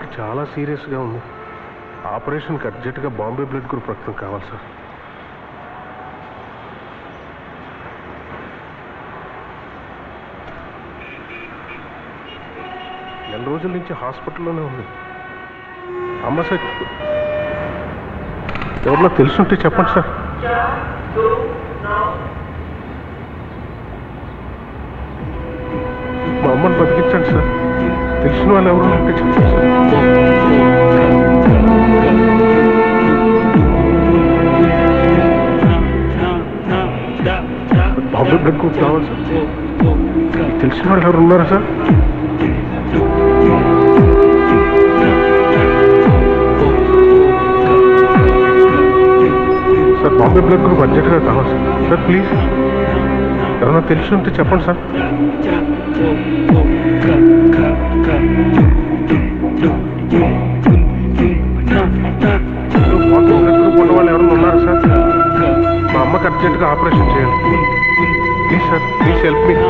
చాలా సీరియస్గా ఉంది ఆపరేషన్కి అర్జెంటుగా బాంబే బ్లడ్ గ్రూప్ రక్తం కావాలి సార్ నెల రోజుల నుంచి హాస్పిటల్లోనే ఉంది అమ్మ సార్ ఎవరిలో తెలుసుంటే చెప్పండి సార్ మా అమ్మని బతికించండి సార్ తెలిసిన వాళ్ళు ఎవరు ఉంటే చెప్పండి సార్ బాంబే బ్లడ్ గ్రూప్ కావాలి సార్ మీకు తెలిసిన వాళ్ళు ఎవరు ఉన్నారా sir sir Bombay blood group అర్జెంట్గా కావాలి సార్ సార్ ప్లీజ్ ఎవరైనా తెలిసి ఉంటే చెప్పండి సార్ బాంబే బ్లడ్ గ్రూప్ ఉన్న వాళ్ళు ఎవరైనా ఉన్నారా సార్ మా అమ్మకి అర్జెంట్గా ఆపరేషన్ చేయాలి please sir please help me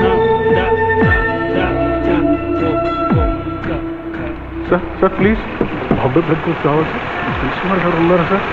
sir sir please Bombay blood group కావాలి సార్ తెలిసిన వాళ్ళు ఎవరు ఉన్నారా సార్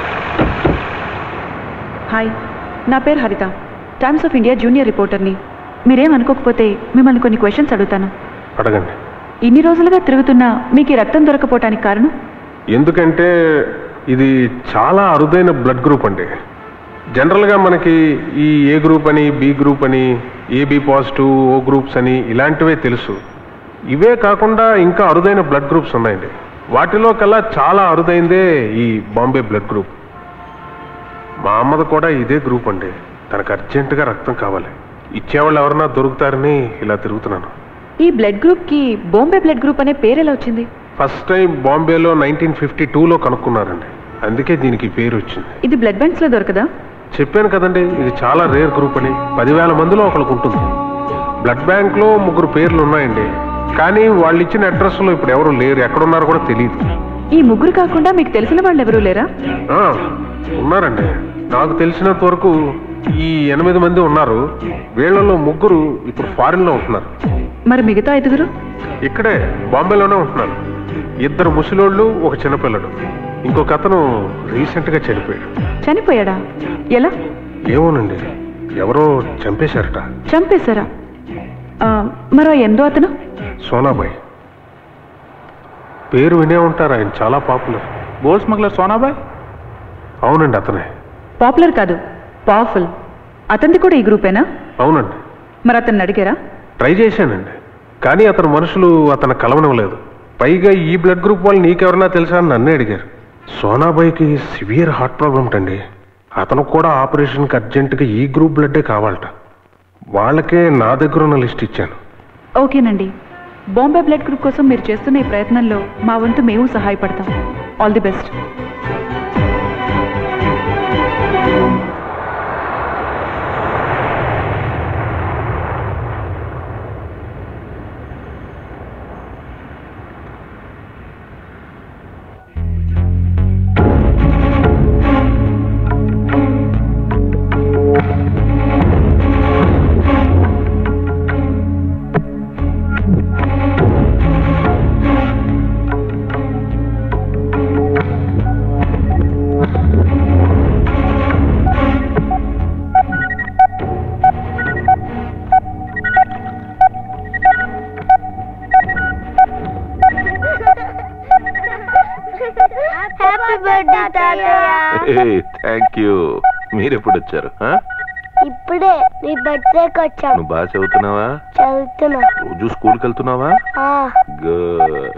హాయ్ నా పేరు Haritha Times of India junior రిపోర్టర్ని మీరేం అనుకోకపోతే మిమ్మల్ని కొన్ని క్వశ్చన్స్ అడుగుతాను అడగండి ఇన్ని రోజులుగా తిరుగుతున్నా మీకు ఈ రక్తం దొరకపోవటానికి కారణం ఎందుకంటే ఇది చాలా అరుదైన బ్లడ్ గ్రూప్ అండి జనరల్గా మనకి ఈ ఏ గ్రూప్ అని బి గ్రూప్ అని ఏబి పాజిటివ్ ఓ గ్రూప్స్ అని ఇలాంటివే తెలుసు ఇవే కాకుండా ఇంకా అరుదైన బ్లడ్ గ్రూప్స్ ఉన్నాయండి వాటిలో కల్లా చాలా అరుదైందే ఈ బాంబే బ్లడ్ గ్రూప్ మా అమ్మది కూడా ఇదే గ్రూప్ అండి తనకు అర్జెంటుగా రక్తం కావాలి ఇచ్చేవాళ్ళు ఎవరన్నా దొరుకుతారని ఇలా తిరుగుతున్నాను ఈ బ్లడ్ గ్రూప్కి బాంబే బ్లడ్ గ్రూప్ అనే పేరు ఎలా వచ్చింది ఫస్ట్ టైం బాంబేలో నైన్టీన్ ఫిఫ్టీ టూలో కనుక్కున్నారండి అందుకే దీనికి ఈ పేరు వచ్చింది ఇది బ్లడ్ బ్యాంక్స్లో దొరకదా చెప్పాను కదండి ఇది చాలా రేర్ గ్రూప్ అని పదివేల మందిలో ఒకరికి ఉంటుంది బ్లడ్ బ్యాంక్లో ముగ్గురు పేర్లు ఉన్నాయండి కానీ వాళ్ళు ఇచ్చిన అడ్రస్లో ఇప్పుడు ఎవరు లేరు ఎక్కడున్నారో కూడా తెలియదు ఈ ముగ్గురు కాకుండా మీకు తెలిసిన వాళ్ళు ఎవరూ లేరా ఆ, ఉన్నారండి నాకు తెలిసినంత వరకు ఈ ఎనిమిది మంది ఉన్నారు వీళ్ళలో ముగ్గురు ఇప్పుడు ఫారిన్లో ఉంటున్నారు మరి మిగతా ఐదుగురు ఇక్కడే బాంబేలోనే ఉంటున్నారు ఇద్దరు ముసలోళ్ళు ఒక చిన్నపిల్లడు ఇంకొక అతను రీసెంట్గా చనిపోయాడు చనిపోయాడా ఎలా ఏమోనండి ఎవరో చంపేశారట చంపేశారా ఆ, మరో ఎందో అతను సోనాబాయ్ పేరు వినే ఉంటారు ఆయన చాలా పాపులర్ గోల్డ్ స్మగ్లర్ సోనాబాయ్ అవునండి అతనే పాపులర్ కాదు పవర్ఫుల్ అతనిది కూడా ఈ గ్రూపేనా అవునండి మరి అతన్ని అడిగారా ట్రై చేశానండి కానీ అతని మనుషులు అతను కలవనివ్వలేదు పైగా ఈ బ్లడ్ గ్రూప్ వాళ్ళు నీకెవరన్నా తెలుసా అని నన్నే అడిగారు సోనాబాయ్కి సివియర్ హార్ట్ ప్రాబ్లం అండి అతను కూడా ఆపరేషన్కి అర్జెంటుగా ఈ గ్రూప్ బ్లడ్డే కావాలట వాళ్ళకే నా దగ్గర ఉన్న లిస్ట్ ఇచ్చాను ఓకేనండి బాంబే బ్లడ్ గ్రూప్ కోసం మీరు చేస్తున్న ఈ ప్రయత్నంలో మా వంతు మేము సహాయపడతాం all the best happy birthday తాతయ్య థ్యాంక్ యూ మీరు ఎప్పుడు వచ్చారు ఆ? ఇప్పుడే నీ బర్త్డేకి వచ్చాం నువ్వు బాగా చదువుతున్నావా చదువుతున్నా రోజు స్కూల్కి వెళ్తున్నావా ఆ, గుడ్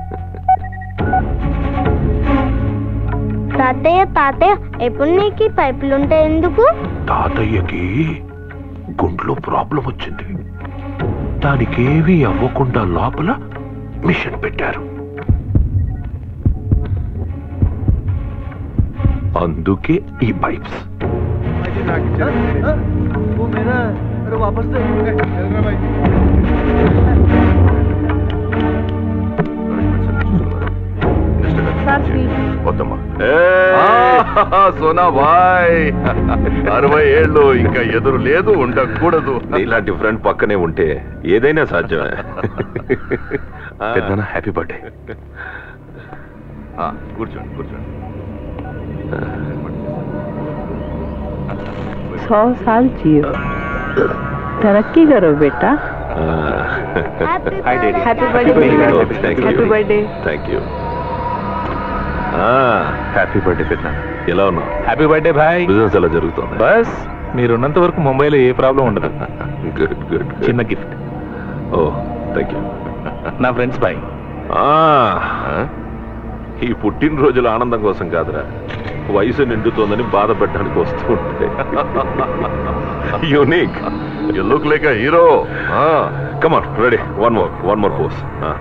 తాతయ్య తాతయ్య ఎప్పుడు నీకు ఈ పైపులు ఉంటాయి ఎందుకు తాతయ్యకి గుండెలో ప్రాబ్లం వచ్చింది దానికేమీ అవ్వకుండా లోపల మిషన్ పెట్టారు అందుకే ఈ పైప్స్ వద్దమ్మా సోనా బాయ్ అరవై ఏళ్ళు ఇంకా ఎదురు లేదు ఉండకూడదు ఇలాంటి ఫ్రెండ్ పక్కనే ఉంటే ఏదైనా సాధ్యమే పెద్దనా హ్యాపీ బర్త్డే ఆ, కూర్చోండి కూర్చోండి सौ साल जियो तरक्की करो बेटा happy happy birthday happy birthday thank you happy birthday పెద్ద ఎలా ఉన్నావు హ్యాపీ బర్త్డే భాయ్ బిజినెస్ ఎలా జరుగుతుంది బస్ మీరున్నంత వరకు ముంబైలో ఏ ప్రాబ్లం ఉండదు గుడ్ గుడ్ చిన్న గిఫ్ట్ ఓ థ్యాంక్ యూ నా ఫ్రెండ్స్ భాయ్ ఈ పుట్టినరోజుల ఆనందం కోసం కాదురా వయసు నిండుతోందని బాధ పెట్టడానికి వస్తూ ఉంటాయి unique you look like hero come on ready one more one more pose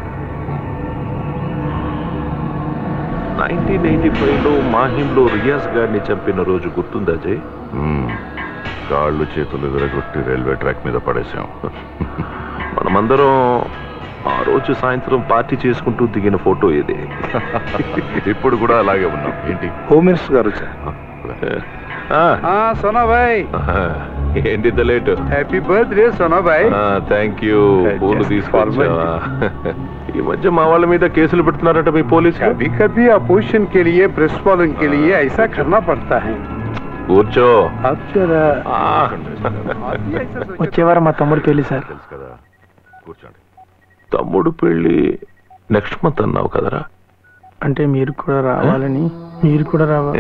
nineteen eighty ఫైవ్లో మాహింలో రియాజ్ గారిని చంపిన రోజు గుర్తుందా జయ్ కాళ్ళు చేతులు విరగొట్టి రైల్వే ట్రాక్ మీద పడేసాం మనమందరం ఆ రోజు సాయంత్రం పార్టీ చేసుకుంటూ దిగిన ఫోటో ఇది ఇప్పుడు కూడా అలాగే ఉన్నాం ఏంటి హోమ్ మినిస్టర్ గారు వచ్చారు ఆ, सोना भाई ఆహా, ఏంటి ఇంత లేటు हैप्पी बर्थडे सोना भाई థ్యాంక్ యూ Just పూలు తీసుకొచ్చావా ఈ మధ్య మా వాళ్ళ మీద కేసులు పెడుతున్నారట మీ పోలీసు कभी कभी अपोजिशन के लिए प्रेस वालों के लिए ऐसा करना पड़ता है కూర్చో अब जरा ఆ. వచ్చే వారం మా తమ్ముడు పెళ్లి సార్ తెలుసు కదా కూర్చోండి తమ్ముడు పెళ్ళి నెక్స్ట్ మంత్ అన్నావు కదరా అంటే మీరు కూడా రావాలని మీరు కూడా రావాలి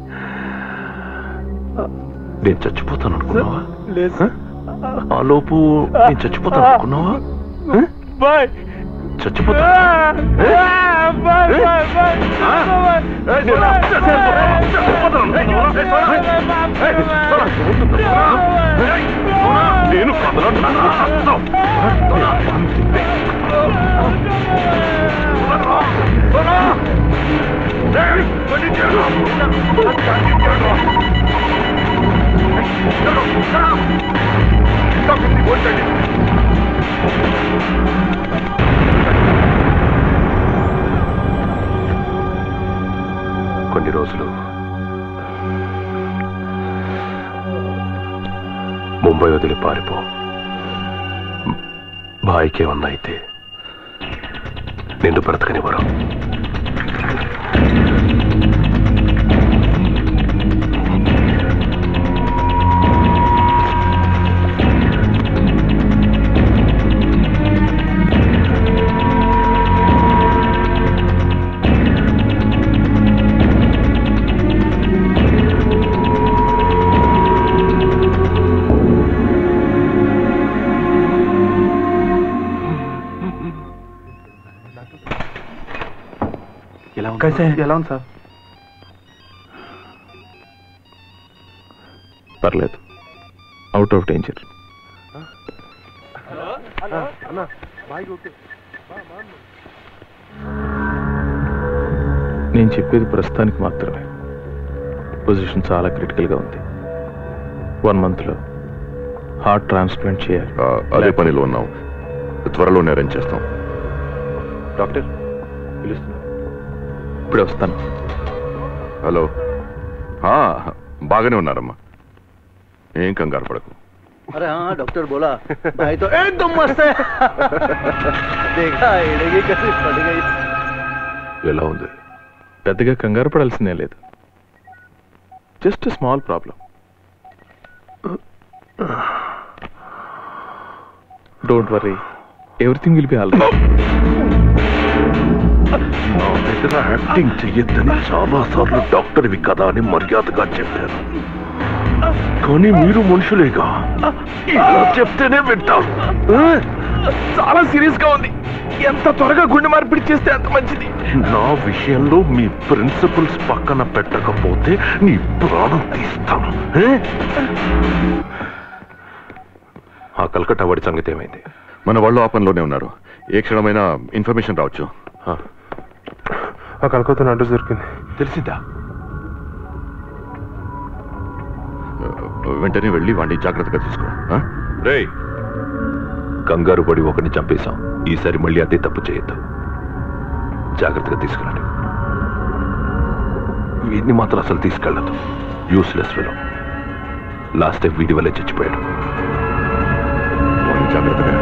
నేను చచ్చిపోతాను అనుకున్నావా ఆ లోపు నేను చచ్చిపోతాను అనుకున్నావా బాయ్ చచ్చిపోతా నేను కొన్ని రోజులు ముంబై వదిలి పారిపో బాయికే ఉన్న అయితే నిన్ను బ్రతకనివ్వరు ఎలా ఉంది సార్ పర్లేదు అవుట్ ఆఫ్ డేంజర్ నేను చెప్పేది ప్రస్తుతానికి మాత్రమే పొజిషన్ చాలా క్రిటికల్గా ఉంది వన్ మంత్లో హార్ట్ ట్రాన్స్ప్లాంట్ చేయాలి ఆ, అదే పనిలో ఉన్నాం త్వరలోనే అరేంజ్ చేస్తాం డాక్టర్ పిలుస్తున్నా ఇప్పుడే వస్తాను హలో ఆ, బాగానే ఉన్నారమ్మా ఏం కంగారు పడకు अरे हाँ डॉक्टर बोला भाई तो एकदम मस्त है देखा एड़ेगी कैसे फट गई ఎలా ఉంది పెద్దగా కంగారు పడాల్సిందే లేదు just small problem don't worry everything will be all నా దగ్గర యాక్టింగ్ చెయ్యొద్దని చాలా సార్లు డాక్టర్వి కదా అని మర్యాదగా చెప్పారు కానీ మీరు మనుషులేగా ఇలా చెప్తేనే వింటారు చాలా సీరియస్ గా ఉంది ఎంత త్వరగా గుండె మార్పిడి చేస్తే అంత మంచిది నా విషయంలో మీ ప్రిన్సిపల్స్ పక్కన పెట్టకపోతే నీ ప్రాణం తీస్తాను ఏ? ఆ కల్కట్టా వాడి సంగతి ఏమైంది మన వాళ్ళు ఆ పనిలోనే ఉన్నారు ఏ క్షణమైనా ఇన్ఫర్మేషన్ రావచ్చు ఆ, ఆ కలకత్తా అడ్రస్ దొరికింది తెలిసిందా ఆ, వెంటనే వెళ్ళి వాడిని జాగ్రత్తగా తీసుకో ఆ? రేయ్ కంగారు పడి ఒకరిని చంపేశాం ఈసారి మళ్ళీ అదే తప్పు చేయొద్దు జాగ్రత్తగా తీసుకురండి వీడిని మాత్రం అసలు తీసుకెళ్ళదు యూస్లెస్ ఫెలో లాస్ట్ టైం వీడి వల్లే చచ్చిపోయాడు పోనీ జాగ్రత్తగా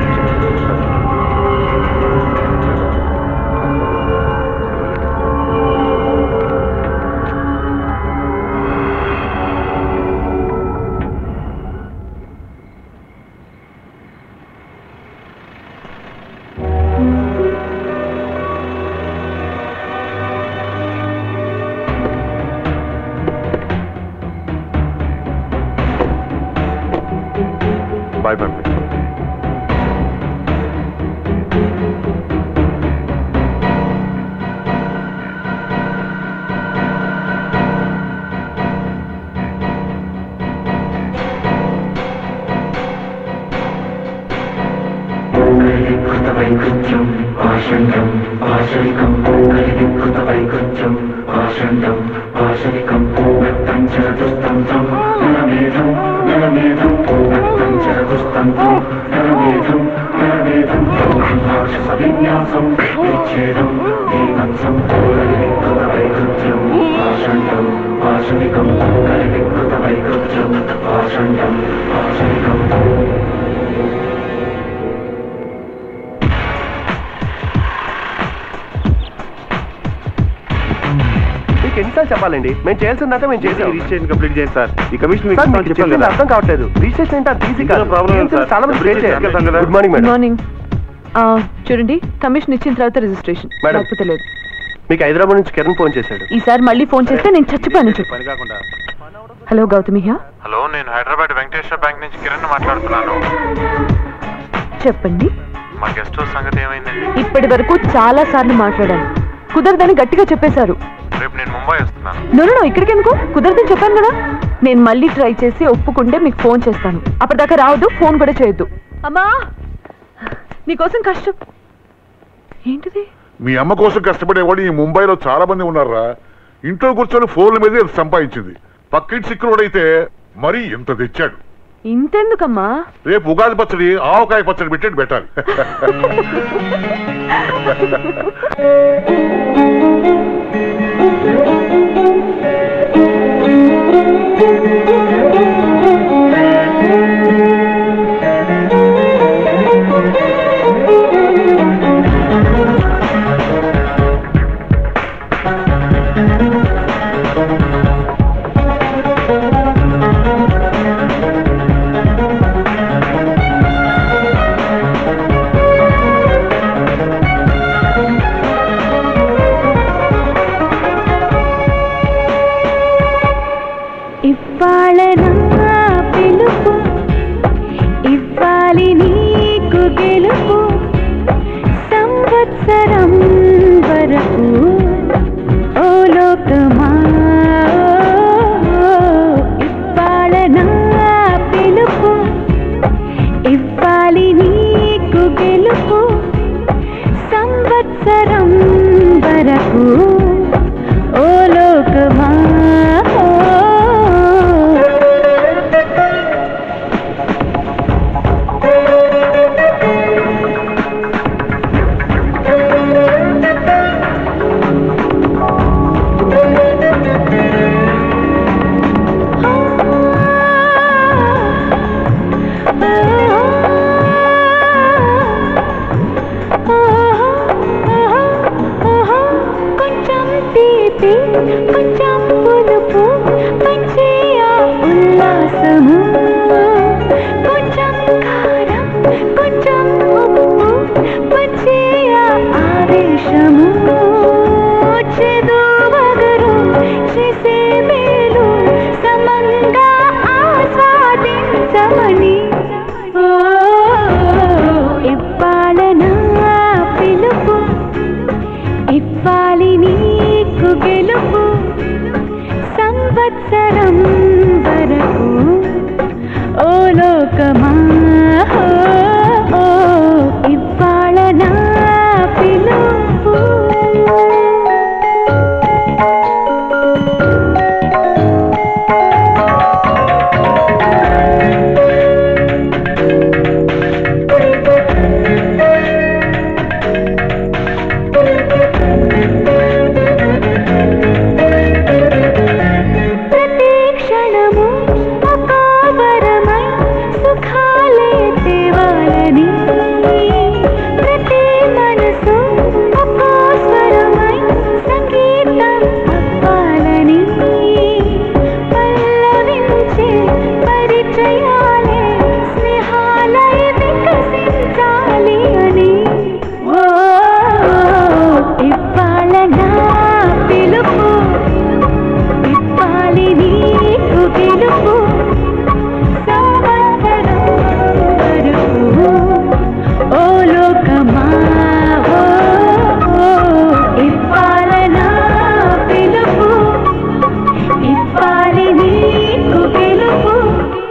బాయ్ బాయ్ కృతవైకృత్యం పాషండం పాశవికం కలివికృతవైకృత్యం పాషండం పాశవికం వ్యక్తం చరదుస్తంత్రం నరమేధం నరమేధం వ్యక్తం చరదుస్తంత్రం నరమేధం నరమేధం రాక్షస విన్యాసం విచ్ఛేదం దీనంసం కలివికృతవైకృత్యం పాషండం పాశవికం కలివికృతవైకృత్యం పాషండం పాశవికం మీకు ఎన్నిసార్లు చెప్పాలండి మేము చేయాల్సిందంతా మేము చేసాం రిజిస్ట్రేషన్ కంప్లీట్ చేయండి సార్ ఈ కమిషన్ సార్, మీకు చెప్పింది అర్థం కావట్లేదు రిజిస్ట్రేషన్ అంటే అంత ఈజీ కాదు ప్రాబ్లం లేదు సార్. చాలా మంది Application తీసుకెళ్తాం కదా. గుడ్ మార్నింగ్ మేడం మార్నింగ్ చూడండి కమిషన్ ఇచ్చిన తర్వాత రిజిస్ట్రేషన్ మేడం. లేకపోతే లేదు మీకు హైదరాబాద్ నుంచి కిరణ్ ఫోన్ చేశాడు ఈసారి మళ్ళీ ఫోన్ చేస్తే నేను చచ్చిపోయాను చెప్పు పని కాకుండా హలో గౌతమి హ్యా హలో నేను హైదరాబాద్ వెంకటేశ్వర బ్యాంక్ నుంచి కిరణ్ మాట్లాడుతున్నాను చెప్పండి మా గెస్ట్ హౌస్ సంగతి ఏమైందండి ఇప్పటి వరకు చాలా సార్లు మాట్లాడాను కుదరదని గట్టిగా చెప్పేశారు రేపు నేను ముంబై వస్తున్నాను నో ఇక్కడికి ఎందుకు కుదరదని చెప్పాను కదా నేను మళ్ళీ ట్రై చేసి ఒప్పుకుంటే మీకు ఫోన్ చేస్తాను అప్పటిదాకా రావద్దు ఫోన్ కూడా చేయొద్దు అమ్మా నీకోసం కష్టం ఏంటిది మీ అమ్మ కోసం కష్టపడేవాడు ఈ ముంబైలో చాలా మంది ఉన్నారా ఇంట్లో కూర్చొని ఫోన్ల మీద ఇది సంపాదించింది పక్కింటి సిక్కులోడైతే మరీ ఇంత తెచ్చాడు ఇంతెందుకమ్మా రేపు ఉగాది పచ్చడి ఆవకాయ పచ్చడి పెట్టండి పెట్టాలి ఇవ్వాళ నా పిలుపు ఇవ్వాలి నీకు గెలుపు సంవత్సరం వరకు ఓ లోకమా ఇవ్వాళ నా పిలుపు ఇవ్వాలి నీకు గెలుపు సంవత్సరం వరకు ఓ లోకమా కొంచెం తీపి కొంచెం పులుపు పంచేయ ఉల్లాసము కొంచెం కారం కొంచెం ఉప్పు పంచేయ ఆవేశము చెదు వగరు చేసే మేలు సమంగా ఆస్వాదించమని ఓ, ఇవ్వాళ నా పిలుపు ఇవ్వాలి నీకు గెలుపు సంవత్సరం వరకు ఓ లోకమా ఓ, ఓ, ఇవ్వాళ నా పిలుపు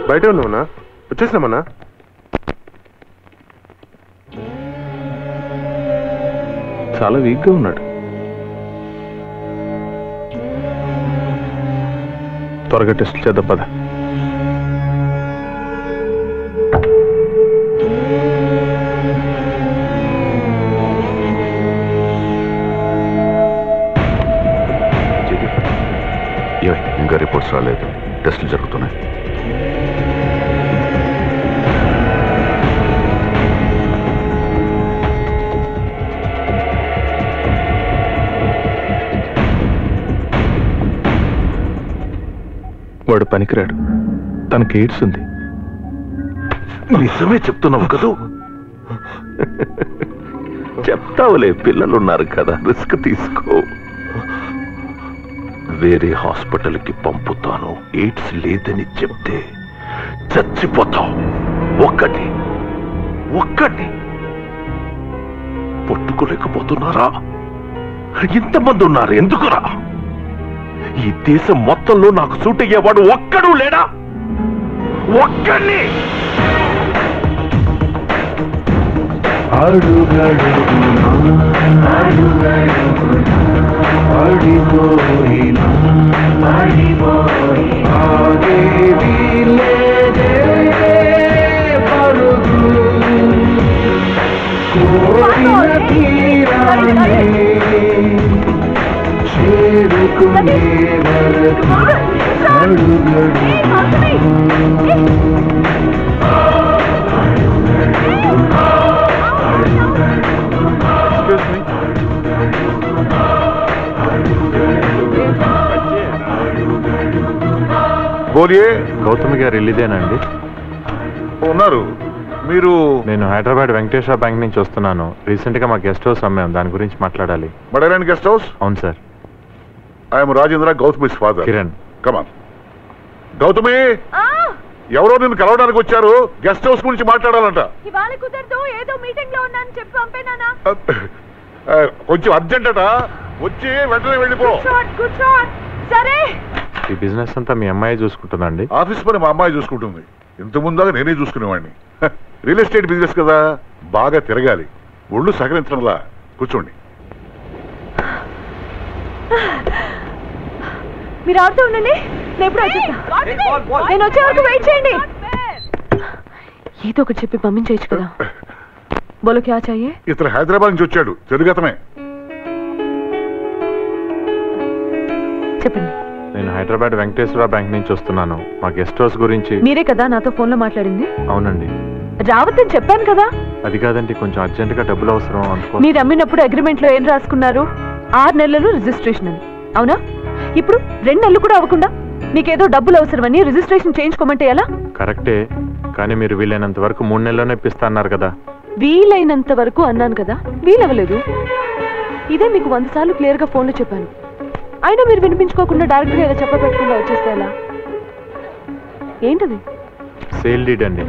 బయట ఉన్నామన్నా వచ్చేసినామన్నా చాలా వీక్గా ఉన్నాడు త్వరగా టెస్ట్ చేద్దాం పద ఏయ్, ఇంకా రిపోర్ట్స్ రాలేదు టెస్టులు జరుగుతున్నాయి వాడు పనికిరాడు తనకి ఎయిడ్స్ ఉంది నిజమే చెప్తున్నావు కదూ చెప్తావులే పిల్లలున్నారు కదా రిస్క్ తీసుకో వేరే హాస్పిటల్కి పంపుతాను ఎయిడ్స్ లేదని చెప్తే చచ్చిపోతావు ఒక్కటి ఒక్కటి పట్టుకోలేకపోతున్నారా ఇంతమంది ఉన్నారు ఎందుకురా ఈ దేశం మొత్తంలో నాకు సూట్ అయ్యేవాడు ఒక్కడు లేడా ఒక్కడిని బోలియే గౌతమి గారు ఇల్లుదేనండి ఉన్నారు మీరు నేను హైదరాబాద్ వెంకటేశ్వర బ్యాంక్ నుంచి వస్తున్నాను రీసెంట్ గా మా గెస్ట్ హౌస్ అమ్మాం దాని గురించి మాట్లాడాలి మడైలాండ్ గెస్ట్ హౌస్ అవును సార్ ఐఎమ్ రాజేంద్ర గౌతమిస్ ఫాదర్ కిరణ్ కమాన్ గౌతమి ఎవరో నిన్ను కలవడానికి వచ్చారు గెస్ట్ హౌస్ గురించి మాట్లాడాలంట ఇవాళ కుదరదు ఏదో మీటింగ్ లో ఉన్నాను చెప్పి పంపేనానా ఆ, కొంచెం అర్జెంట్ అట వచ్చి వెంటనే వెళ్ళిపో షార్ట్ గుడ్ షార్ట్ సరే ఈ బిజినెస్ అంతా మీ అమ్మాయి చూసుకుంటుందండి ఆఫీస్ పని మా అమ్మాయి చూసుకుంటుంది ఇంత ముందాగా నేనే చూసుకునేవాడిని హ, రియల్ ఎస్టేట్ బిజినెస్ కదా బాగా తిరగాలి ఒళ్ళు సహకరించడంలా కూర్చోండి మీరు ఆడుతూ ఉండండి నేను ఎప్పుడు వచ్చేస్తా నేను వచ్చే వరకు వెయిట్ చేయండి ఏదో ఒకటి చెప్పి పంపించేయచ్చు కదా బోలో క్యా చాయే ఇతను హైదరాబాద్ నుంచి వచ్చాడు తెలుగతమే చెప్పండి నేను హైదరాబాద్ వెంకటేశ్వర బ్యాంక్ నుంచి వస్తున్నాను మా గెస్ట్ హౌస్ గురించి మీరే కదా నాతో ఫోన్ లో మాట్లాడింది అవునండి రావద్దని చెప్పాను కదా అది కాదండి కొంచెం అర్జెంట్ గా డబ్బులు అవసరం అనుకో మీరు అమ్మినప్పుడు అగ్రిమెంట్ లో ఏం రాసుకున్నారు ఆరు నెలలు రిజిస్ట్రేషన్ అని అవునా ఇప్పుడు రెండు నెలలు కూడా అవ్వకుండా మీకేదో డబ్బులు అవసరమని రిజిస్ట్రేషన్ చేయించుకోమంటే ఎలా కరెక్టే కానీ మీరు వీలైనంత వరకు మూడు నెలల్లోనే ఇప్పిస్తా అన్నారు కదా వీలైనంత వరకు అన్నాను కదా వీలవ్వలేదు ఇదే మీకు వంద సార్లు క్లియర్ గా ఫోన్లో చెప్పాను అయినా మీరు వినిపించుకోకుండా డైరెక్ట్ గా ఏదో చెప్పబెట్టకుండా వచ్చేస్తే ఎలా ఏంటది సేల్ డీడ్ అండి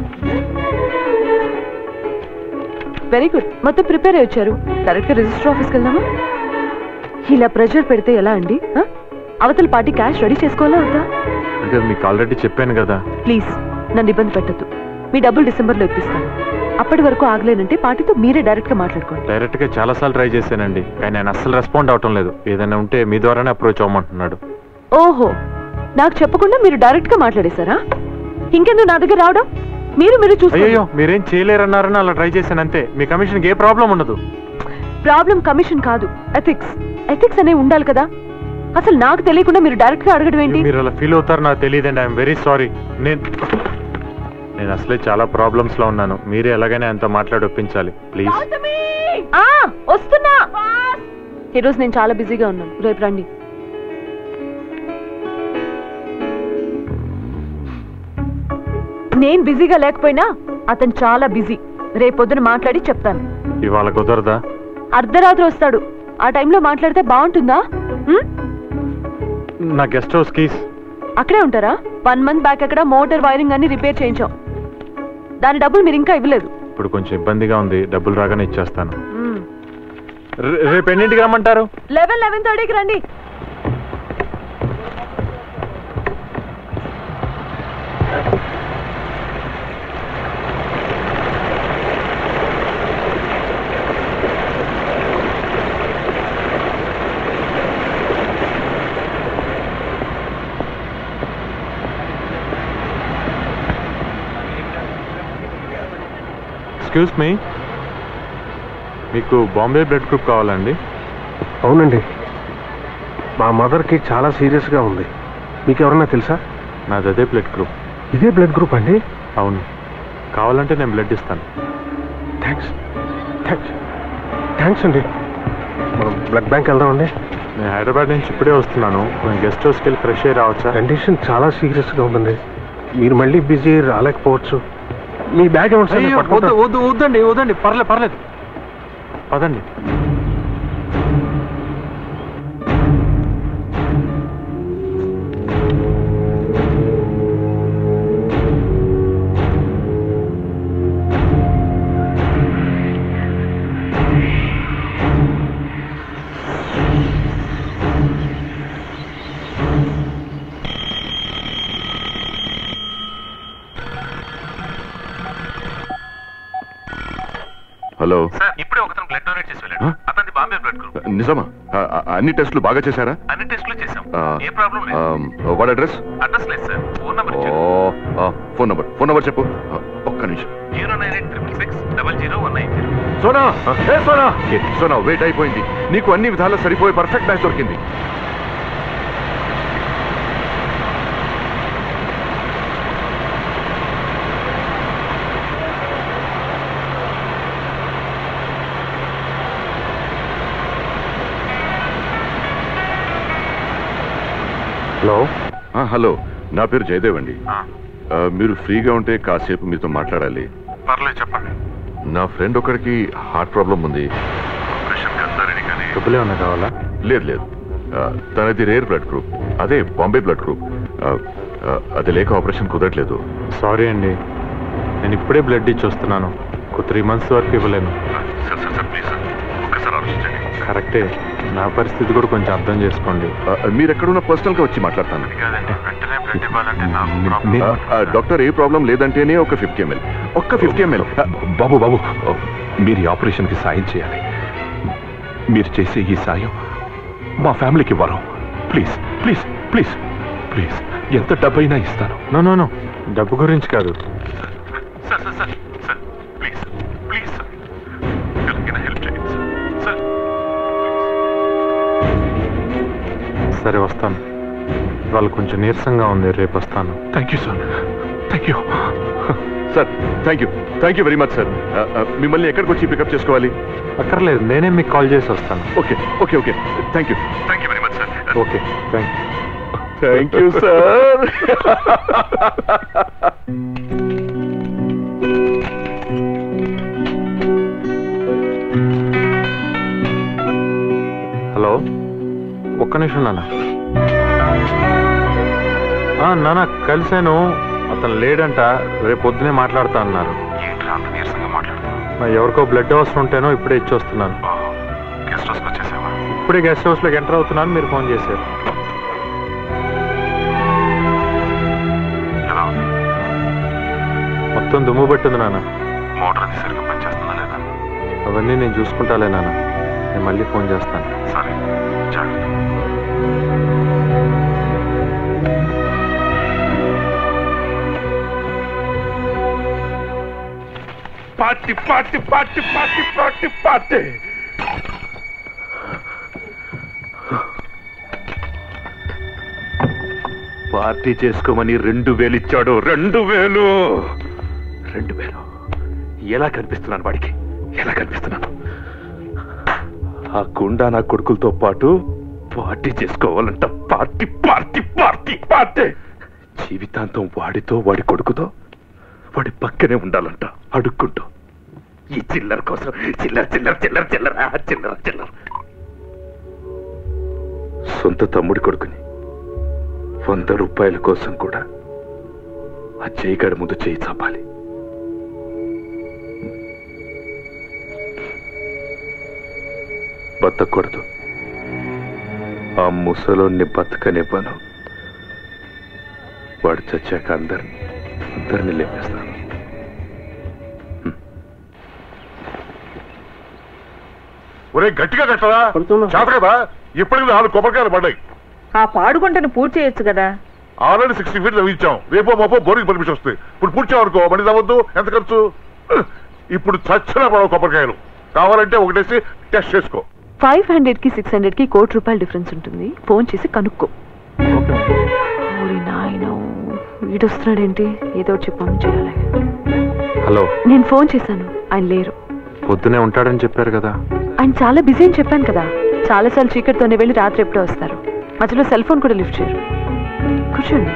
వెరీ గుడ్ మొత్తం ప్రిపేర్ అయ్యి వచ్చారు డైరెక్ట్ గా రిజిస్టర్ ఆఫీస్కి వెళ్దామా ఇలా ప్రెషర్ పెడితే ఎలా అండి ఆ? అవతల పార్టీ క్యాష్ రెడీ చేసుకోవాలా వద్దా అంటే మీకు ఆల్రెడీ చెప్పాను కదా ప్లీజ్ నన్ను ఇబ్బంది పెట్టద్దు మీ డబ్బులు డిసెంబర్లో ఇప్పిస్తాను అప్పటి వరకు ఆగలేనంటే పార్టీతో మీరే డైరెక్ట్ గా మాట్లాడుకోండి డైరెక్ట్ గా చాలా సార్లు ట్రై చేశానండి కానీ ఆయన అస్సలు రెస్పాండ్ అవటం లేదు ఏదైనా ఉంటే మీ ద్వారానే అప్రోచ్ అవ్వమంటున్నాడు ఓహో నాకు చెప్పకుండా మీరు డైరెక్ట్ గా మాట్లాడేశారా ఇంకెందుకు నా దగ్గర రావడం మీరు మీరు చూసుకోండి అయ్యో మీరేం చేయలేరన్నారని అలా ట్రై చేశాను అంతే మీ కమిషన్కి ఏ ప్రాబ్లం ఉండదు ప్రాబ్లం కమిషన్ కాదు ఎథిక్స్ ఎథిక్స్ అనేవి ఉండాలి కదా అసలు నాకు తెలియకుండా మీరు డైరెక్ట్ గా అడగడం ఏంటి మీరు అలా ఫీల్ అవుతారు నాకు తెలియదండి ఐఎమ్ వెరీ సారీ నేను నేను అసలే చాలా ప్రాబ్లమ్స్ లో ఉన్నాను మీరే ఎలాగైనా అంత మాట్లాడి ఒప్పించాలి ప్లీజ్ ఆ, వస్తున్నా ఈరోజు నేను చాలా బిజీగా ఉన్నాను రేపు రండి నేను బిజీగా లేకపోయినా అతను చాలా బిజీ రేపొద్దున మాట్లాడి చెప్తాను ఇవాళ కుదరదా అర్ధరాత్రి వస్తాడు ఆ టైంలో మాట్లాడితే బాగుంటుందా ఉం? నా గెస్ట్ హౌస్ కీస్ అక్కడే ఉంటారా వన్ మంత్ బ్యాక్ అక్కడ మోటార్ వైరింగ్ అన్ని రిపేర్ చేయించాం దాని డబ్బులు మీరు ఇంకా ఇవ్వలేదు ఇప్పుడు కొంచెం ఇబ్బందిగా ఉంది డబ్బులు రాగానే ఇచ్చేస్తాను ఉం. రే- రేపు ఎన్నింటికి రమ్మంటారు లెవెన్ లెవెన్ థర్టీకి రండి ఎక్స్క్యూజ్ మీ మీకు బాంబే బ్లడ్ గ్రూప్ కావాలండి అవునండి మా మదర్కి చాలా సీరియస్గా ఉంది మీకు ఎవరన్నా తెలుసా నాది అదే బ్లడ్ గ్రూప్ ఇదే బ్లడ్ గ్రూప్ అండి అవును కావాలంటే నేను బ్లడ్ ఇస్తాను థ్యాంక్స్ థ్యాంక్స్ థ్యాంక్స్ అండి మనం బ్లడ్ బ్యాంక్ వెళ్దామండి నేను హైదరాబాద్ నుంచి ఇప్పుడే వస్తున్నాను నేను గెస్ట్ హౌస్కి వెళ్ళి ఫ్రెష్ అయ్యి రావచ్చా కండిషన్ చాలా సీరియస్గా ఉందండి మీరు మళ్ళీ బిజీ రాలేకపోవచ్చు మీ బ్యాగ్ ఏమంటే అయ్యో, వద్దు వద్దు వద్దండి వద్దండి పర్లేదు పర్లేదు పదండి హలో సార్ ఇప్పుడే ఒకతను బ్లడ్ డొనేట్ చేసి వెళ్ళాడు అతని బాంబే బ్లడ్ గ్రూప్ నిజమా ఆ, ఆ, అన్ని టెస్టులు బాగా చేశారా అన్ని టెస్టులు చేశాం ఆ, ఏ ప్రాబ్లం లేదు ఆ, వాడి అడ్రస్ అడ్రస్ లేదు సార్ ఫోన్ నంబర్ ఓ, ఇచ్చాడు ఆ, ఫోన్ నంబర్ ఫోన్ నంబర్ చెప్పు ఆ, ఒక్క నిమిషం zero nine eight triple six double zero one nine zero Sona ఏ సోనా ఏ, సోనా వెయిట్ అయిపోయింది నీకు అన్ని విధాలా సరిపోయే పర్ఫెక్ట్ మ్యాచ్ దొరికింది హలో ఆ, హలో నా పేరు జయదేవ్ అండి ఆ, మీరు ఫ్రీగా ఉంటే కాసేపు మీతో మాట్లాడాలి పర్లేదు చెప్పండి నా ఫ్రెండ్ ఒకరికి హార్ట్ ప్రాబ్లం ఉంది డబ్బులు ఏమన్నా కావాలా లేదు లేదు ఆ, తనది రేర్ బ్లడ్ గ్రూప్ అదే బాంబే బ్లడ్ గ్రూప్ ఆ, ఆ, అది లేక ఆపరేషన్ కుదరట్లేదు సారీ అండి నేను ఇప్పుడే బ్లడ్ ఇచ్చి వస్తున్నాను ఒక త్రీ మంత్స్ వరకు ఇవ్వలేను కరెక్టే నా పరిస్థితి కూడా కొంచెం అర్థం చేసుకోండి ఆ, మీరు ఎక్కడున్న పర్సనల్ గా వచ్చి మాట్లాడతాను ఆ, ఆ, డాక్టర్ ఏ ప్రాబ్లం లేదంటేనే ఒక ఫిఫ్టీ ఎంఎల్ ఒక్క ఫిఫ్టీ ఎంఎల్ బాబు బాబు మీరు ఈ ఆపరేషన్కి సాయం చేయాలి మీరు చేసే ఈ సాయం మా ఫ్యామిలీకి వరం ప్లీజ్ ప్లీజ్ ప్లీజ్ ప్లీజ్ ఎంత డబ్బైనా ఇస్తాను నో నో నో డబ్బు గురించి కాదు sir sir sir sir please please sir ఎవరికైనా హెల్ప్ చేయండి సార్ సార్ సరే వస్తాను వాళ్ళు కొంచెం నీరసంగా ఉంది రేపు వస్తాను thank you sir thank you sir thank you thank you very much sir మిమ్మల్ని ఎక్కడికి వచ్చి పికప్ చేసుకోవాలి అక్కర్లేదు నేనే మీకు కాల్ చేసి వస్తాను okay okay okay thank you thank you very much sir okay thank thank you sir hello ఒక్క నిమిషం నాన్న ఆ, నాన్న కలిశాను అతను లేడంట రేపు పొద్దునే మాట్లాడుతా అన్నారు ఏంట్రా అంత నీరసంగా మాట్లాడుతున్నావు నా ఎవరికో బ్లడ్ అవసరం ఉంటేనో ఇప్పుడే ఇచ్చి వస్తున్నాను గెస్ట్ హౌస్కి వచ్చేసావా ఇప్పుడే గెస్ట్ హౌస్లోకి ఎంటర్ అవుతున్నాను మీరు ఫోన్ చేశారు ఎలా ఉంది మొత్తం దుమ్ము పట్టింది నాన్న మోటార్ అది సరిగ్గా పనిచేస్తుందా లేదా అవన్నీ నేను చూసుకుంటాలే నాన్న నేను మళ్ళీ ఫోన్ చేస్తాను సరే జాగ్రత్త party party party party party party party చేసుకోమని రెండు వేలు ఇచ్చాడు రెండు వేలు రెండు వేలు ఎలా కనిపిస్తున్నాను వాడికి ఎలా కనిపిస్తున్నాను ఆ గుండా నా కొడుకులతో పాటు పార్టీ చేసుకోవాలంట పార్టీ పార్టీ పార్టీ పార్టీ జీవితాంతం వాడితో వాడి కొడుకుతో వాడి పక్కనే ఉండాలంట అడుక్కుంటూ ఈ చిల్లర కోసం చిల్లర చిల్లర చిల్లర చిల్లర ఆ, చిల్లర చిల్లర సొంత తమ్ముడి కొడుకుని వంద రూపాయల కోసం కూడా ఆ చేయిగడ ముందు చేయి చాపాలి బతకూడదు ఆ ముసలోన్ని బతకనివ్వను వాడు చచ్చాక అందరిని అందరిని లేపేస్తాను ఒరే గట్టిగా కట్టరా చేత కదా ఇప్పటికి నాలుగు కొబ్బరికాయలు పడ్డాయి ఆ పాడుకుంటను పూర్తి చేయొచ్చు కదా ఆల్రెడీ సిక్స్టీ ఫీట్ తవ్వించాం రేపో మాపో బోరింగ్ పర్మిషన్ వస్తుంది ఇప్పుడు పూర్తి అనుకో మళ్ళీ తవ్వద్దు ఎంత ఖర్చు ఇప్పుడు చచ్చిన పడవ కొబ్బరికాయలు కావాలంటే ఒకటేసి టెస్ట్ చేసుకో ఫైవ్ హండ్రెడ్ కి సిక్స్ హండ్రెడ్ కి కోటి రూపాయల డిఫరెన్స్ ఉంటుంది ఫోన్ చేసి కనుక్కో ఓరి నాయనో వీడొస్తున్నాడేంటి ఏదో ఒకటి చెప్పమని చేయాలి హలో నేను ఫోన్ చేశాను ఆయన లేరు పొద్దునే ఉంటాడని చెప్పారు కదా ఆయన చాలా బిజీ అని చెప్పాను కదా చాలాసార్లు చీకటితోనే వెళ్ళి రాత్రి ఎప్పుడో వస్తారు మధ్యలో సెల్ ఫోన్ కూడా లిఫ్ట్ చేయరు కూర్చోండి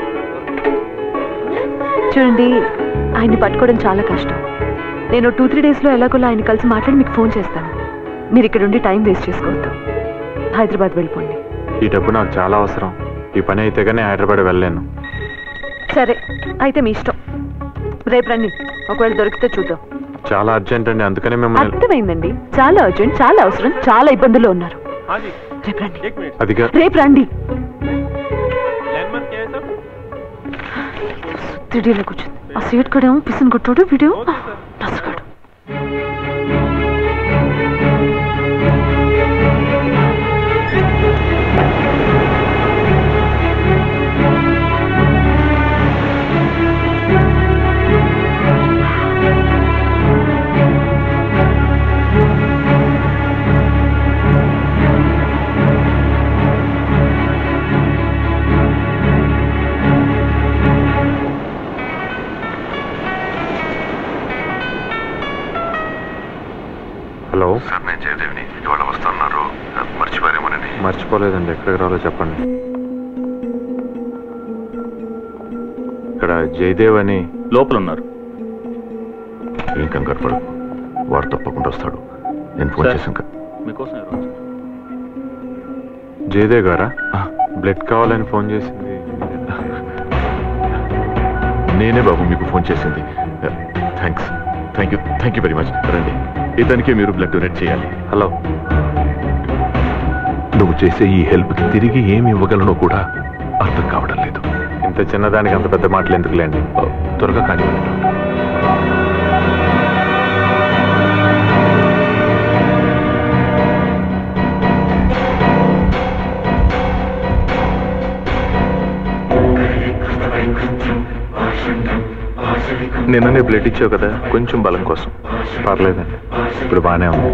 చూడండి ఆయన్ని పట్టుకోవడం చాలా కష్టం నేను టూ త్రీ డేస్లో ఎలాగోలా ఆయన కలిసి మాట్లాడి మీకు ఫోన్ చేస్తాను మీరు ఇక్కడ ఉండి టైం వేస్ట్ చేసుకోవద్దు హైదరాబాద్ వెళ్ళిపోండి ఈ డబ్బు నాకు చాలా అవసరం ఈ పని అయితే కానీ హైదరాబాద్ వెళ్ళలేను సరే అయితే మీ ఇష్టం రేపు రండి ఒకవేళ దొరికితే చూద్దాం చాలా అర్జెంట్ అండి అందుకనే మిమ్మల్ని అర్థమైందండి చాలా అర్జెంట్ చాలా అవసరం చాలా ఇబ్బందుల్లో ఉన్నారు రేపు రండి అదిగా రేపు రండి తిడిలో కూర్చుంది ఆ సీట్ కూడా ఏమో పిసిని కొట్టాడు వీడియో నచ్చగాడు హలో సార్ నేను జయదేవిని ఇవాళ వస్తున్నారు మర్చిపోయారేమోనని మర్చిపోలేదండి ఎక్కడికి రావాలో చెప్పండి ఇక్కడ జయదేవ్ అని లోపల ఉన్నారు ఏం కంగారు పడు వాడు తప్పకుండా వస్తాడు నేను ఫోన్ సార్. చేశాను మీకోసం ఎవరు వచ్చారు? జయదేవ్ గారా బ్లడ్ కావాలని ఫోన్ చేసింది నేనే బాబు మీకు ఫోన్ చేసింది thanks thank you thank you very much రండి ఇతనికి మీరు బ్లడ్ డొనేట్ చేయాలి హలో నువ్వు చేసే ఈ హెల్ప్కి తిరిగి ఏమి ఇవ్వగలనో కూడా అర్థం కావడం లేదు ఇంత చిన్నదానికి అంత పెద్ద మాటలు ఎందుకులేండి త్వరగా కానీ నిన్ననే బ్లడ్ ఇచ్చావు కదా కొంచెం బలం కోసం పర్లేదండి ఇప్పుడు బాగానే ఉంది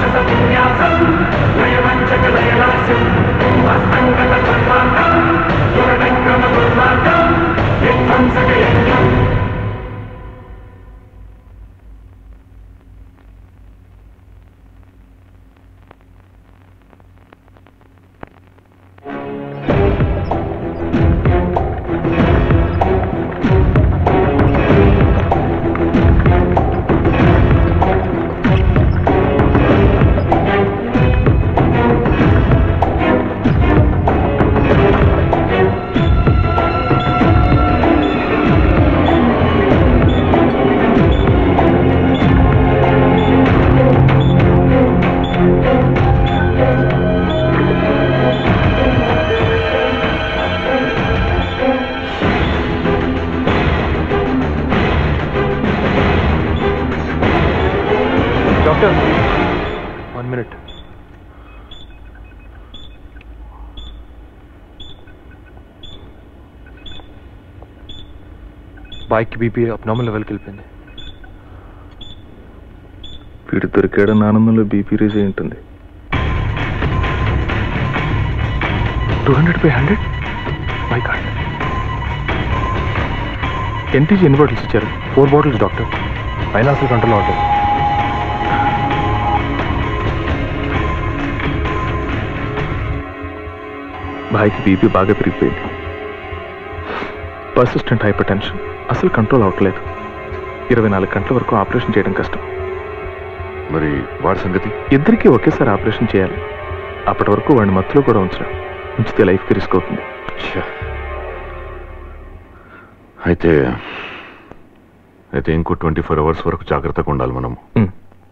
రాక్షస వన్ మినిట్ బాయ్కి బీపీ అబ్నార్మల్ లెవెల్కి వెళ్ళిపోయింది వీడు దొరికాడన్న ఆనందంలో బీపీ రేజ్ అయి ఉంటుంది two hundred by hundred my god NTG ఎన్ని బాటిల్స్ ఇచ్చారు ఫోర్ బాటిల్స్ డాక్టర్ పైన అసలు కంట్రోల్లో ఉంటుంది భాయ్కి బీపీ బాగా పెరిగిపోయింది పర్సిస్టెంట్ హైపర్ టెన్షన్ అసలు కంట్రోల్ అవ్వట్లేదు ఇరవై నాలుగు గంటల వరకు ఆపరేషన్ చేయడం కష్టం మరి వాడి సంగతి ఇద్దరికీ ఒకేసారి ఆపరేషన్ చేయాలి అప్పటి వరకు వాడిని మత్తులో కూడా ఉంచడం ఉంచితే లైఫ్కి రిస్క్ అవుతుంది అయితే అయితే ఇంకో ట్వంటీ ఫోర్ అవర్స్ వరకు జాగ్రత్తగా ఉండాలి మనము మ్.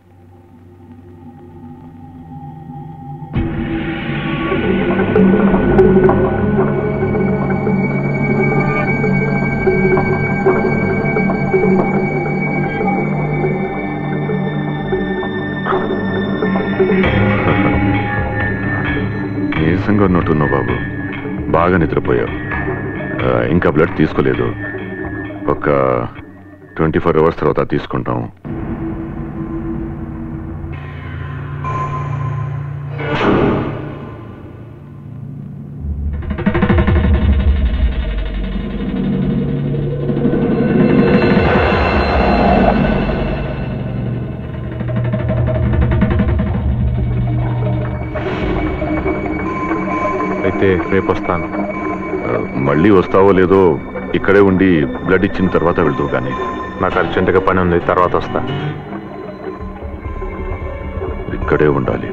నీరసంగా ఉన్నట్టున్నావు బాబు బాగా నిద్రపోయావు ఆ, ఇంకా బ్లడ్ తీసుకోలేదు ఒక ట్వంటీ ఫోర్ అవర్స్ తర్వాత తీసుకుంటాం అయితే రేపు వస్తాను ఆ, మళ్ళీ వస్తావో లేదో ఇక్కడే ఉండి బ్లడ్ ఇచ్చిన తర్వాత వెళ్తూ కానీ నాకు అర్జెంటుగా పని ఉంది తర్వాత వస్తా ఇక్కడే ఉండాలి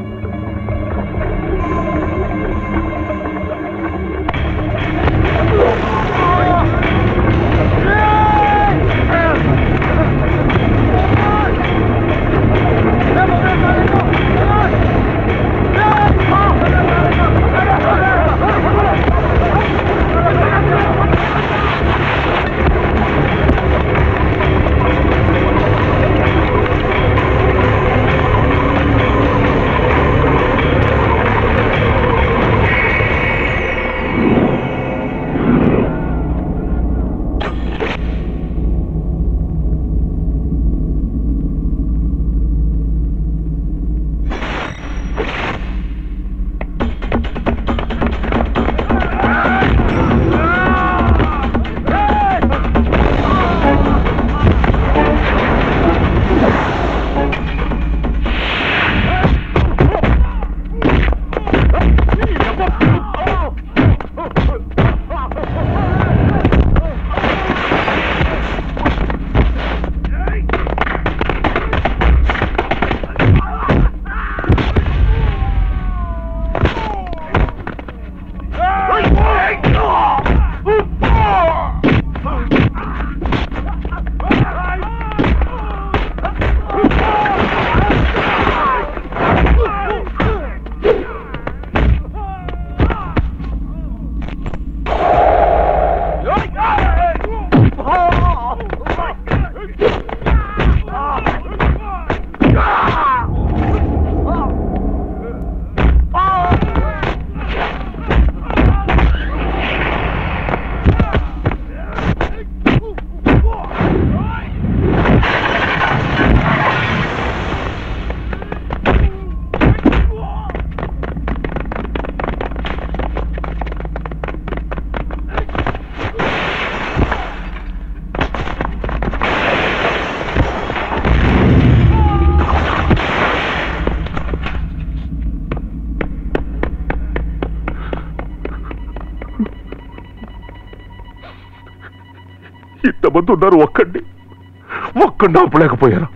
ఇంతమంది ఉన్నారు ఒక్కడిని ఒక్కడిని ఆపలేకపోయారు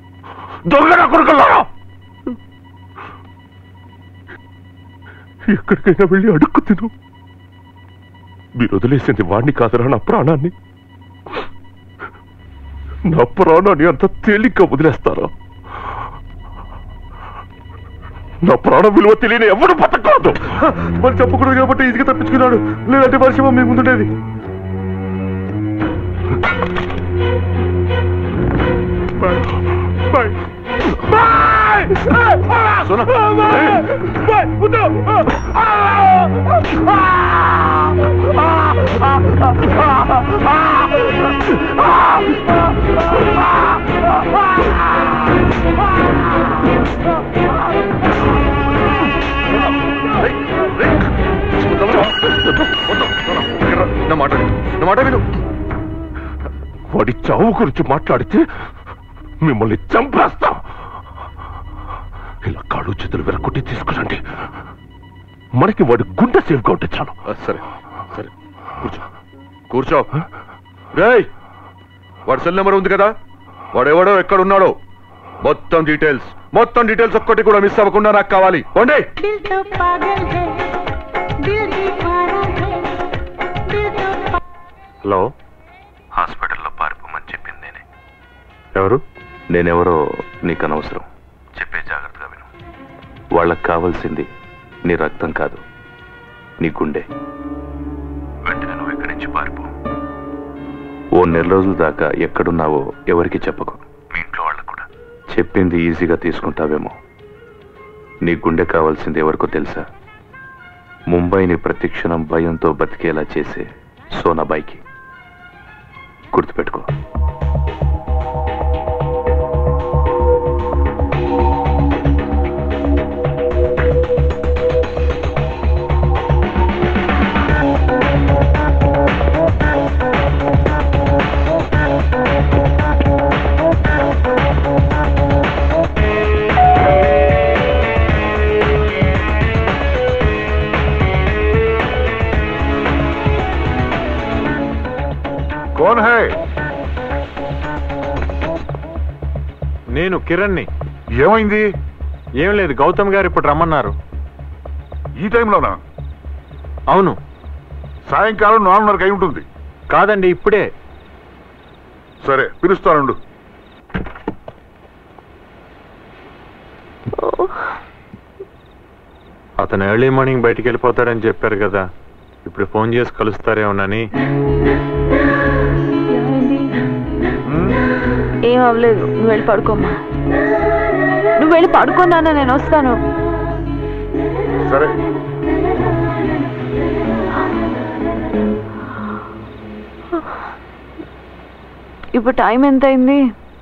దొంగ కొడుకులారా ఎక్కడికైనా వెళ్ళి అడుక్కు తిను మీరు వదిలేసింది వాణ్ణి కాదరా నా ప్రాణాన్ని నా ప్రాణాన్ని అంత తేలిగ్గా వదిలేస్తారా నా ప్రాణం విలువ తెలియని ఎవరు బతకూడదు మరి చెప్పకూడదు కాబట్టి ఈజీగా తప్పించుకున్నాడు లేదంటే వర్షం మీ ముందుండేది Bye. Bye. Bye! నా మాట విను. నా మాట విను వాడి చావు గురించి మాట్లాడితే మిమ్మల్ని చంపేస్తాం ఇలా కాళ్ళు చేతులు వెరకొట్టి తీసుకురండి మనకి వాడి గుండె సేఫ్గా ఉంటే చాలు సరే సరే కూర్చో కూర్చో రేయ్ వాడి సెల్ నెంబర్ ఉంది కదా వాడెవడో ఎక్కడున్నాడో మొత్తం డీటెయిల్స్ మొత్తం డీటెయిల్స్ ఒక్కటి కూడా మిస్ అవ్వకుండా నాకు కావాలి వండి दिल तो पागल है दिल दीवाना है दिल तो హలో హాస్పిటల్లో పారిపోమని చెప్పింది నేనే ఎవరు నేనెవరో నీకు అనవసరం చెప్పే జాగ్రత్తగా విను వాళ్ళకి కావాల్సింది నీ రక్తం కాదు నీ గుండె వెంటనే నువ్వు ఇక్కడి నుంచి పారిపో ఓ నెల రోజుల దాకా ఎక్కడున్నావో ఎవరికి చెప్పకు మీ ఇంట్లో వాళ్ళకు కూడా చెప్పింది ఈజీగా తీసుకుంటావేమో నీ గుండె కావాల్సింది ఎవరికో తెలుసా ముంబైని ప్రతిక్షణం భయంతో బతికేలా చేసే సోనాబాయికి గుర్తుపెట్టుకో कौन है నేను కిరణ్ని ఏమైంది ఏం లేదు గౌతమ్ గారు ఇప్పుడు రమ్మన్నారు ఈ టైంలోనా అవును సాయంకాలం నాలుగున్నరకు అయి ఉంటుంది కాదండి ఇప్పుడే సరే పిలుస్తానుండు అతను ఎర్లీ మార్నింగ్ బయటికి వెళ్ళిపోతాడని చెప్పారు కదా ఇప్పుడు ఫోన్ చేసి కలుస్తారేమోనని ఏం అవ్వలేదు నువ్వు వెళ్ళి పడుకోమ్మా నువ్వు వెళ్ళి పడుకున్నానా నేను వస్తాను సరే ఇప్పుడు టైం ఎంత అయింది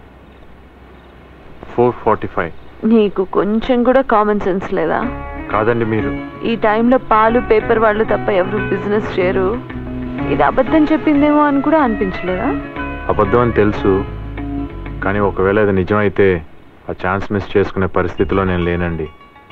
ఫోర్ ఫార్టీ ఫైవ్ నీకు కొంచెం కూడా కామన్ సెన్స్ లేదా కాదండి మీరు ఈ టైంలో పాలు పేపర్ వాళ్ళు తప్ప ఎవరు బిజినెస్ చేయరు ఇది అబద్ధం చెప్పిందేమో అని కూడా అనిపించలేదా అబద్ధం అని తెలుసు కానీ ఒకవేళ అది నిజమైతే ఆ ఛాన్స్ మిస్ చేసుకునే పరిస్థితిలో నేను లేనండి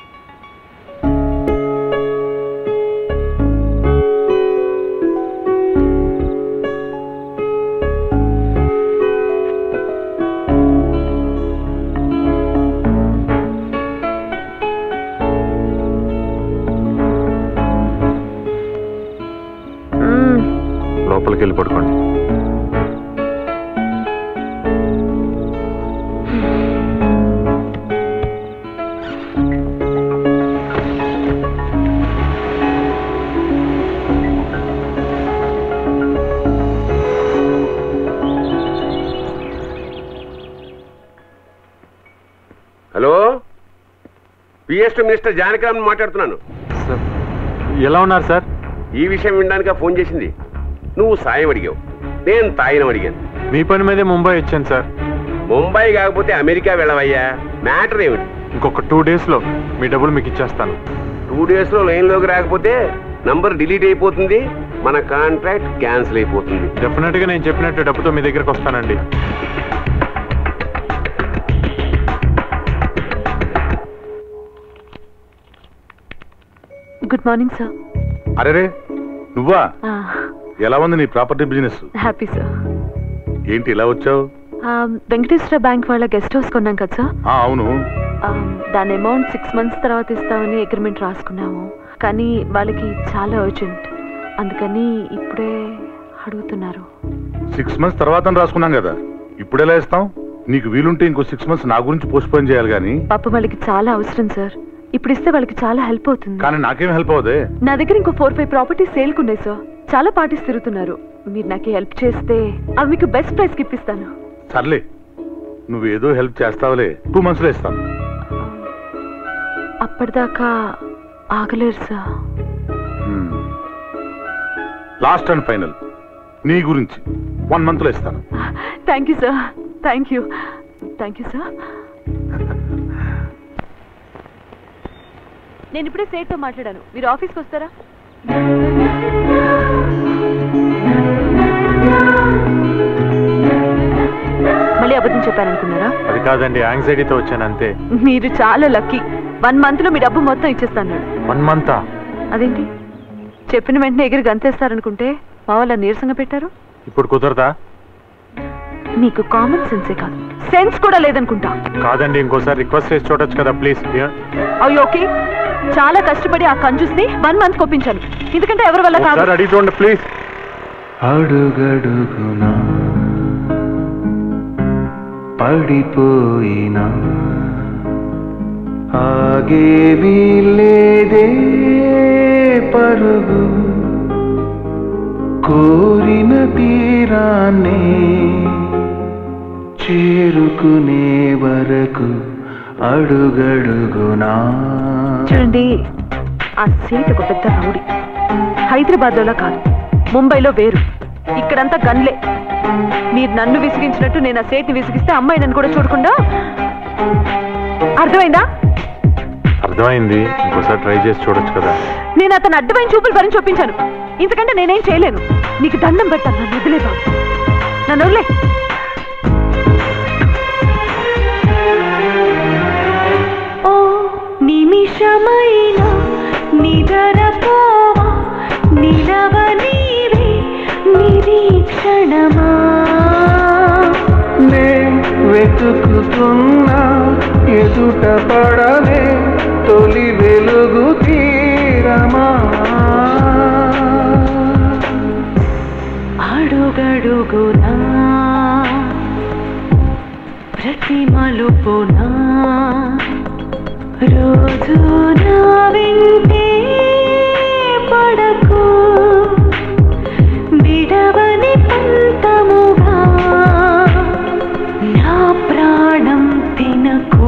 లోపలికి వెళ్ళి పడుకోండి హలో పిఎస్ మినిస్టర్ జానకిరామ్ మాట్లాడుతున్నాను ఎలా ఉన్నారు సార్ ఈ విషయం వినడానిక ఫోన్ చేసింది నువ్వు సాయం అడిగావు నేను తాయినం అడిగాను మీ పని మీదే ముంబై వచ్చాను సార్ ముంబై కాకపోతే అమెరికా వెళ్ళవయ్యా మ్యాటర్ ఏమిటి ఇంకొక టూ డేస్లో మీ డబ్బులు మీకు ఇచ్చేస్తాను టూ డేస్ లో లైన్ లోకి రాకపోతే నంబర్ డిలీట్ అయిపోతుంది మన కాంట్రాక్ట్ క్యాన్సిల్ అయిపోతుంది డెఫినెట్ గా నేను చెప్పినట్టు డబ్బుతో మీ దగ్గరకు వస్తానండి గుడ్ మార్నింగ్ సార్ అరే నువ్వా ఎలా ఉంది నీ ప్రాపర్టీ బిజినెస్ హ్యాపీ సార్ ఏంటి ఇలా వచ్చావు వెంకటేశ్వర బ్యాంక్ వాళ్ళ గెస్ట్ హౌస్ కొన్నాం కదా సార్ ఆ, అవును దాని అమౌంట్ సిక్స్ మంత్స్ తర్వాత ఇస్తామని అగ్రిమెంట్ రాసుకున్నాము కానీ వాళ్ళకి చాలా అర్జెంట్ అందుకని ఇప్పుడే అడుగుతున్నారు సిక్స్ మంత్స్ తర్వాత రాసుకున్నాం కదా ఇప్పుడు ఎలా ఇస్తాం నీకు వీలుంటే ఇంకో సిక్స్ మంత్స్ నా గురించి పోస్ట్ పోన్ చేయాలి కానీ పాప వాళ్ళకి చాలా అవసరం సార్ ఇప్పుడు ఇస్తే వాళ్ళకి చాలా హెల్ప్ అవుతుంది కానీ నాకేం హెల్ప్ అవుదే నా దగ్గర ఇంకో ఫోర్ ఫైవ్ ప్రాపర్టీస్ సేల్కున్నాయి సార్ చాలా పార్టీస్ తిరుగుతున్నారు మీరు నాకు హెల్ప్ చేస్తే అవి మీకు బెస్ట్ ప్రైస్కి ఇప్పిస్తాను సర్లే నువ్వేదో హెల్ప్ చేస్తావులే టూ మంత్స్లో ఇస్తాను అప్పటిదాకా ఆగలేరు సార్ లాస్ట్ అండ్ ఫైనల్ నీ గురించి వన్ మంత్ లో ఇస్తాను thank you sir thank you thank you sir నేను ఇప్పుడే సేట్తో మాట్లాడాను మీరు ఆఫీస్కి వస్తారా మళ్ళీ అబద్ధం చెప్పారనుకున్నారా అది కాదండి యాంగ్జైటీతో వచ్చాను అంతే మీరు చాలా లక్కీ వన్ మంత్ లో మీ డబ్బు మొత్తం ఇచ్చేస్తాను వన్ మంతా అదేంటి చెప్పిన వెంటనే ఎగిరి గంతేస్తారనుకుంటే మా వాళ్ళ నీరసంగా పెట్టారు ఇప్పుడు కుదరదా మీకు కామన్ సెన్సే కాదు సెన్స్ కూడా లేదనుకుంటా కాదండి ఇంకోసారి రిక్వెస్ట్ చేసి చూడొచ్చు కదా ప్లీజ్ అయ్యో ఓకే చాలా కష్టపడి ఆ కంజూస్ని వన్ మంత్ కొప్పించాను ఎందుకంటే ఎవరి వల్ల కాదు ఒకసారి అడిగి చూడండి ప్లీజ్ అడుగడుగునా పడిపోయినా ఆగేవి లేదే పరుగు కోరిన తీరాన్నే చేరుకునే వరకు అడుగడుగునా చూడండి ఆ సీట్ ఒక పెద్ద రౌడీ హైదరాబాద్ లో కాదు ముంబైలో వేరు ఇక్కడంతా గన్లే మీరు నన్ను విసిగించినట్టు నేను ఆ సేట్ని విసిగిస్తే అమ్మాయి నన్ను కూడా చూడకుండా అర్థమైందా అర్థమైంది ఇంకోసారి ట్రై చేసి చూడొచ్చు కదా నేను అతను అడ్డమైన చూపులు భరించి చూపించాను ఇంతకంటే నేనేం చేయలేను నీకు దండం పెడతాను నన్ను వదిలే బాబు నన్ను వదిలే ఓ నిమిషమైన నిదరపోవా నిలవ నీవే నిరీక్షణమా నే వెతుకుతున్నా ఎదుట పడలే తొలి వెలుగు తీరమా అడుగడుగునా ప్రతి మలుపునా రోజు నా వెంటే పడకు విడవని పంతముగా నా ప్రాణం తినకు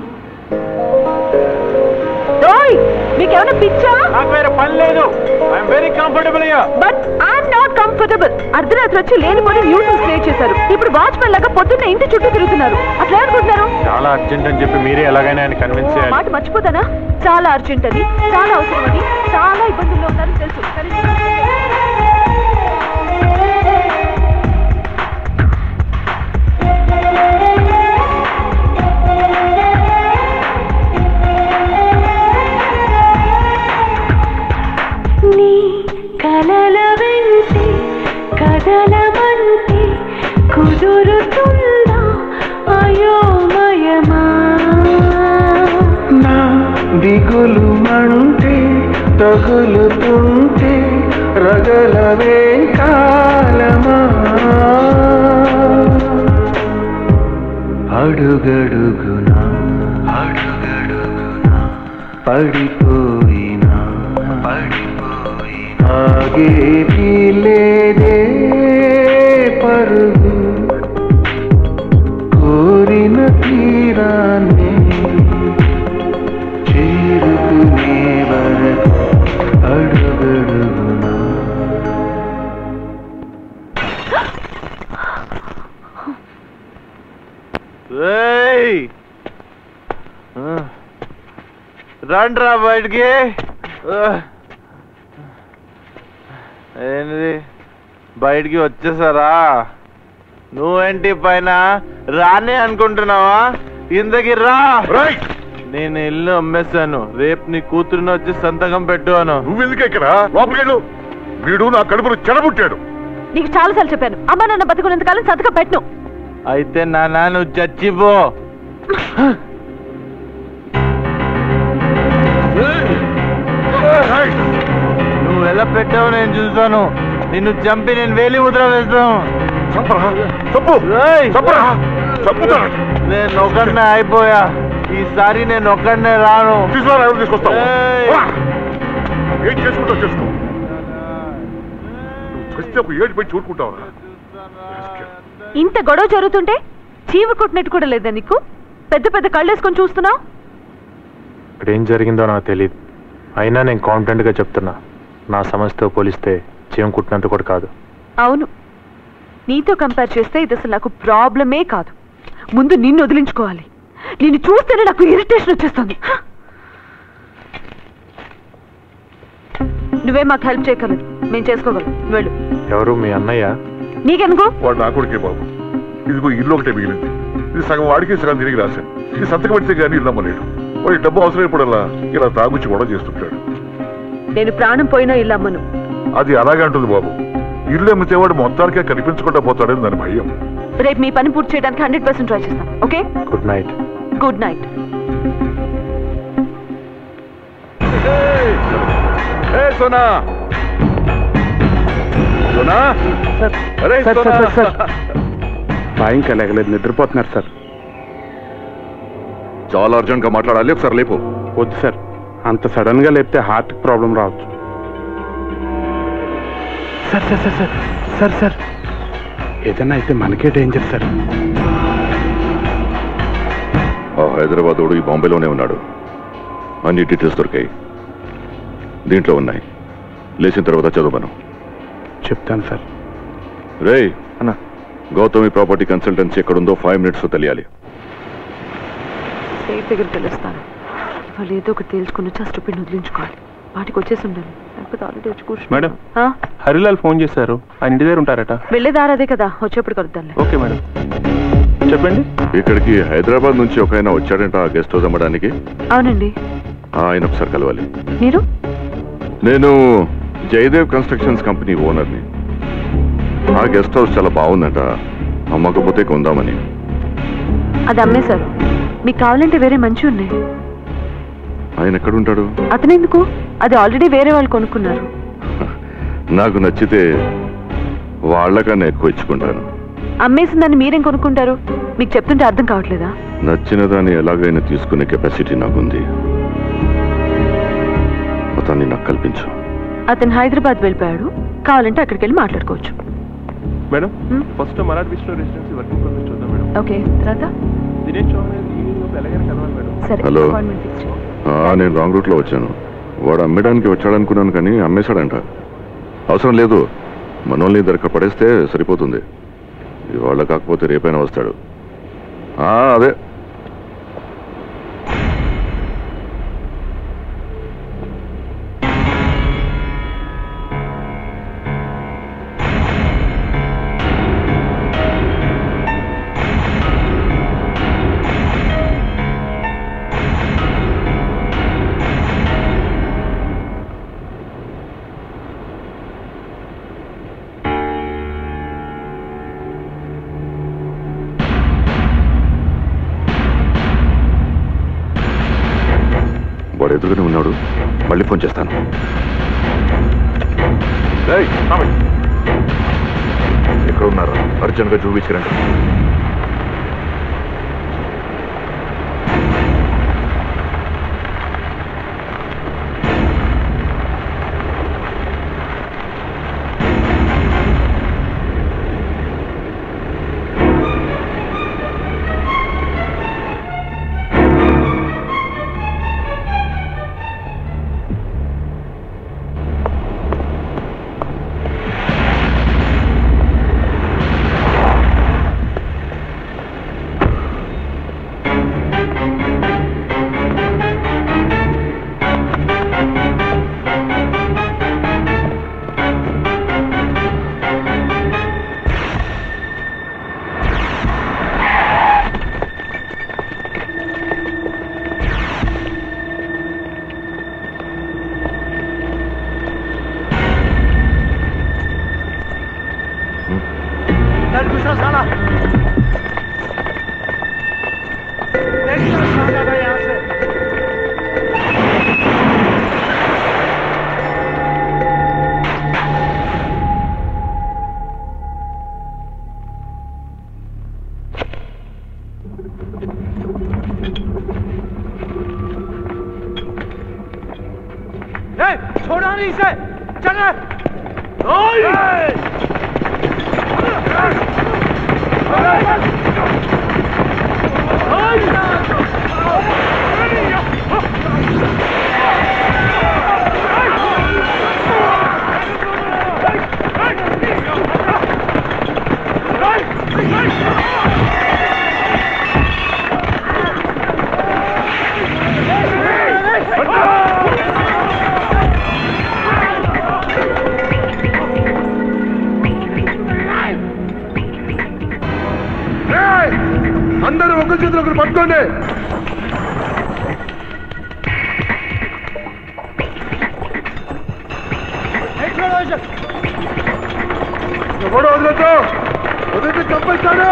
ఓయ్ మీకేమైనా పిచ్చా నాకు వేరే పని లేదు ఐఎమ్ వెరీ కంఫర్టబుల్ అయ్యా బట్ ఐఎమ్ నాట్ కంఫర్టబుల్ అర్ధరాత్రి వచ్చి లేనిపోని న్యూసెన్స్ క్రియేట్ చేశారు ఇప్పుడు వాచ్మెన్ లాగా పొద్దున్న ఇంటి చుట్టూ తిరుగుతున్నారు అట్లా అనుకుంటున్నారు చాలా అర్జెంట్ అని చెప్పి మీరే ఎలాగైనా ఆయన కన్విన్స్ చేయాలి మాట మర్చిపోతానా చాలా అర్జెంట్ అని చాలా అవసరం అని చాలా ఇబ్బందుల్లో ఉన్నారని తెలుసు కానీ నీ కలల వెంటే కదలమంటే కుదురుతుందా అయోమయమా నా దిగులు మంటే తగులుతుంటే రగలవే కాలమా అడుగడుగునా అడుగడుగునా పడిపోయినా పడిపోయినా ఆగేది లేదే పరుగు కోరిన తీరాన్నే చేరుకునే వరకు అడుగడుగునా ఏయ్! ఆ. రండ్రా బయటికి ఆ. ఏంది బయటికి వచ్చేసారా నువ్వేంటి పైన రానే అనుకుంటున్నావా ఇందకి రా నేను ఇల్లు అమ్మేశాను రేపు నీ కూతురుని వచ్చి సంతకం పెట్టు అను నువ్వెందుకు ఇక్కడ లోపలికెళ్ళు వీడు నా కడుపును చెడబుట్టాడు నీకు చాలా సార్లు చెప్పాను అమ్మ నాన్న బతుకున్నంత కాలం సంతకం పెట్టను అయితే నా నాన్న చచ్చిపో నువ్వు ఎలా పెట్టావు నేను చూస్తాను నిన్ను చంపి నేను వేలి ముద్ర వేస్తాను ఏయ్! నేను ఒక్కడనే అయిపోయా ఈసారి నేను ఒక్కడనే రాను తీసుకురా ఎవరు తీసుకొస్తావు ఏయ్! రా. ఏం చేసుకుంటావు చేసుకో నువ్వు చస్తే ఒక ఏడు పెట్టి చూడుకుంటావురా ఇంత గొడవ జరుగుతుంటే చీవ కొట్టినట్టు కూడా లేదా నీకు పెద్ద పెద్ద కళ్ళేసుకొని చూస్తున్నావు అక్కడ ఏం జరిగిందో నాకు తెలియదు అయినా నేను కాన్ఫిడెంట్గా చెప్తున్నా నా సమస్యతో పోలిస్తే చీమ కుట్టినంత కూడా కాదు అవును నీతో కంపేర్ చేస్తే ఇది అసలు నాకు ప్రాబ్లమే కాదు ముందు నిన్ను వదిలించుకోవాలి నిన్ను చూస్తేనే నాకు ఇరిటేషన్ వచ్చేస్తుంది హ! నువ్వే మాకు హెల్ప్ చేయగలరు మేము చేసుకోగలం నువ్వు వెళ్ళు ఎవరు మీ అన్నయ్య నీకెందుకు వాడు నా కొడుకే బాబు ఇదిగో ఇల్లు ఒకటే మిగిలింది ఇది సగం వాడికి సగం తిరిగి రాశాను ఇది సంతకం పెడితే కానీ ఇల్లు అమ్మలేడు వాడి డబ్బు అవసరమైనప్పుడల్లా ఇలా తాగుచ్చి గొడవ చేస్తుంటాడు నేను ప్రాణం పోయినా ఇల్లు అమ్మను అది అలాగే అంటుంది బాబు ఇల్లు అమ్మితే వాడు మొత్తానికే కనిపించకుండా పోతాడని దాని భయం రేపు మీ పని పూర్తి చేయడానికి హండ్రెడ్ పర్సెంట్ ట్రై చేస్తాం okay good night good night ఏ సోనా సోనా అరే సార్, సోనా సార్, సార్, మా ఇంకా లేగలేదు నిద్రపోతున్నారు సార్ చాలా అర్జెంట్ గా మాట్లాడాలి ఒకసారి లేపు వద్దు సార్ అంత సడన్ గా లేపితే హార్ట్ ప్రాబ్లం రావచ్చు sir sir sir sir sir sir ఏదైనా అయితే మనకే డేంజర్ సార్ ఆ హైదరాబాద్ వాడు ఈ బాంబేలోనే ఉన్నాడు అన్ని డీటెయిల్స్ దొరికాయి దీంట్లో ఉన్నాయి లేచిన తర్వాత చదవను చెప్తాను సార్ రేయ్ అన్న గౌతమి ప్రాపర్టీ కన్సల్టెన్సీ ఎక్కడుందో ఫైవ్ మినిట్స్ తెలియాలి సేఫ్ దగ్గర తెలుస్తాను వాళ్ళు ఏదో ఒకటి తేల్చుకుని వచ్చి ఆ స్టూపిడ్ వదిలించుకోవాలి వాటికి వచ్చేసి ఉండాలి లేకపోతే ఆల్రెడీ వచ్చి కూర్చుని మేడం హరిలాల్ ఫోన్ చేశారు ఆయన ఇంటి దగ్గర ఉంటారట వెళ్ళేదారు అదే కదా వచ్చేప్పుడు కలుద్దాంలే ఓకే మేడం చెప్పండి ఇక్కడికి హైదరాబాద్ నుంచి ఒక ఆయన వచ్చాడంట ఆ గెస్ట్ హౌస్ అమ్మడానికి అవునండి ఆ, ఆయన ఒకసారి కలవాలి మీరు నేను జయదేవ్ కన్స్ట్రక్షన్స్ కంపెనీ ఓనర్ని ఆ గెస్ట్ హౌస్ చాలా బాగుందంట అమ్మకపోతే కొందామని అది అమ్మేశారు మీకు కావాలంటే వేరే మంచి ఉన్నాయి ఆయన ఎక్కడుంటాడు అతనెందుకు అది ఆల్రెడీ వేరే వాళ్ళు కొనుక్కున్నారు నాకు నచ్చితే వాళ్ళకన్నా ఎక్కువ ఇచ్చుకుంటాను అమ్మేసిన దాన్ని మీరేం కొనుక్కుంటారు మీకు చెప్తుంటే అర్థం కావట్లేదా నచ్చిన దాన్ని ఎలాగైనా తీసుకునే కెపాసిటీ నాకుంది అతన్ని నాకు కల్పించు అతను హైదరాబాద్ వెళ్ళిపోయాడు కావాలంటే అక్కడికి వెళ్ళి మాట్లాడుకోవచ్చు మేడం ఫస్ట్ మరాఠ్ విష్ణు రెసిడెన్సీ వర్కింగ్ ప్రోగ్రెస్ చూద్దాం మేడం ఓకే తర్వాత దినేష్ చౌహాన్ ఈవినింగ్ లోపు ఎలాగైనా కలవాలి మేడం సరే హలో. appointment fix చేయండి. ఆ, నేను రాంగ్ రూట్లో వచ్చాను వాడు అమ్మడానికి వచ్చాడనుకున్నాను కానీ అమ్మేశాడంట అవసరం లేదు మనోల్ని దొరక పడేస్తే సరిపోతుంది ఇవాళ కాకపోతే రేపైనా వస్తాడు ఆ, అదే వాడు ఎదురుగానే ఉన్నాడు మళ్ళీ ఫోన్ చేస్తాను ఏయ్, ఆమె. ఎక్కడ ఉన్నారు అర్జెంట్గా చూపించరండి सर दूसरा साला एक तरफ साला था यहाँ से ए, छोड़ो नहीं इसे चल ओए! అందరూ ఒకరి చేతులు ఒకరు పట్టుకోండి ఎవడో వదలొద్దు వదిలితే చంపేస్తాడు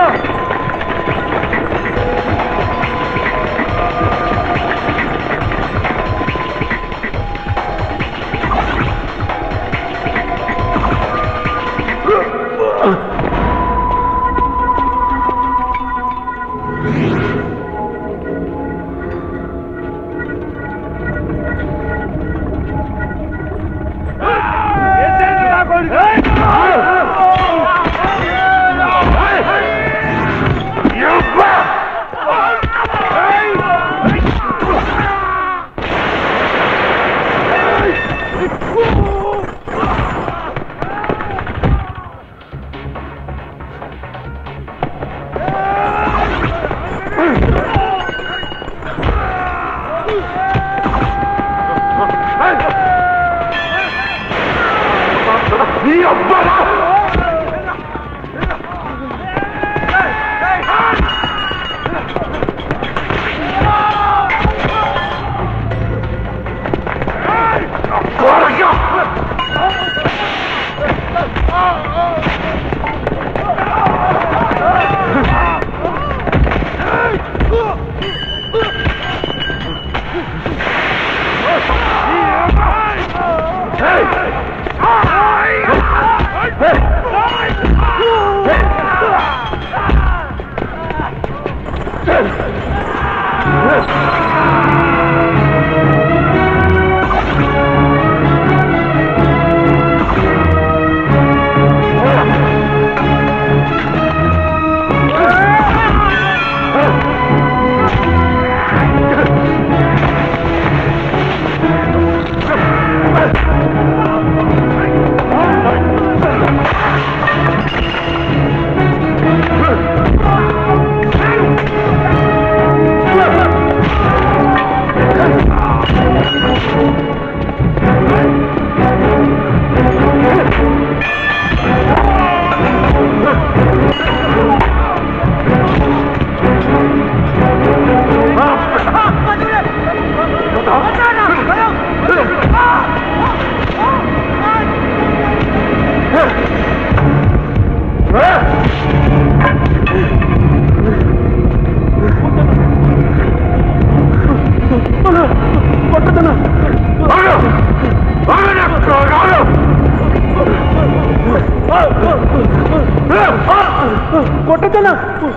కొట్టదనా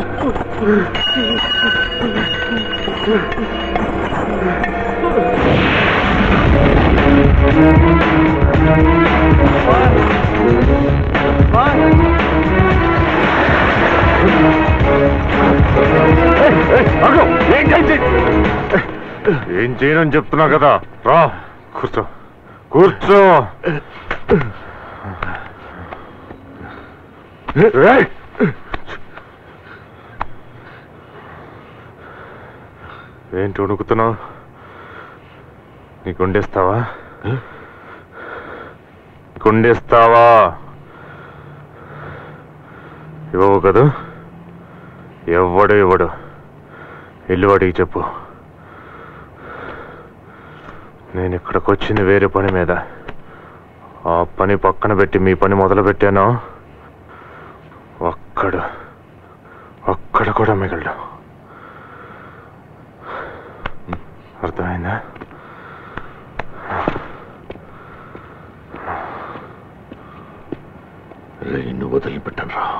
ఏం చేయనని చెప్తున్నా కదా రా కూర్చో కూర్చో ఏయ్! ఏంటి వణుకుతున్నావు నీకు వండేస్తావా కొండేస్తావా ఇవ్వవు కదా ఎవడు ఇవ్వడు ఇల్లు వాడికి చెప్పు నేను ఇక్కడికి వచ్చింది వేరే పని మీద ఆ పని పక్కన పెట్టి మీ పని మొదలు పెట్టాను ఒక్కడు ఒక్కడ కూడా మిగలడు అర్థమైందా రైలు వదిలిపెట్టను రా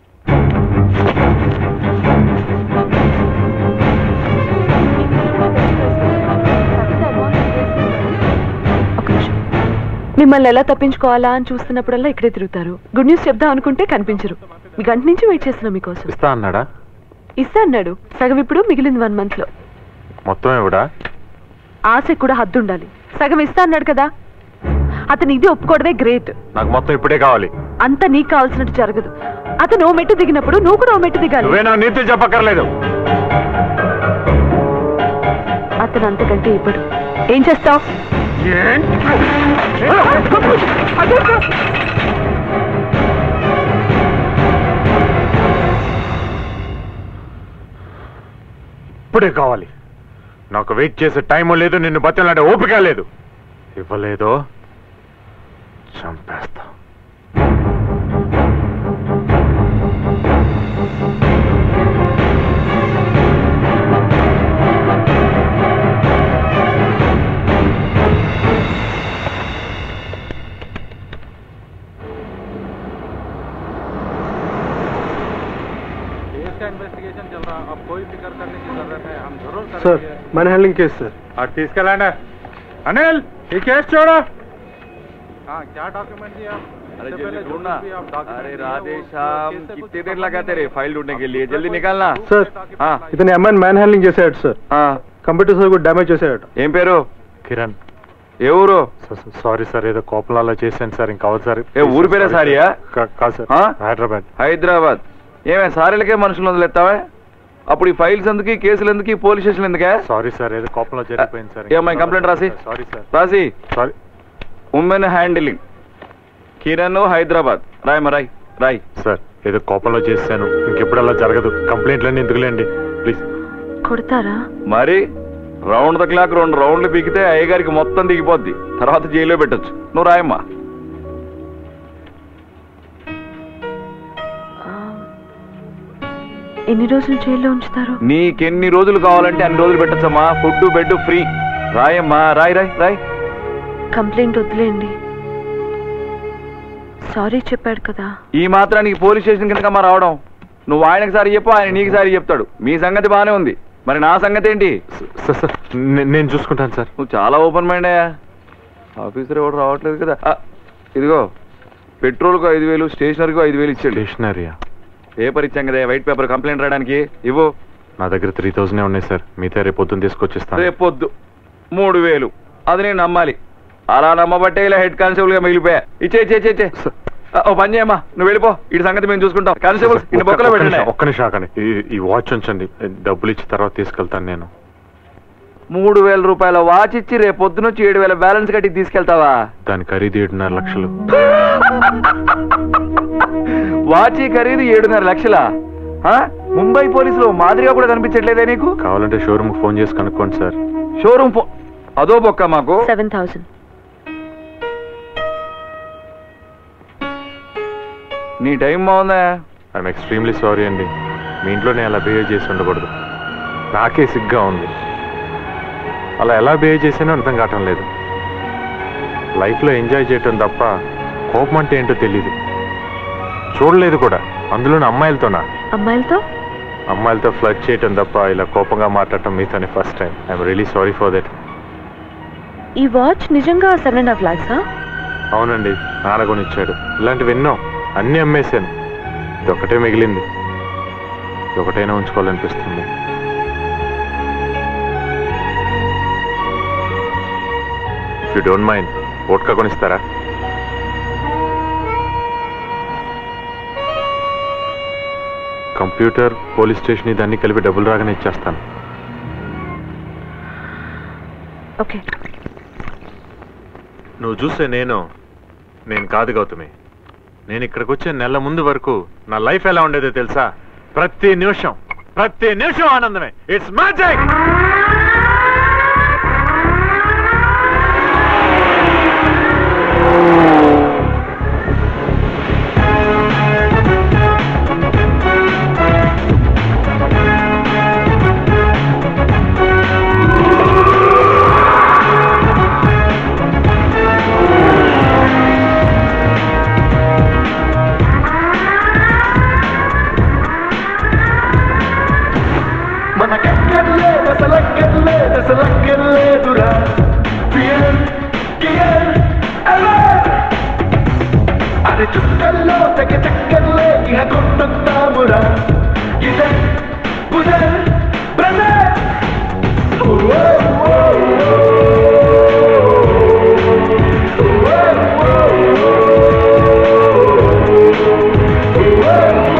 ఒక నిమిషం మిమ్మల్ని ఎలా తప్పించుకోవాలా అని చూస్తున్నప్పుడల్లా ఇక్కడే తిరుగుతారు గుడ్ న్యూస్ చెప్దాం అనుకుంటే కనిపించరు మీ గంట నుంచి వెయిట్ చేస్తున్నా మీకోసం ఇస్తా అన్నాడా ఇస్తా అన్నాడు సగం ఇప్పుడు మిగిలింది వన్ మంత్ లో మొత్తం ఎవడా ఆశకు కూడా హద్దు ఉండాలి సగం ఇస్తా అన్నాడు కదా అతను ఇది ఒప్పుకోవడమే గ్రేట్ నాకు మొత్తం ఇప్పుడే కావాలి అంత నీకు కావాల్సినట్టు జరగదు అతను ఓ మెట్టు దిగినప్పుడు నువ్వు కూడా ఓ మెట్టు దిగాలి నువ్వే నా నీతులు చెప్పక్కర్లేదు అతను అంతకంటే ఇప్పుడు ఏం చేస్తావు ఇప్పుడే కావాలి నాకు వెయిట్ చేసే టైం లేదు నిన్ను బతిలాడే ఓపిక లేదు ఇవ్వలేదో చంపేస్తా సార్ మన హ్యాండ్లింగ్ కేసు సార్ అటు తీసుకెళ్ళండి అనిల్ ఈ కేసు చూడు क्या डॉक्यूमेंट दिया अरे जल्दी ढूंढना अरे राधे श्याम कितने देर लगाते रहे फाइल ढूंढने के लिए जल्दी निकालना సార్ हाँ ఇతని అమ్మాయిని మ్యాన్ హ్యాండ్లింగ్ చేసాడు సార్ కంప్యూటర్ సార్ కూడా డ్యామేజ్ చేసాడు ఏం పేరు కిరణ్ ఏ ఊరు సారీ సార్ ఏదో కోపంలో అలా చేశాను సార్ ఇంకా అవుతుంది సార్ ఏ ఊరి పేరే సారియా కా- కాదు సార్ ఆ? హైదరాబాద్ హైదరాబాద్ ఏమే సారీలకే మనుషులు వదిలేస్తావా అప్పుడు ఈ ఫైల్స్ ఎందుకు ఈ కేసులు ఎందుకు ఈ పోలీస్ స్టేషన్ ఎందుకే సారీ సార్ ఏదో కోపంలో జరిగిపోయింది సార్ ఏమ్మాయి కంప్లైంట్ రాసి సారీ సార్ రాసి sorry women handling Kiran Hyderabad రాయమ్మ రాయ్ రాయ్ సార్ ఏదో కోపంలో చేశాను ఇంకెప్పుడు అలా జరగదు కంప్లైంట్లన్నీ ఎందుకులేండి ప్లీజ్ కొడతారా మరి రౌండ్ ద క్లాక్ రెండు రౌండ్లు పీకితే అయ్యగారికి మొత్తం దిగిపోద్ది తర్వాత జైల్లో పెట్టొచ్చు నువ్వు రాయమ్మా ఎన్ని రోజులు జైల్లో ఉంచుతారు నీకెన్ని రోజులు కావాలంటే అన్ని రోజులు పెట్టచ్చమ్మా ఫుడ్ బెడ్ ఫ్రీ రాయమ్మా రాయ్ రాయ్ రాయ్ కంప్లైంట్ వదిలేండి సారీ చెప్పాడు కదా ఈ మాత్రానికి పోలీస్ స్టేషన్ కిందకమ్మా రావడం నువ్వు ఆయనకి సారి చెప్పు ఆయన నీకు సారి చెప్తాడు మీ సంగతి బాగానే ఉంది మరి నా సంగతి ఏంటి సార్ సార్ నే- నేను చూసుకుంటాను సార్ నువ్వు చాలా ఓపెన్ మైండ్ అయ్యా ఆఫీసర్ ఎవరు రావట్లేదు కదా ఆ, ఇదిగో పెట్రోల్కు ఐదు వేలు స్టేషనరీకి ఐదు వేలు ఇచ్చాడు స్టేషనరీయా పేపర్ ఇచ్చాం కదా వైట్ పేపర్ కంప్లైంట్ రాయడానికి ఇవ్వు నా దగ్గర త్రీ థౌసండ్ ఉన్నాయి సార్ మిగతా రేపు పొద్దున్న తీసుకొచ్చిస్తాను రేపొద్దు మూడు వేలు అది నేను నమ్మాలి అలా నమ్మబట్టే ఇలా హెడ్ కానిస్టేబుల్ గా మిగిలిపోయా ఇచ్చే ఇచ్చే ఇచ్చే ఇచ్చే ఆ, ఓ పని చేయమ్మా నువ్వు వెళ్ళిపో ఇటు సంగతి మేము చూసుకుంటాం కానిస్టేబుల్ ఇన్ని ఒక్క- బొక్కలో ఒక్క పెట్టండి నిమిషం, ఒక్క నిమిషం ఆగండి ఈ- ఈ వాచ్ ఉంచండి డబ్బులు ఇచ్చి తర్వాత తీసుకెళ్తాను నేను మూడు వేల రూపాయల వాచ్ ఇచ్చి రేపు పొద్దునొచ్చి ఏడు వేల బ్యాలెన్స్ కట్టి తీసుకెళ్తావా దాని ఖరీదు ఏడున్నర లక్షలు వాచి ఖరీదు ఏడున్నర లక్షలా ఆ? ముంబై పోలీసులు మాదిరిగా కూడా కనిపించట్లేదే నీకు కావాలంటే షోరూమ్ ఫోన్ చేసి కనుక్కోండి సార్ షోరూమ్ ఫో అదో బొక్క మాకు సెవెన్ థౌసండ్ నీ టైం బాగుందా ఐఎమ్ ఎక్స్ట్రీమ్లీ సారీ అండి మీ ఇంట్లో నేను అలా బిహేవ్ చేసి ఉండకూడదు నాకే సిగ్గా ఉంది అలా ఎలా బిహేవ్ చేసానో అర్థం కావటం లేదు లైఫ్లో ఎంజాయ్ చేయటం తప్ప కోపం అంటే ఏంటో తెలియదు చూడలేదు కూడా అందులోని అమ్మాయిలతోనా అమ్మాయిలతో అమ్మాయిలతో ఫ్లడ్ చేయటం తప్ప ఇలా కోపంగా మాట్లాడటం మీతోనే first time I'm really sorry for that ఈ వాచ్ నిజంగా సెవెన్ అండ్ హాఫ్ లాక్సా అవునండి నాన్న కొనిచ్చాడు ఇలాంటివి ఎన్నో అన్నీ అమ్మేశాను ఇది ఒకటే మిగిలింది ఇది ఒకటైనా ఉంచుకోవాలనిపిస్తుంది if you don't mind vodka కొనిస్తారా కంప్యూటర్ పోలీస్ స్టేషన్ ఇదన్నీ కలిపి డబ్బులు రాగానే ఇచ్చేస్తాను ఓకే నువ్వు చూస్తే నేను నేను కాదు గౌతమి నేను ఇక్కడికి వచ్చే నెల ముందు వరకు నా లైఫ్ ఎలా ఉండేదో తెలుసా ప్రతి నిమిషం ప్రతి నిమిషం ఆనందమే ఇట్స్ మ్యాజిక్ మనకెక్కర్లేదు అసలక్కర్లేదు అసలక్కర్లేదురా ఫియర్ గియర్ అది చుక్కల్లో తెగ చక్కర్లే ఇహ కొట్టొద్దామురా ఇదే బుదే బ్రదర్ Oh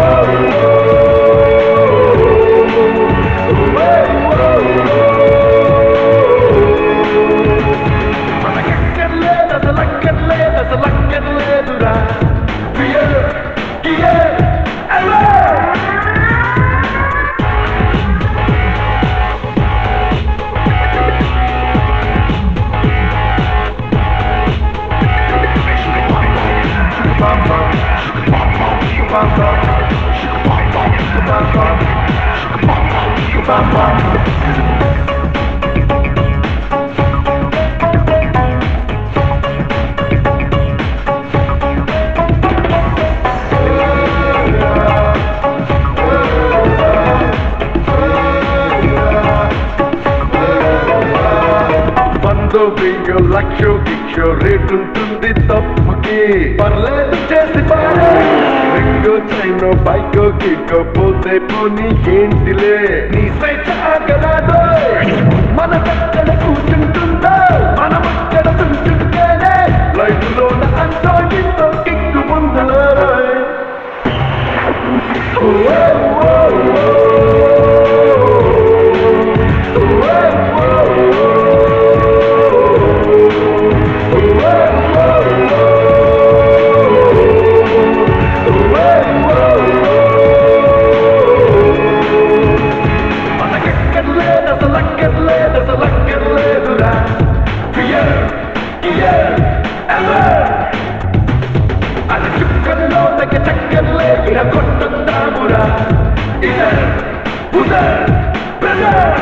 వందో వెయ్యో లక్షో గిక్షో రేట్ ఉంటుంది తప్పుకి పర్లేదు చేసి పారే రింగో చైనో బైకో కిక్కో పోతే పోనీ ఏంటిలే నీ సైట్ ఆగరాదో మన పక్కన కూర్చుంటుందో మన పక్కన తుంటుంటేనే లైఫ్ లోన అంతో ఇంతో కిక్కు ముందలే ఓ ఓ మనకెక్కర్లేదు అసలు అక్కర్లేదు అసలు అక్కర్లేదురా ఫియర్ కియర్ ఎవర్ అది చుక్కల్లో తగ్గ చక్కర్లే ఇలా కొట్టుతామురా ఇదర్ ఉదర్ బ్రదర్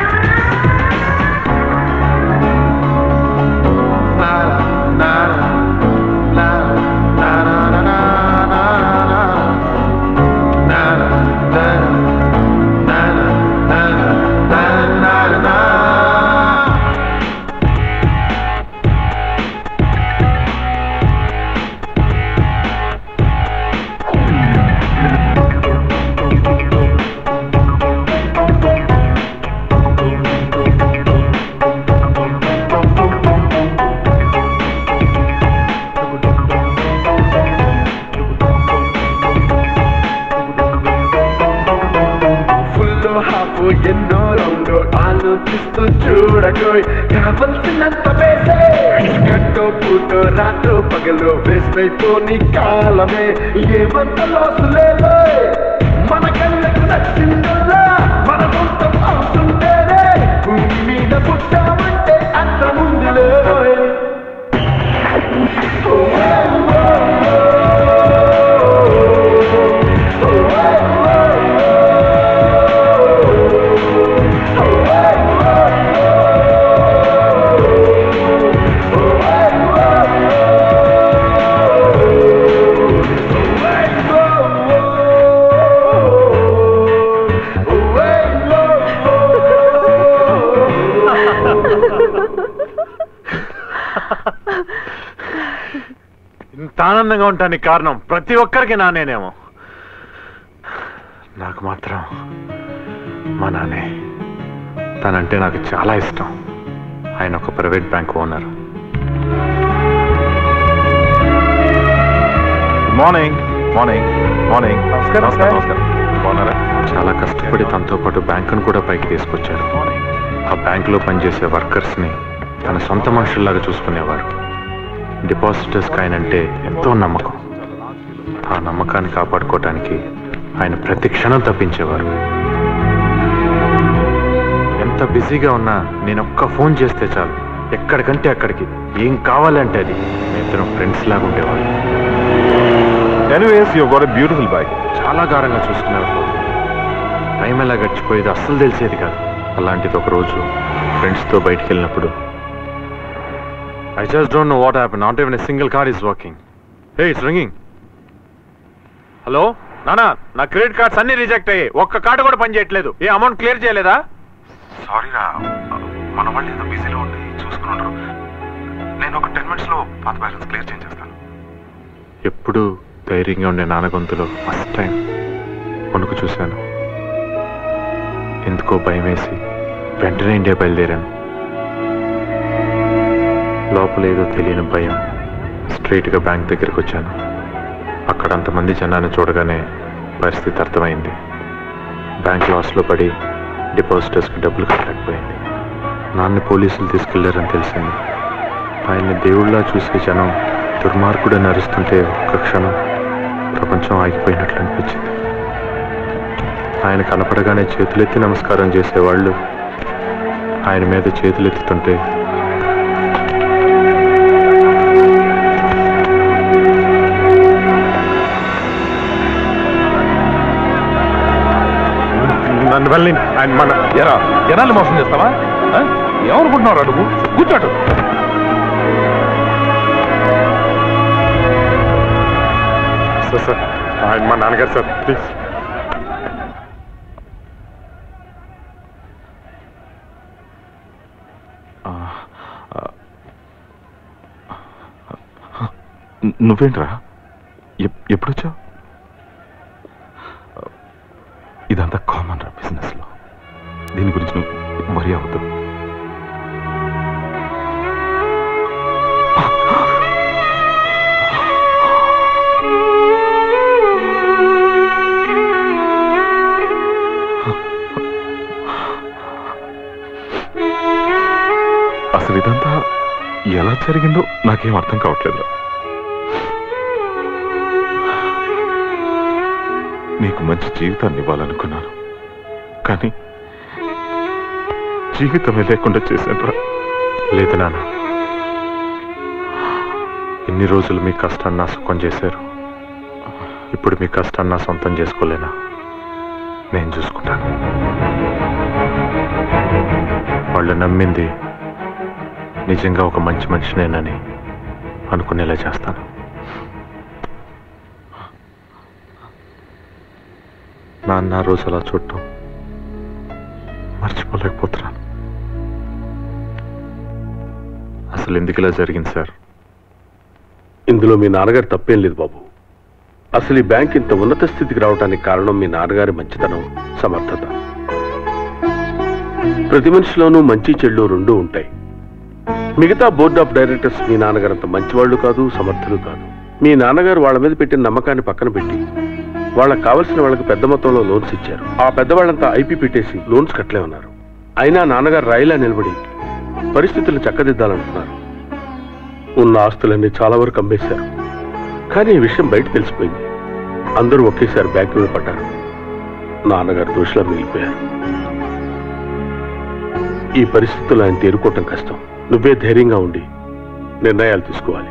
ఫుల్ హాఫ్ ఎన్నో రౌండ్ ఆలోచిస్తూ చూడకోయ్ కావలసినంత వేసే గంటో పూటో రాత్రో పగలు వేస్ట్ అయిపోని కాలమే ఏమంత లోసు లేదో మన కళ్ళకు నచ్చిందల్లా మన సొంతం అవుతుంటేనే భూమి మీద పుట్టామంటే అంత ముందు లేదోయ్ ఇంత ఆనందంగా ఉండటానికి కారణం ప్రతి ఒక్కరికి నానేనేమో నాకు మాత్రం మా నాన్నే తనంటే నాకు చాలా ఇష్టం ఆయన ఒక private bank owner morning morning morning నమస్కారం, సార్. నమస్కారం బాగున్నారా చాలా కష్టపడి తనతో పాటు బ్యాంకును కూడా పైకి తీసుకొచ్చారు ఆ బ్యాంకులో పనిచేసే వర్కర్స్ని తన సొంత మనుషుల్లాగా చూసుకునేవారు డిపాజిటర్స్కి ఆయన అంటే ఎంతో నమ్మకం ఆ నమ్మకాన్ని కాపాడుకోవటానికి ఆయన ప్రతి క్షణం తప్పించేవారు ఎంత బిజీగా ఉన్నా నేను ఒక్క ఫోన్ చేస్తే చాలు ఎక్కడికంటే అక్కడికి ఏం కావాలంటే అది ఇద్దరం ఫ్రెండ్స్ లాగా ఉండేవారు anyways you got beautiful bike చాలా గారంగా చూసుకునేవారు టైం ఎలా గడిచిపోయేది అస్సలు తెలిసేది కాదు అలాంటిది ఒక రోజు ఫ్రెండ్స్తో బయటికి వెళ్ళినప్పుడు I just don't know what happen not even a single car is working hey it's ringing hello నానా నా క్రెడిట్ కార్డ్స్ అన్ని రిజెక్ట్ అయ్యాయి ఒక్క కార్డు కూడా పని చేయట్లేదు ఏ అమౌంట్ క్లియర్ చేయలేదా సారీరా మన వాళ్ళు ఏదో బిజీలో ఉండి చూసుకున్నారు నేను ఒక టెన్ మినిట్స్లో పాత బ్యాలెన్స్ క్లియర్ చేసేస్తాను ఎప్పుడు ధైర్యంగా ఉండే నాన్న గొంతులో ఫస్ట్ టైం వణుకు చూశాను ఎందుకో భయం వేసి వెంటనే ఇండియా బయలుదేరాను లోపల ఏదో తెలియని భయం స్ట్రైట్గా బ్యాంక్ దగ్గరికి వచ్చాను అక్కడ అంతమంది జనాన్ని చూడగానే పరిస్థితి అర్థమైంది బ్యాంక్ లాస్లో పడి డిపాజిటర్స్కి డబ్బులు కట్టలేకపోయింది నాన్న పోలీసులు తీసుకెళ్లారని తెలిసింది ఆయన్ని దేవుళ్ళ చూసే జనం దుర్మార్గుడని అరుస్తుంటే ఒక్క క్షణం ప్రపంచం ఆగిపోయినట్లు అనిపించింది ఆయన కనపడగానే చేతులెత్తి నమస్కారం చేసేవాళ్ళు ఆయన మీద చేతులెత్తుతుంటే నన్ను వెళ్ళి ఆయన మన ఎరా జనాలు మోసం చేస్తావా ఆ? ఏమనుకుంటున్నావు నువ్వు కూర్చోటు సార్ సార్ ఆయన మా నాన్నగారు సార్ ప్లీజ్ నువ్వేంట్రా ఎప్- ఎప్పుడొచ్చావు ఇదంతా కామన్ రా బిజినెస్లో దీని గురించి నువ్వు వరి అవ్వద్దు అసలు ఇదంతా ఎలా జరిగిందో నాకేం అర్థం కావట్లేదు నీకు మంచి జీవితాన్ని ఇవ్వాలనుకున్నాను కానీ జీవితమే లేకుండా చేశాను రా లేదు నాన్న ఇన్ని రోజులు మీ కష్టాన్ని నా సుఖం చేశారు ఇప్పుడు మీ కష్టాన్ని నా సొంతం చేసుకోలేనా నేను చూసుకుంటాను వాళ్ళు నమ్మింది నిజంగా ఒక మంచి మనిషినేనని అనుకునేలా చేస్తాను నాన్న ఆ రోజు అలా చూడటం మర్చిపోలేకపోతున్నాను అసలు ఎందుకు ఇలా జరిగింది సార్ ఇందులో మీ నాన్నగారి తప్పేం లేదు బాబు అసలు ఈ బ్యాంక్ ఇంత ఉన్నత స్థితికి రావడానికి కారణం మీ నాన్నగారి మంచితనం సమర్థత ప్రతి మనిషిలోనూ మంచి చెడు రెండూ ఉంటాయి మిగతా బోర్డ్ ఆఫ్ డైరెక్టర్స్ మీ నాన్నగారు అంత మంచివాళ్ళు కాదు సమర్థులు కాదు మీ నాన్నగారు వాళ్ళ మీద పెట్టిన నమ్మకాన్ని పక్కన పెట్టి వాళ్ళకి కావలసిన వాళ్ళకి పెద్ద మొత్తంలో లోన్స్ ఇచ్చారు ఆ పెద్దవాళ్ళంతా ఐపీ పెట్టేసి లోన్స్ కట్టలేమన్నారు అయినా నాన్నగారు రాయిలా నిలబడి పరిస్థితులను చక్కదిద్దాలంటున్నారు ఉన్న ఆస్తులన్నీ చాలా వరకు అమ్మేశారు కానీ ఈ విషయం బయట తెలిసిపోయింది అందరూ ఒకేసారి బ్యాంకు మీద పడ్డారు నాన్నగారు దోషులా మిగిలిపోయారు ఈ పరిస్థితుల్లో ఆయన తేరుకోవటం కష్టం నువ్వే ధైర్యంగా ఉండి నిర్ణయాలు తీసుకోవాలి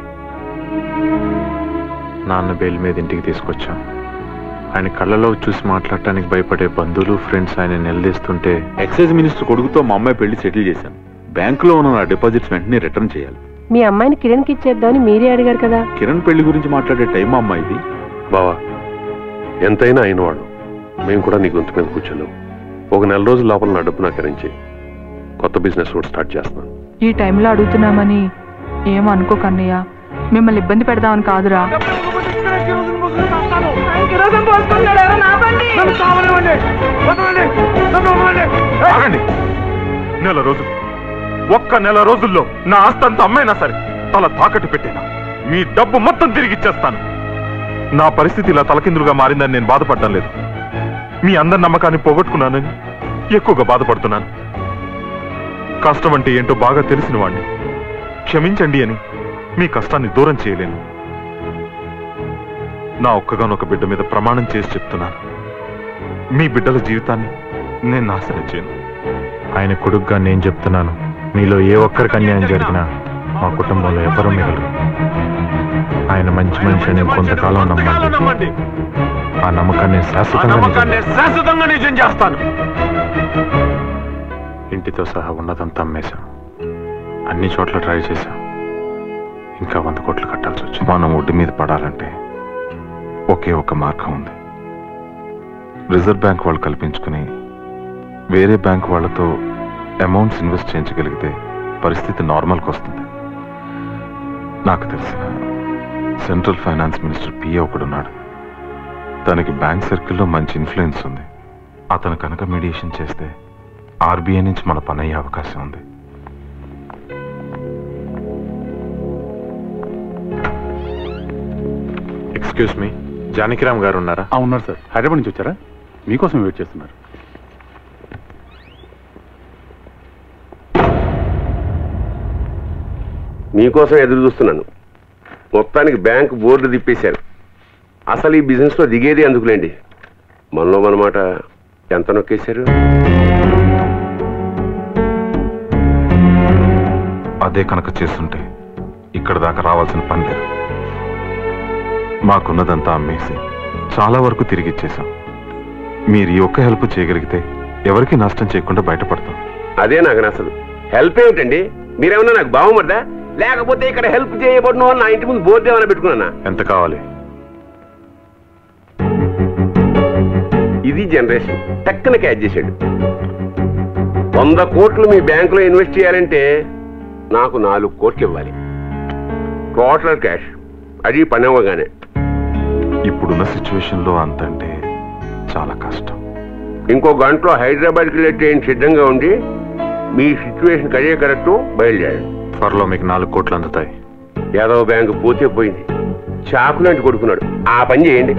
నాన్న బెయిల్ మీద ఇంటికి తీసుకొచ్చాం ఆయన కళ్ళలో చూసి మాట్లాడటానికి భయపడే బంధువులు ఫ్రెండ్స్ ఆయన నిలదీస్తుంటే ఎక్సైజ్ మినిస్టర్ కొడుకుతో మా అమ్మాయి పెళ్లి సెటిల్ చేశాను బ్యాంకులో ఉన్న నా డిపాజిట్స్ వెంటనే రిటర్న్ చేయాలి మీ అమ్మాయిని కిరణ్కి ఇచ్చేద్దామని మీరే అడిగారు కదా కిరణ్ పెళ్లి గురించి మాట్లాడే టైం మా అమ్మాయిది బావా ఎంతైనా అయినవాడు మేము కూడా నీ గొంతు మీద కూర్చోలేం ఒక నెల రోజుల లోపల నా డబ్బు నాకు అరేంజ్ చేయి కొత్త బిజినెస్ కూడా స్టార్ట్ చేస్తున్నాను ఈ టైంలో అడుగుతున్నామని ఏం అనుకోకన్నయ్య మిమ్మల్ని ఇబ్బంది పెడదామని కాదురా ఆగండి నెల రోజులు ఒక్క నెల రోజుల్లో నా ఆస్తంతా అమ్మైనా సరే తల తాకట్టు పెట్టేనా మీ డబ్బు మొత్తం తిరిగి ఇచ్చేస్తాను నా పరిస్థితి ఇలా తలకిందులుగా మారిందని నేను బాధపడడం లేదు మీ అందరి నమ్మకాన్ని పోగొట్టుకున్నానని ఎక్కువగా బాధపడుతున్నాను కష్టం అంటే ఏంటో బాగా తెలిసిన వాణ్ణి క్షమించండి అని మీ కష్టాన్ని దూరం చేయలేను నా ఒక్కగానొక బిడ్డ మీద ప్రమాణం చేసి చెప్తున్నాను మీ బిడ్డల జీవితాన్ని నేను నాశనం చేయను ఆయన కొడుకుగా నేను చెప్తున్నాను మీలో ఏ ఒక్కరికి అన్యాయం జరిగినా మా కుటుంబంలో ఎవరు మిగలరు ఆయన మంచి మనిషి అని కొంతకాలం నమ్మండి ఆ నమ్మకాన్ని శాశ్వతంగా నిజం- శాశ్వతంగా నిజం చేస్తాను ఇంటితో సహా ఉన్నదంతా అమ్మేశాం అన్ని చోట్ల ట్రై చేశాం ఇంకా వంద కోట్లు కట్టాల్సి వచ్చింది మనం ఒడ్డు మీద పడాలంటే ఒకే ఒక మార్గం ఉంది రిజర్వ్ బ్యాంక్ వాళ్ళు కల్పించుకుని వేరే బ్యాంక్ వాళ్ళతో అమౌంట్స్ ఇన్వెస్ట్ చేయించగలిగితే పరిస్థితి నార్మల్కి వస్తుంది నాకు తెలిసిన సెంట్రల్ ఫైనాన్స్ మినిస్టర్ పిఏ ఒకడున్నాడు తనకి బ్యాంక్ సర్కిల్లో మంచి ఇన్ఫ్లుయెన్స్ ఉంది అతను కనుక మీడియేషన్ చేస్తే ఆర్బీఐ నుంచి మన పని అయ్యే అవకాశం ఉంది ఎక్స్క్యూజ్ మీ జానకిరామ్ గారు ఉన్నారా ఆ, ఉన్నారు సార్ హైదరాబాద్ నుంచి వచ్చారా మీకోసం వెయిట్ చేస్తున్నారు మీకోసం ఎదురు చూస్తున్నాను మొత్తానికి బ్యాంక్ బోర్డు తిప్పేశారు అసలు ఈ బిజినెస్లో దిగేది అందుకులేండి మనలో మనమాట ఎంత నొక్కేశారు అదే కనుక చేస్తుంటే ఇక్కడ దాకా రావాల్సిన పని లేదు మాకున్నదంతా అమ్మేసి చాలా వరకు తిరిగి ఇచ్చేసాం మీరు ఈ ఒక్క హెల్ప్ చేయగలిగితే ఎవరికి నష్టం చేయకుండా బయటపడతాం అదే నాకు నచ్చదు హెల్ప్ ఏమిటండి మీరేమన్నా నాకు బాగుమరదా లేకపోతే ఇక్కడ హెల్ప్ చేయబడిన వాళ్ళు నా ఇంటి ముందు బోర్డు ఏమైనా పెట్టుకున్నానా ఎంత కావాలి ఇది జనరేషన్ టక్కన క్యాచ్ చేశాడు వంద కోట్లు మీ బ్యాంకులో ఇన్వెస్ట్ చేయాలంటే నాకు నాలుగు కోట్లు ఇవ్వాలి టోటల్ క్యాష్ అది పని అవ్వగానే ఇప్పుడున్న సిచ్యువేషన్ లో అంతంటే చాలా కష్టం ఇంకో గంటలో హైదరాబాద్కి వెళ్ళే ట్రైన్ సిద్ధంగా ఉండి మీ సిచ్యువేషన్ అదే కరెక్ట్ బయలుదేరండి త్వరలో మీకు నాలుగు కోట్లు అందుతాయి యాదవ బ్యాంకు పోతే పోయింది చాకులాంటి కొడుకున్నాడు ఆ పని చేయండి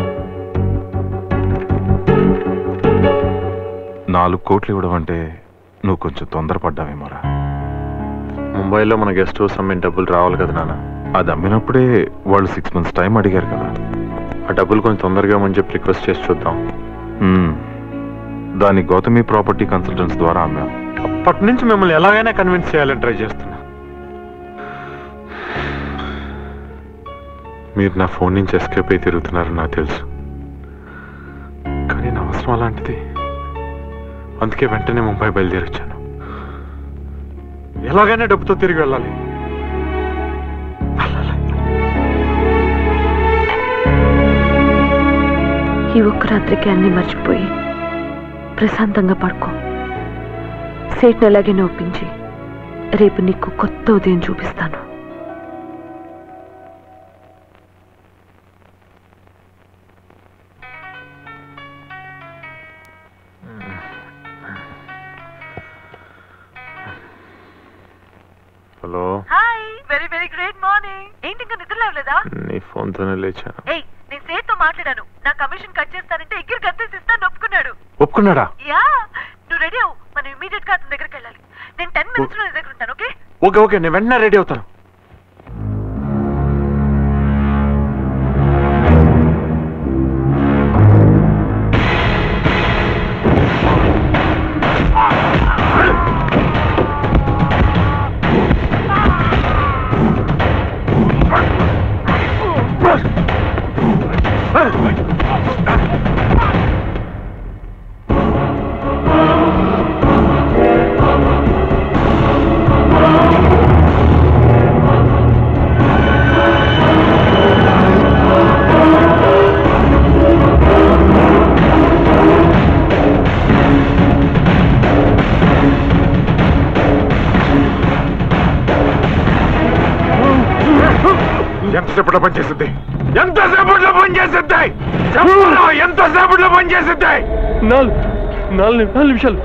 నాలుగు కోట్లు ఇవ్వడం అంటే నువ్వు కొంచెం తొందరపడ్డావేమోరా ముంబైలో మన గెస్ట్ హౌస్ అమ్మిన డబ్బులు రావాలి కదా నాన్న అది అమ్మినప్పుడే వాళ్ళు సిక్స్ మంత్స్ టైం అడిగారు కదా ఆ డబ్బులు కొంచెం తొందరగా అని చెప్పి రిక్వెస్ట్ చేసి చూద్దాం మ్మ్. దాన్ని గౌతమి ప్రాపర్టీ కన్సల్టెంట్స్ ద్వారా అమ్మాం అప్పటి నుంచి మిమ్మల్ని ఎలాగైనా కన్విన్స్ చేయాలని ట్రై చేస్తున్నా మీరు నా ఫోన్ నుంచి ఎస్కేప్ అయి తిరుగుతున్నారని నాకు తెలుసు కానీ నా అవసరం అలాంటిది అందుకే వెంటనే ముంబై బయలుదేరొచ్చాను ఎలాగైనా డబ్బుతో తిరిగి వెళ్ళాలి ఈ ఒక్క రాత్రికి అన్ని మర్చిపోయి ప్రశాంతంగా పడుకో సేట్ని ఎలాగైనా ఒప్పించి రేపు నీకు కొత్త ఉదయం చూపిస్తాను hello hi very very great morning ఏంటి ఇంకా నిద్ర లేవలేదా నీ ఫోన్తోనే లేచాను ఏయ్ నేను సేట్ తో మాట్లాడాను నా కమిషన్ కట్ చేస్తానంటే ఎగిరి కత్తేసి ఇస్తాను ఒప్పుకున్నాడు ఒప్పుకున్నాడా యా నువ్వు రెడీ అవ్వు మనం ఇమీడియట్ గా అతని దగ్గరికి వెళ్ళాలి నేను టెన్ మినిట్స్ లో నీ దగ్గర ఉంటాను ఓకే ఓకే ఓకే నేను వెంటనే రెడీ అవుతాను ఎంతసేపట్లో పనిచేస్తుంది ఎంతసేపట్లో పనిచేస్తుంది చెప్పరా ఎంతసేపట్లో పనిచేస్తుంది నాలుగు నాలుగు నాలుగు నిమిషాలు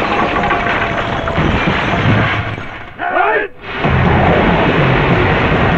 Hey!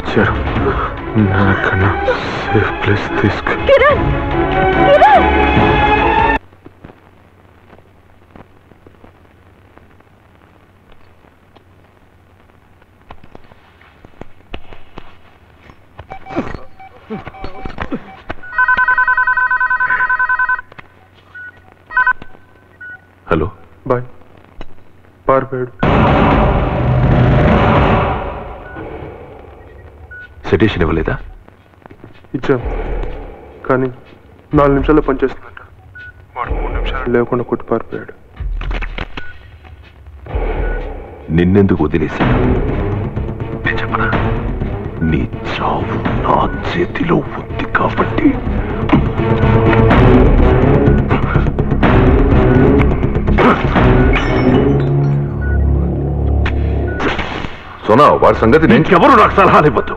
ఇచ్చాడు నాకన్నా సేఫ్ ప్లేస్ తీసుకు కిరణ్ కిరణ్ హలో బాయ్ పారిపోయాడు సెటేషన్ ఇవ్వలేదా ఇచ్చాం కానీ నాలుగు నిమిషాల్లో పనిచేస్తుందంట వాడు మూడు నిమిషాలు లేకుండా కొట్టి పారిపోయాడు నిన్నెందుకు వదిలేశాను నేను చెప్పనా నీ చావు నా చేతిలో ఉంది కాబట్టి సోనా వాడి సంగతి నేను ఇంకెవరు నాకు సలహాలు ఇవ్వద్దు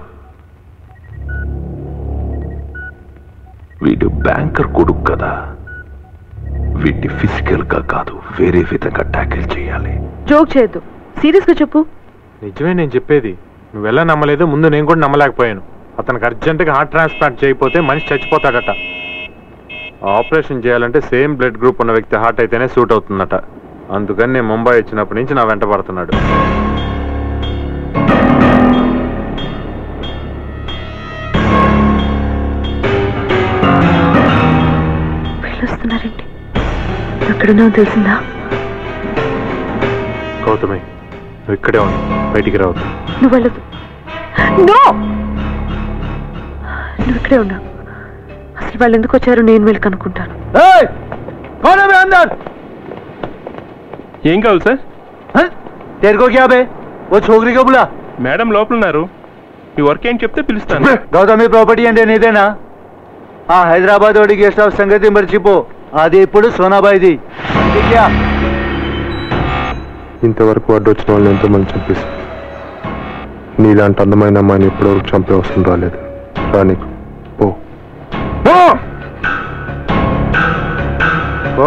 వీడు బ్యాంకర్ కొడుకు కదా వీడిని ఫిజికల్ గా కాదు వేరే విధంగా ట్యాకిల్ చేయాలి జోక్ చేయొద్దు సీరియస్ గా చెప్పు నిజమే నేను చెప్పేది నువ్వు ఎలా నమ్మలేదు ముందు నేను కూడా నమ్మలేకపోయాను అతనికి అర్జెంటుగా హార్ట్ ట్రాన్స్ప్లాంట్ చేయకపోతే మనిషి చచ్చిపోతాడట ఆపరేషన్ చేయాలంటే సేమ్ బ్లడ్ గ్రూప్ ఉన్న వ్యక్తి హార్ట్ అయితేనే సూట్ అవుతుందట అందుకని నేను ముంబై వచ్చినప్పటి నుంచి నా వెంట పడుతున్నాడు వెళ్ళొస్తున్నారేంటి ఎక్కడున్నావు తెలిసిందా గౌతమి నువ్వు ఇక్కడే ఉండు బయటికి రావద్దు నువ్వు వెళ్ళదు నో నువ్వు ఇక్కడే ఉన్నా అసలు వాళ్ళు ఎందుకు వచ్చారో నేను వెళ్ళి కనుక్కుంటాను कौन है बे अंदर ఏం కావాలి సార్ तेरे को क्या बे वो छोकरी को बुला మేడం లోపల ఉన్నారు మీ వర్క్ ఏంటి చెప్తే పిలుస్తాను గౌతమి ప్రాపర్టీ అంటే నీదేనా ఆ హైదరాబాద్ వాడి గెస్ట్ హౌస్ సంగతి మర్చిపో అది ఇప్పుడు సోనాబాయిది ఠీక్యా? ఇంతవరకు అడ్డు వచ్చిన వాళ్ళని ఎంతో మంది చంపేసి నీలాంటి అందమైన అమ్మాయిని ఇప్పటివరకు చంపే అవసరం రాలేదు రానీకు పో పో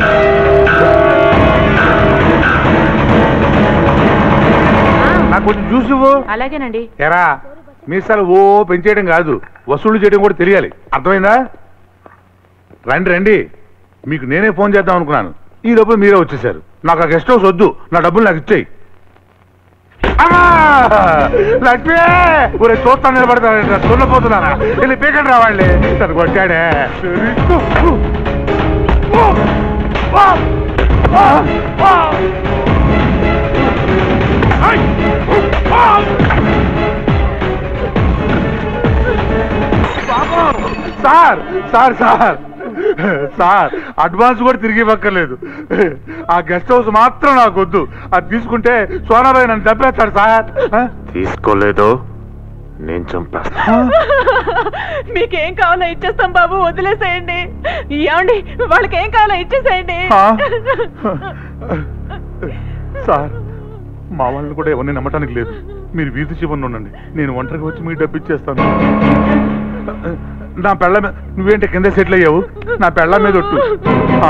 నాకు కొంచెం జ్యూస్ ఇవ్వు అలాగేనండి ఎరా మీసాలు ఓ పెంచేయడం కాదు వసూలు చేయడం కూడా తెలియాలి అర్థమైందా రండి రండి మీకు నేనే ఫోన్ చేద్దాం అనుకున్నాను ఈ లోపల మీరే వచ్చేసారు నాకు ఆ గెస్ట్ హౌస్ వద్దు నా డబ్బులు నాకు ఇచ్చేయి లక్ష్మి ఊరే చూస్తాను నిలబడతాను తున్నపోతున్నానా వెళ్ళి పీకండి రావాళ్ళే తను కొట్టాడే sir sir sir sir advance కూడా తిరిగి ఇవ్వక్కర్లేదు ఆ గెస్ట్ హౌస్ మాత్రం నాకు వద్దు అది తీసుకుంటే సోనాబాయి నన్ను చంపేస్తాడు సార్ తీసుకోలేదు నేను చంపేస్తా మీకేం కావాలో ఇచ్చేస్తాం బాబు వదిలేసేయండి ఏమండి వాళ్ళకి ఏం కావాలో ఇచ్చేసేయండి సార్ మా వాళ్ళని కూడా ఎవరిని నమ్మటానికి లేదు మీరు వీధి చివరిని ఉండండి నేను ఒంటరిగా వచ్చి మీకు డబ్బు ఇచ్చేస్తాను నా పెళ్ళ మీద నువ్వేంటి కింద సెటిల్ అయ్యావు నా పెళ్ళ మీద ఒట్టు ఆ,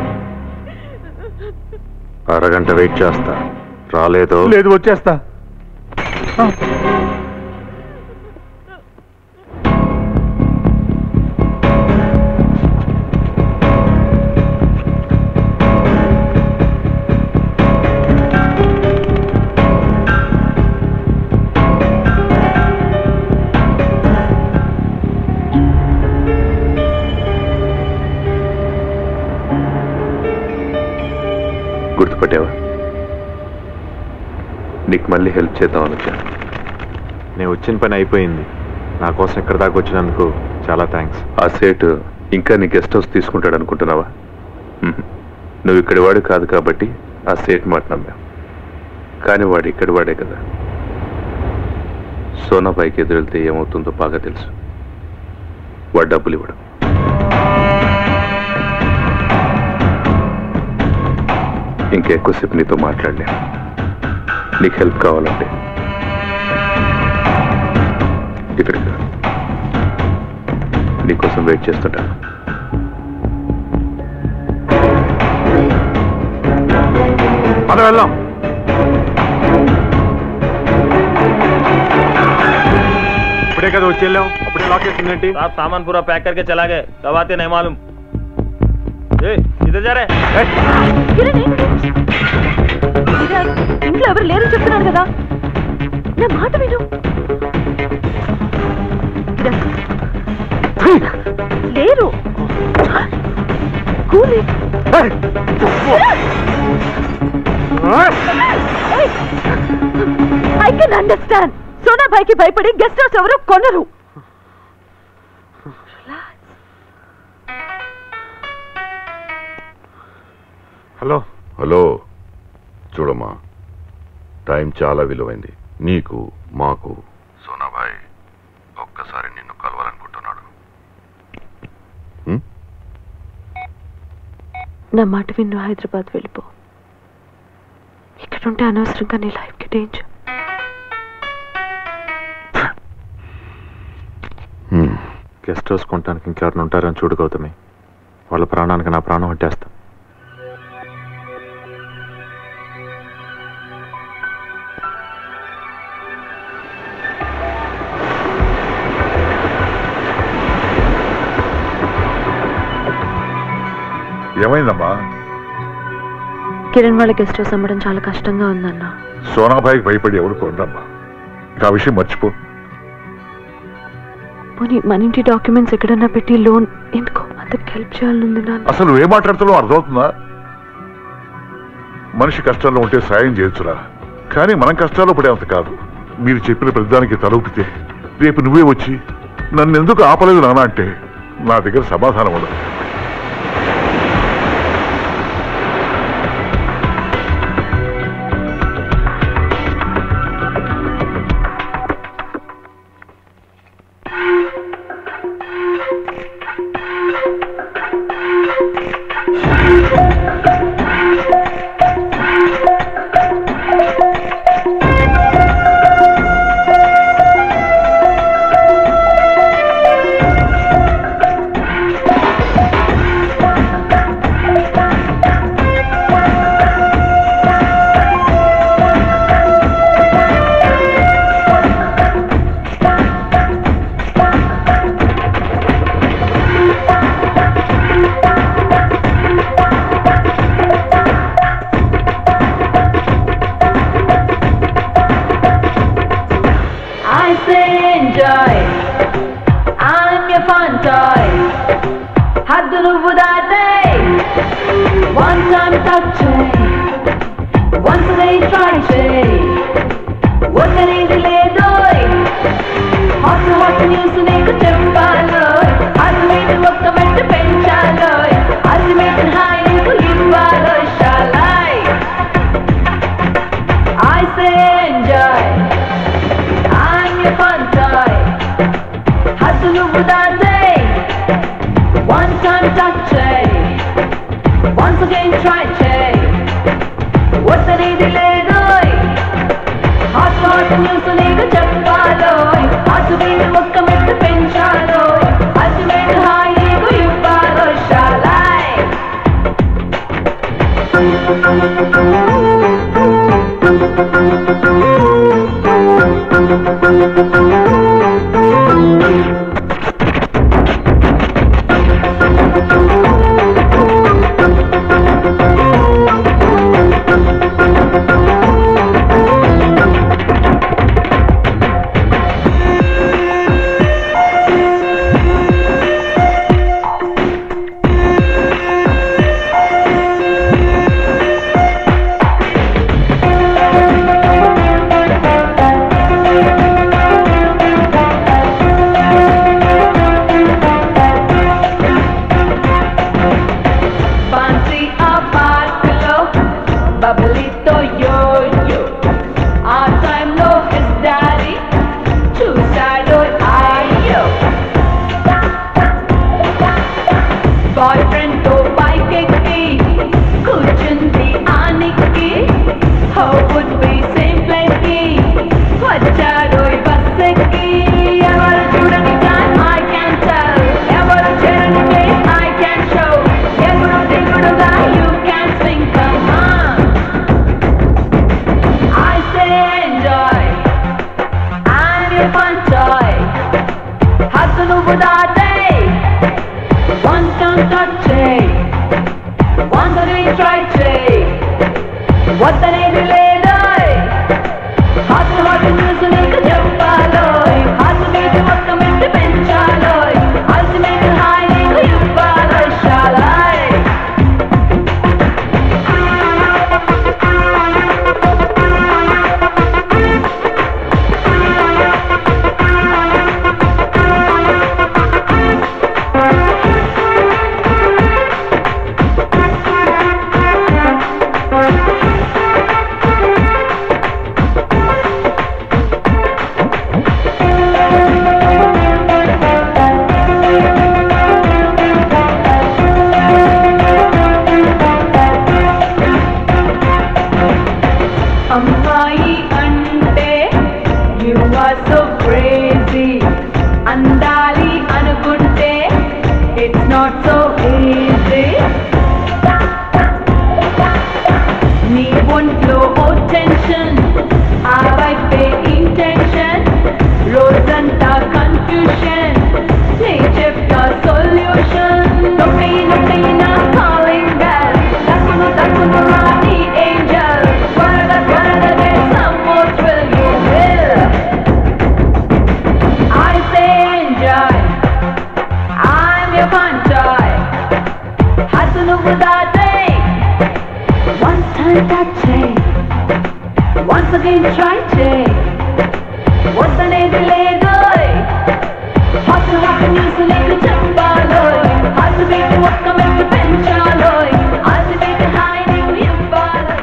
అరగంట వెయిట్ చేస్తా రాలేదు లేదు వచ్చేస్తా ఆ. గుర్తుపట్టావా నీకు మళ్ళీ హెల్ప్ చేద్దామని వచ్చాను నేను వచ్చిన పని అయిపోయింది నా కోసం ఇక్కడ దాకా వచ్చినందుకు చాలా థ్యాంక్స్ ఆ సేటు ఇంకా నీ గెస్ట్ హౌస్ తీసుకుంటాడు అనుకుంటున్నావా మ్మ్. నువ్వు ఇక్కడి వాడు కాదు కాబట్టి ఆ సేట్ మాట నమ్మావు కానీ వాడు ఇక్కడి వాడే కదా సోనాబాయికి ఎదురెళ్తే ఏమవుతుందో బాగా తెలుసు వాడు డబ్బులు ఇవ్వడం ఇంకెక్కువసేపు నీతో మాట్లాడలేను నీకు హెల్ప్ కావాలంటే ఇక్కడికి రా. నీకోసం వెయిట్ చేస్తుంటాను పద వెళ్దాం ఇప్పుడే కదా వచ్చి వెళ్ళాం అప్పుడే లాక్ చేసిందేంటి आप सामान पूरा पैक करके चला गए कब आते नहीं मालूम ए किधर जा रहे కిరణ్ కిరణ్, ఇంట్లో ఎవరు లేరు చెప్తున్నాను కదా నా మాట విను కిరణ్. లేరు కూలి ఐ కెన్ అండర్స్టాండ్ సోనాభాయ్కి భయపడి గెస్ట్ హౌస్ ఎవరు కొనరు హలో హలో చూడమ్మా టైం చాలా విలువైంది నీకు మాకు సోనాబాయ్ ఒక్కసారి నిన్ను కలవాలనుకుంటున్నాడు నా మాట విన్ను హైదరాబాద్ వెళ్ళిపో ఇక్కడ ఉంటే అనవసరంగా నీ లైఫ్కి డేంజర్ గెస్ట్ హౌస్ కొనడానికి ఇంకెవరిని ఉంటారని చూడు గౌతమి వాళ్ళ ప్రాణానికి నా ప్రాణం అట్టేస్తా ఏమైందమ్మా కిరణ్ వాళ్ళ గెస్ట్ హౌస్ అమ్మడం చాలా కష్టంగా ఉందన్న సోనాబాయికి భయపడి ఎవరు కొనరమ్మా ఇక ఆ విషయం మర్చిపో పోనీ మన ఇంటి డాక్యుమెంట్స్ ఎక్కడన్నా పెట్టి లోన్ ఎందుకో అతనికి హెల్ప్ చేయాలనుంది నాన్న అసలు నువ్వేం మాట్లాడుతున్నావు అర్థమవుతుందా మనిషి కష్టాల్లో ఉంటే సాయం చేయొచ్చురా కానీ మనం కష్టాల్లో పడేంత కాదు మీరు చెప్పిన ప్రతిదానికి తలూపితే రేపు నువ్వే వచ్చి నన్ను ఎందుకు ఆపలేదు నాన్న అంటే నా దగ్గర సమాధానం ఉండదు I say enjoy. I'm your fun toy. హద్దులు దాటే One time touch Once they try చేయి వద్దనేది లేదోయ్ హాట్ హాట్ న్యూస్ నీకు చెప్పాలోయ్ అల్టిమేట్ ఒక్క మెట్టు పెంచాలోయ్ అల్టిమేట్ హాయ్ నీకు ఇవ్వాలోయ్ షాలాయ్ I say enjoy I'm your fun toy హద్దులు దాటే One time touch Once again try చేయి వద్దనేది లేదోయ్ హాట్ హాట్ న్యూస్ నీకు చెప్పాలోయ్ అల్టిమేట్ ఒక్క మెట్టు పెంచాలోయ్ అల్టిమేట్ హాయ్ నీకు ఇవ్వాలోయ్ షాలాయ్ హద్దులు దాటే One time touch Once again try చేయి వద్దనేది లేదు హాట్ హాట్ న్యూస్ లేక చెప్పాలోయ్ హార్ట్ బీట్ ఒక్క మెట్టు పెంచాలోయ్ హార్ట్ బీట్ హాయ్ నీకు ఇవ్వాలోయ్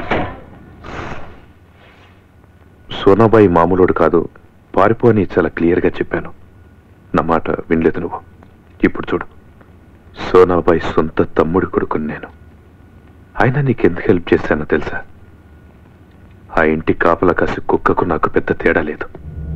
సోనాబాయి మామూలుడు కాదు పారిపో అని చాలా క్లియర్గా చెప్పాను నా మాట వినలేదు నువ్వు ఇప్పుడు చూడు సోనాబాయి సొంత తమ్ముడి కొడుకుని నేను ఆయన నీకెందుకు హెల్ప్ చేశానో తెలుసా ఆ ఇంటి కాపలా కాసి కుక్కకు నాకు పెద్ద తేడా లేదు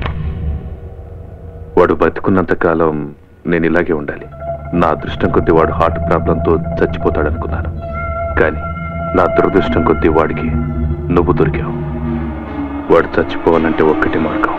వాడు బతుకున్నంత కాలం నేను ఇలాగే ఉండాలి నా అదృష్టం కొద్దీ వాడు హార్ట్ ప్రాబ్లంతో చచ్చిపోతాడనుకున్నాను కానీ నా దురదృష్టం కొద్దీ వాడికి నువ్వు దొరికావు వాడు చచ్చిపోవాలంటే ఒక్కటి మార్గం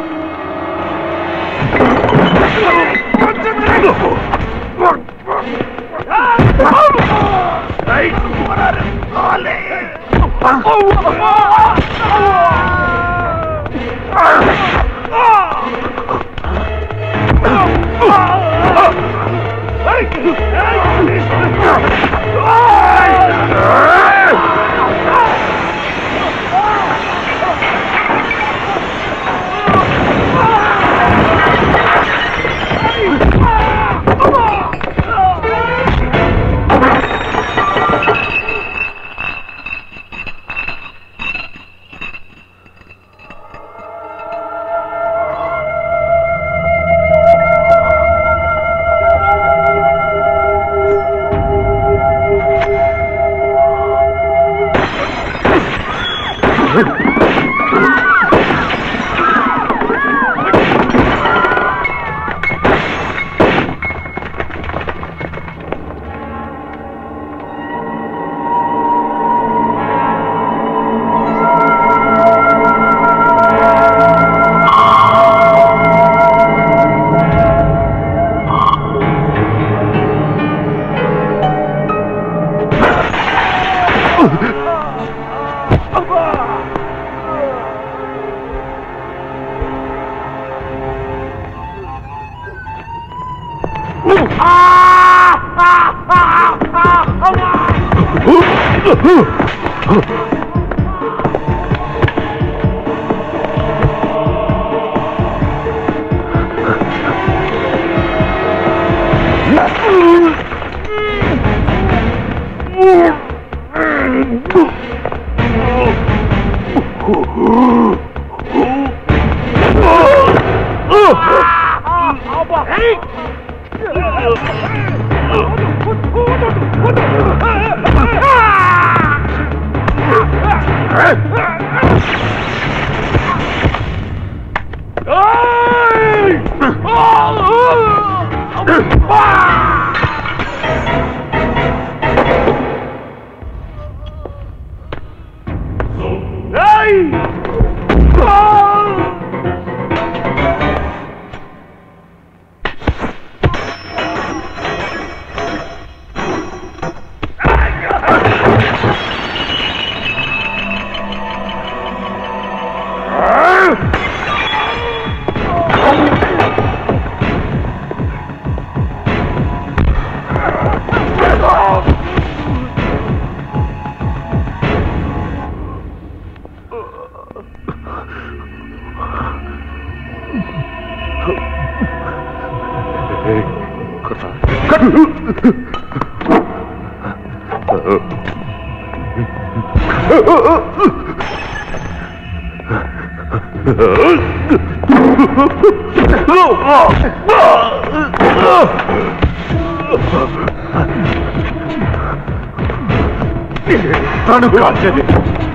తను కాల్చేది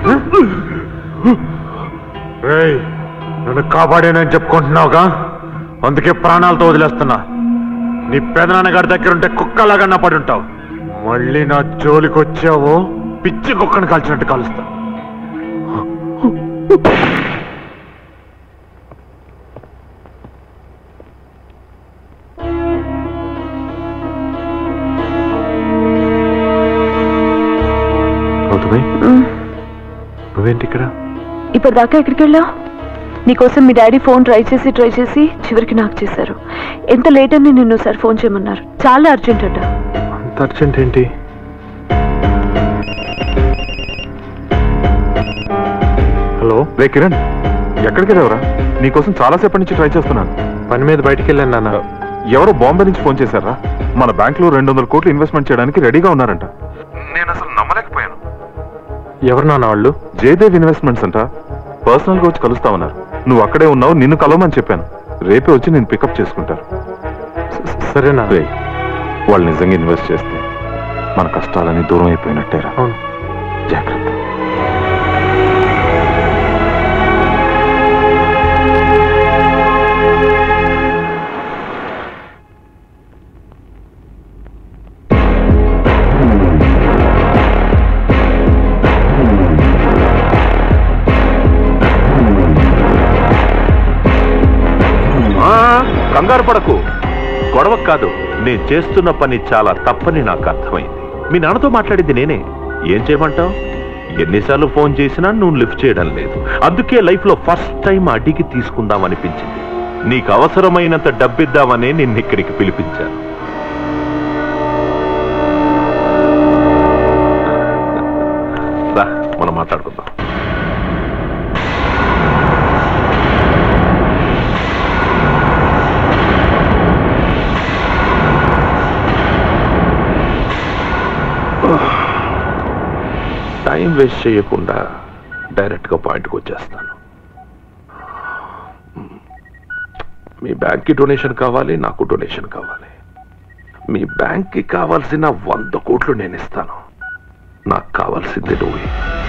రేయ్, నన్ను కాపాడేనని చెప్పుకుంటున్నావుగా అందుకే ప్రాణాలతో వదిలేస్తున్నా నీ పెదనాన్నగారి దగ్గర ఉంటే కుక్కలాగా పడి ఉంటావు మళ్ళీ నా జోలికి వచ్చావో పిచ్చి కుక్కను కాల్చినట్టు కాలుస్తా గౌతమి నువ్వేంటి ఇక్కడ ఇప్పటిదాకా ఎక్కడికి వెళ్ళావు నీకోసం మీ డాడీ ఫోన్ ట్రై చేసి ట్రై చేసి చివరికి నాకు చేశారు ఎంత లేట్ అని నిన్ను సార్ ఫోన్ చేయమన్నారు చాలా అర్జెంట్ అట అంత అర్జెంట్ ఏంటి హలో రే కిరణ్ ఎక్కడికి వెళ్ళావురా నీకోసం చాలాసేపటి నుంచి ట్రై చేస్తున్నాను పని మీద బయటికి వెళ్ళాను నాన్న ఎవరో బాంబే నుంచి ఫోన్ చేశారా మన బ్యాంక్ లో రెండు వందల కోట్లు ఇన్వెస్ట్మెంట్ చేయడానికి రెడీగా ఉన్నారంట నేను అసలు నమ్మలేకపోయాను ఎవరు నాన్న వాళ్ళు జయదేవ్ ఇన్వెస్ట్మెంట్స్ అంట పర్సనల్ గా వచ్చి కలుస్తామన్నారు నువ్వు అక్కడే ఉన్నావు నిన్ను కలవమని చెప్పాను రేపే వచ్చి నేను పికప్ చేసుకుంటారు సరేనా రే వాళ్ళు నిజంగా ఇన్వెస్ట్ చేస్తే మన కష్టాలని దూరం అయిపోయినట్టేరా జాగ్రత్త ఆ, కంగారు పడకు గొడవ కాదు నేను చేస్తున్న పని చాలా తప్పని నాకు అర్థమైంది మీ నాన్నతో మాట్లాడింది నేనే ఏం చేయమంటావు ఎన్నిసార్లు ఫోన్ చేసినా నువ్వు లిఫ్ట్ చేయడం లేదు అందుకే లైఫ్ లో ఫస్ట్ టైం అడిగి తీసుకుందాం అనిపించింది నీకు అవసరమైనంత డబ్బిద్దామనే నిన్ను ఇక్కడికి పిలిపించాను రా మనం మాట్లాడుకుందాం టైం వేస్ట్ చేయకుండా డైరెక్ట్గా పాయింట్కి వచ్చేస్తాను మీ బ్యాంక్కి డొనేషన్ కావాలి నాకు డొనేషన్ కావాలి మీ బ్యాంక్కి కావాల్సిన వంద కోట్లు నేను ఇస్తాను నాకు కావాల్సింది నువ్వే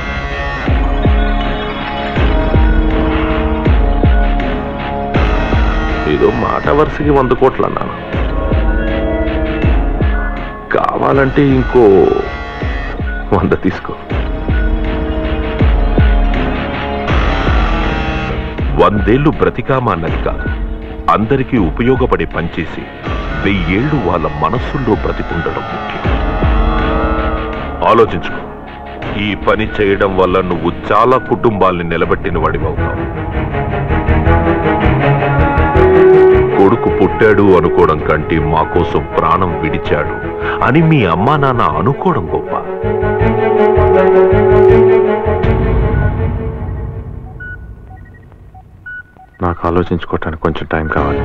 ఏదో మాట వరుసకి వంద కోట్లు అన్నాను కావాలంటే ఇంకో వంద తీసుకో వందేళ్లు బ్రతికామా అన్నది కాదు అందరికీ ఉపయోగపడే పనిచేసి వెయ్యేళ్లు వాళ్ళ మనస్సుల్లో బ్రతికుండడం ముఖ్యం ఆలోచించుకో ఈ పని చేయడం వల్ల నువ్వు చాలా కుటుంబాల్ని నిలబెట్టిన వాడివవుతావు కొడుకు పుట్టాడు అనుకోవడం కంటే మా కోసం ప్రాణం విడిచాడు అని మీ అమ్మా నాన్న అనుకోవడం గొప్ప నాకు ఆలోచించుకోవటానికి కొంచెం టైం కావాలి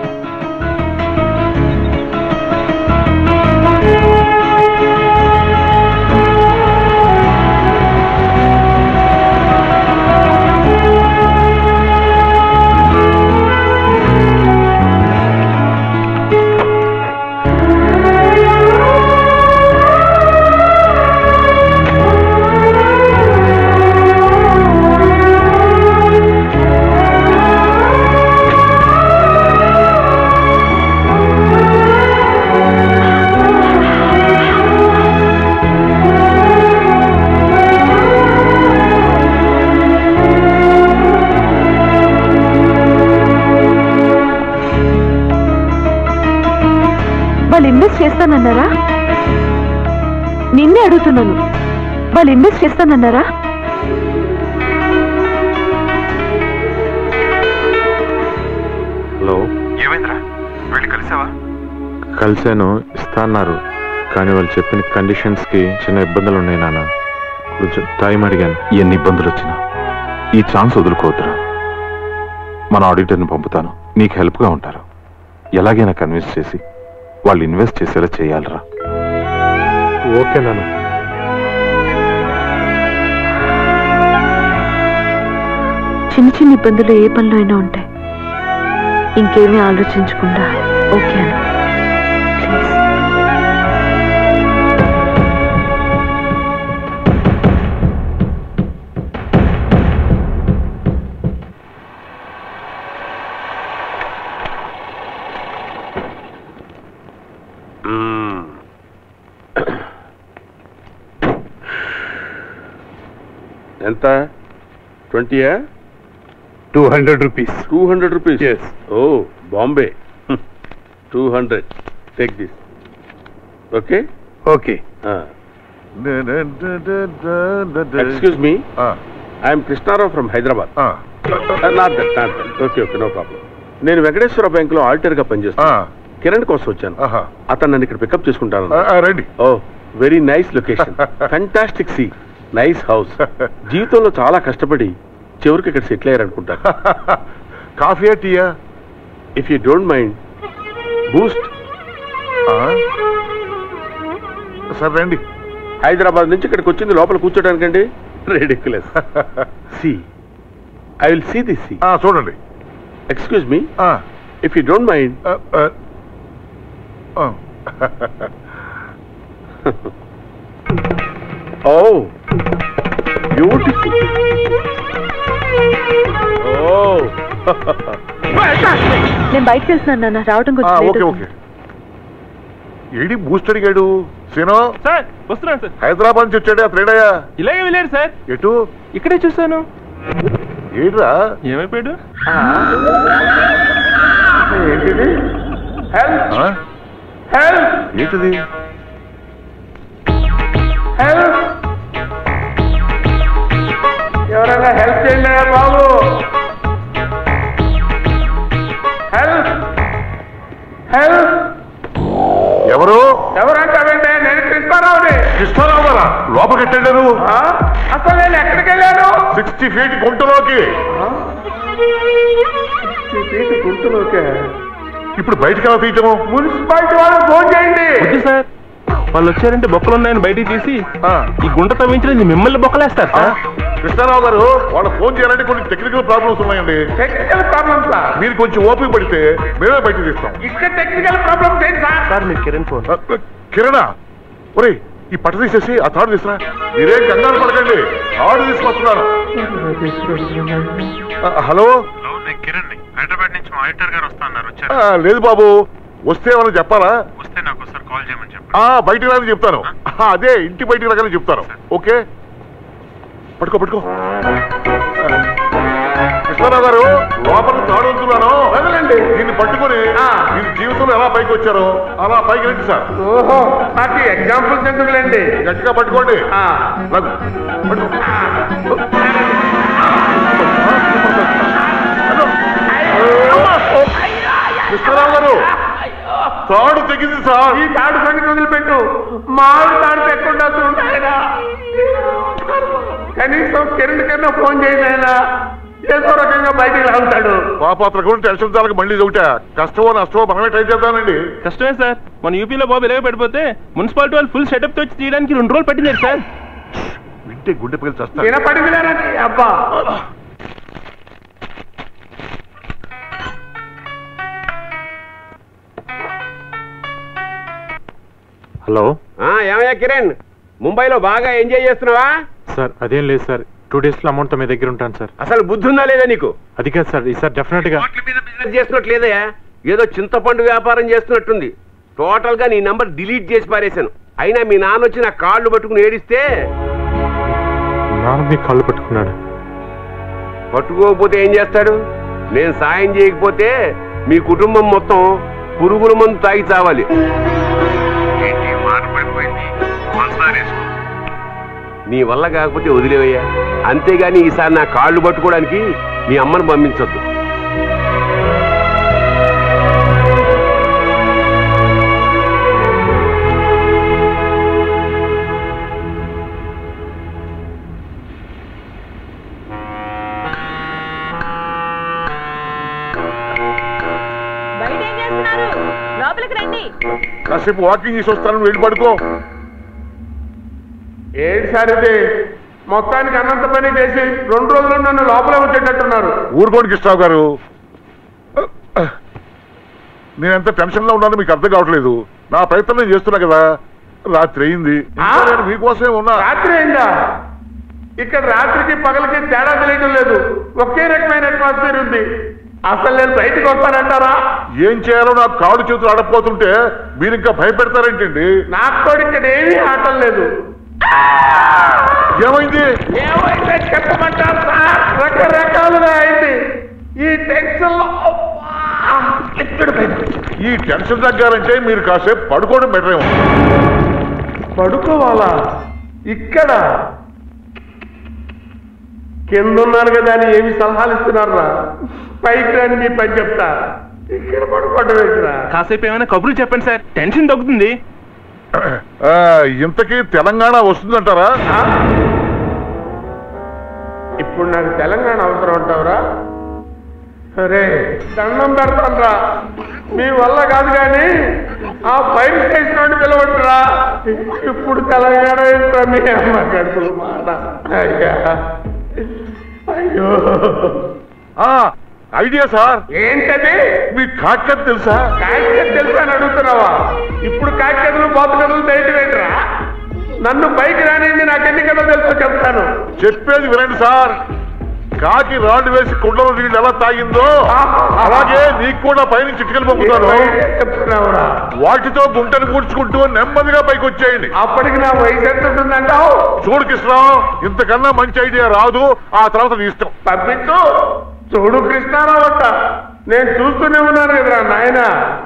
వాళ్ళు ఇన్వెస్ట్ చేస్తానన్నారా నిన్నే అడుగుతున్నాను వాళ్ళు ఇన్వెస్ట్ చేస్తానన్నారా హలో ఏమైందిరా వెళ్ళి కలిసావా కలిశాను ఇస్తా అన్నారు కానీ వాళ్ళు చెప్పిన కండిషన్స్ కి చిన్న ఇబ్బందులు ఉన్నాయి నాన్న కొంచెం టైం అడిగాను ఎన్ని ఇబ్బందులు వచ్చినా ఈ ఛాన్స్ వదులుకోవద్దురా మన ఆడిటర్ని పంపుతాను నీకు హెల్ప్గా ఉంటారు ఎలాగైనా కన్విన్స్ చేసి వాళ్ళు ఇన్వెస్ట్ చేసేలా చేయాలిరా ఓకే నాన్న చిన్న చిన్న ఇబ్బందులు ఏ పనిలో అయినా ఉంటాయి ఇంకేమీ ఆలోచించకుండా ఓకే అను ప్లీజ్ ఎంత ట్వంటీయా two hundred rupees two hundred rupees oh Bombay two hundred take this okay okay excuse me I'm Krishnarao from Hyderabad not that not that okay okay no problem నేను వెంకటేశ్వర బ్యాంక్ లో ఆల్టర్ గా పనిచేస్తాను కిరణ్ కోసం వచ్చాను అతను నన్ను ఇక్కడ పికప్ చేసుకుంటాను రండి oh very nice location fantastic see nice house జీవితంలో చాలా కష్టపడి చివరికి ఇక్కడ సెటిల్ అయ్యారనుకుంటా కాఫీయా టీయా if you don't mind boost సరే రండి హైదరాబాద్ నుంచి ఇక్కడికి వచ్చింది లోపల కూర్చోడానికండి ridiculous see I will see this see చూడండి excuse me if you don't mind oh beautiful oh నేను బయటకు వెళ్తున్నాను నాన్న రావడం ఓకే కొంచెం ఓకే ఏడి బూస్ట్ అడిగాడు సీనో సార్ వస్తున్నాను సార్ హైదరాబాద్ నుంచి వచ్చాడు అతను ఏడయ్యా ఇలాగే వెళ్ళాడు సార్ ఎటు ఇక్కడే చూశాను ఏడ్రా ఏమైపోయాడు ఏంటిది ఆ? ఏంటిది ఎవరైనా హెల్ప్ చేయండి బాబు హెల్ప్ హెల్ప్ ఎవరు ఎవరంటారంటే నేను కృష్ణారావుని కృష్ణారావు గారా లోపలికి ఎట్టాడు అసలు నేను ఎక్కడికి వెళ్ళాను సిక్స్టీ ఫీట్ గుంటలోకి గుంటలోకే ఇప్పుడు బయటకు ఎలా తీయటము మున్సిపాలిటీ వాళ్ళకి ఫోన్ చేయండి వద్దు సార్ వాళ్ళు వచ్చారంటే బొక్కలు ఉన్నాయని బయటికి తీసి ఈ గుంట తవ్వించడం మిమ్మల్ని బొక్కలేస్తారు సార్ కృష్ణారావు గారు వాళ్ళు ఫోన్ చేయాలంటే కొన్ని టెక్నికల్ ప్రాబ్లమ్స్ ఉన్నాయండి టెక్నికల్ ప్రాబ్లమ్స్ మీరు కొంచెం ఓపిక పడితే మేమే బయటకు తీస్తాం ఇక్కడ టెక్నికల్ ప్రాబ్లమ్స్ ఏంటి సార్ సార్ మీరు కిరణ్ ఫోన్ కిరణా ఒరే ఈ పట్ట తీసేసి ఆ తాడు తీసురా మీరేం కంగారు పడకండి తాడు తీసుకొస్తున్నాను ఆ, హలో కిరణ్ హైదరాబాద్ నుంచి మా ఆడిటర్ గారు వస్తా అన్నారు వచ్చారు ఆ, లేదు బాబు వస్తే ఏమైనా చెప్పాలా వస్తే నాకు ఒకసారి కాల్ చేయమని చెప్పండి ఆ బయటికి రాని చెప్తాను ఆ, అదే ఇంటి బయటికి రాగానే చెప్తాను ఓకే పట్టుకో పట్టుకో కృష్ణారావు గారు లోపల తాడు వస్తున్నాను వదలండి దీన్ని పట్టుకొని మీరు జీవితంలో ఎలా పైకి వచ్చారో అలా పైకి రండి సార్ ఓహో నాకు ఎగ్జాంపుల్స్ ఎందుకులేండి గట్టిగా పట్టుకోండి లగ్గు. పట్టుకో. కృష్ణారావు గారు తాడు తెగింది సార్ ఈ తాడు సంగతి వదిలిపెట్టు మామిడి తాడు తెక్కుండా చూడాయనా కనీసం కిరణ్ కన్నా ఫోన్ చేయండి ఆయన ఏదో రకంగా బయటికి లాగుతాడు పాపాత్ర కూడా టెన్షన్ చాలక మళ్ళీ ఒకట కష్టమో నష్టమో మనమే ట్రై చేద్దానండి కష్టమే సార్ మన యూపీలో బాబు ఇలాగే పడిపోతే మున్సిపాలిటీ వాళ్ళు ఫుల్ సెటప్ తో వచ్చి తీయడానికి రెండు రోజులు పట్టింది సార్ వింటే గుండె పగిలి చేస్తారు వినపడింది లేనండి అబ్బా హలో ఆ, ఏమయ్యా కిరణ్ ముంబైలో బాగా ఎంజాయ్ చేస్తున్నావా సార్ అదేం లేదు సార్ టూ డేస్ లో అమౌంట్ మీ దగ్గర ఉంటాను సార్ అసలు బుద్ధి ఉందా లేదా నీకు అది కాదు సార్ ఈసారి డెఫినెట్ గా బిజినెస్ చేస్తున్నట్లేదయ్యా ఏదో చింతపండు వ్యాపారం చేస్తున్నట్టుంది టోటల్ గా నీ నంబర్ డిలీట్ చేసి పారేశాను అయినా మీ నాన్న వచ్చి నా కాళ్ళు పట్టుకుని ఏడిస్తే నాన్న మీ కళ్ళు పట్టుకున్నాడు పట్టుకోకపోతే ఏం చేస్తాడు నేను సాయం చేయకపోతే మీ కుటుంబం మొత్తం పురుగుల మందు తాగి చావాలి నీ వల్ల కాకపోతే వదిలేవయ్యా అంతేగాని ఈసారి నా కాళ్ళు పట్టుకోవడానికి మీ అమ్మను పంపించొద్దు బయట ఏం చేస్తున్నారు లోపలికి రండి కాసేపు వాకింగ్ చేసి వస్తాను వెళ్ళి పడుకో ఏంటి సార్ ఇది మొత్తానికి అన్నంత పని చేసి రెండు రోజులు నన్ను లోపలే వచ్చేటట్టున్నారు ఊరుకోండి కృష్ణరావు గారు నేను ఎంత టెన్షన్ లో ఉన్నానో మీకు అర్థం కావట్లేదు నా ప్రయత్నం నేను చేస్తున్నా కదా రాత్రి అయింది ఇంకా నేను మీకోసమే ఉన్నా రాత్రి అయిందా ఇక్కడ రాత్రికి పగలకి తేడా తెలియడం లేదు ఒకే రకమైన అట్మాస్ఫియర్ ఉంది అసలు నేను బయటకు వస్తానంటారా ఏం చేయాలో నాకు కాడు చేతులు ఆడపోతుంటే మీరు ఇంకా భయపెడతారేంటండి నాకు కూడా ఇక్కడ ఏమీ ఆటం లేదు ఏమైంది ఏమైతే చెప్పమంటారు సార్ రకరకాలుగా అయింది ఈ టెన్షన్ లో ఈ టెన్షన్ తగ్గాలంటే మీరు కాసేపు పడుకోవడం బెటర్ ఏమో పడుకోవాలా ఇక్కడ కింద ఉన్నాను కదా అని ఏమి సలహాలు ఇస్తున్నారా పైకి రాని మీ పని చెప్తా ఇక్కడ పడుకోవడం ఏంటిరా కాసేపు ఏమైనా కబుర్లు చెప్పండి సార్ టెన్షన్ తగ్గుతుంది ఆ, ఇంతకీ తెలంగాణ వస్తుందంటారా ఇప్పుడు నాకు తెలంగాణ అవసరం అంటావురా సరే దండం పెడతానరా మీ వల్ల కాదు కానీ ఆ ఫైర్ స్టేషన్ నుండి పిలవట్టురా ఇప్పుడు తెలంగాణ ఏంట్రా మీ అమ్మ గడుపులు మాట అయ్యా అయ్యో ఐడియా సార్ ఏంటది మీ కాకత్ తెలుసా కాకికథ తెలుసా అని అడుగుతున్నావా ఇప్పుడు కాకికథలు బాతు కథలు దయటి ఏంట్రా నన్ను పైకి రానింది నాకు ఎన్ని కథలు తెలుసో చెప్తాను చెప్పేది వినండి సార్ కాకి రాళ్ళు వేసి కుండలో నీళ్ళు ఎలా తాగిందో అలాగే నీకు కూడా పైనుంచి చిటికలు పంపుతాను చెప్తున్నావురా వాటితో గుంటను కూర్చుకుంటూ నెమ్మదిగా పైకి వచ్చేయండి అప్పటికి నా వయసు ఎంత ఉంటుందంటావు చూడు కృష్ణ ఇంతకన్నా మంచి ఐడియా రాదు ఆ తర్వాత నీ ఇష్టం పంపించు చూడు కృష్ణారావు అంట నేను చూస్తూనే ఉన్నాను కదరా నాయన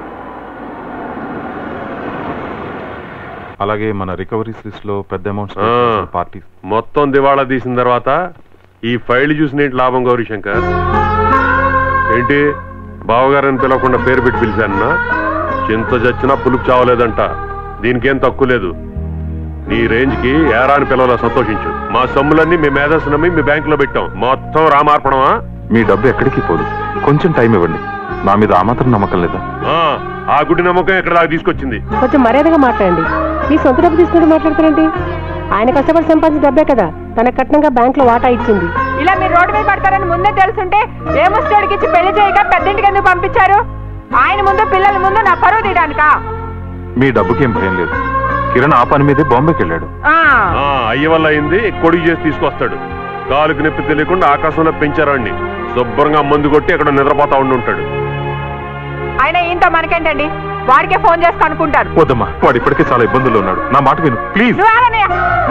అలాగే మన రికవరీస్ లిస్ట్ లో పెద్ద అమౌంట్స్ పార్టీ మొత్తం దివాళా తీసిన తర్వాత ఈ ఫైల్ చూసిన ఏంటి లాభం గౌరీ శంకర్ ఏంటి బావగారని పిలవకుండా పేరు పెట్టి పిలిచానన్నా చింత చచ్చినా పులుపు చావలేదంట దీనికేం తక్కువ లేదు నీ రేంజ్ కి ఏరా అని పిలవలా సంతోషించు మా సొమ్ములన్నీ మీ మేధస్సు నమ్మి మీ బ్యాంకులో పెట్టాం మొత్తం రామార్పణమా మీ డబ్బు ఎక్కడికి పోదు కొంచెం టైం ఇవ్వండి నా మీద ఆ మాత్రం నమ్మకం లేదా ఆ, ఆ గుడి నమ్మకం ఎక్కడ దాకా తీసుకొచ్చింది కొంచెం మర్యాదగా మాట్లాడండి మీ సొంత డబ్బు తీసుకుంటూ మాట్లాడతారండి ఆయన కష్టపడి సంపాదించిన డబ్బే కదా తన కట్నంగా బ్యాంక్ లో వాటా ఇచ్చింది ఇలా మీరు రోడ్డు మీద పడతారని ముందే తెలుసుంటే ఏ ముస్టోడికి ఇచ్చి పెళ్లి చేయక పెద్దింటికి ఎందుకు పంపించారు ఆయన ముందు పిల్లల ముందు నా పరువు తీయడానికా మీ డబ్బుకి ఏం భయం లేదు కిరణ్ ఆ పని మీదే బాంబేకి వెళ్ళాడు ఆ, ఆ, అయ్య వల్ల అయింది కొడుకు చేసి తీసుకొస్తాడు కాలుకి నొప్పి తెలియకుండా ఆకాశంలో పెంచారండి శుభ్రంగా మందు కొట్టి అక్కడ నిద్రపోతా ఉండి ఉంటాడు ఆయన ఈయనతో మనకేంటండి వాడికే ఫోన్ చేసి కనుక్కుంటారు వద్దమ్మా వాడు ఇప్పటికే చాలా ఇబ్బందుల్లో ఉన్నాడు నా మాట విను ప్లీజ్ నువ్వు ఆగనయ్య.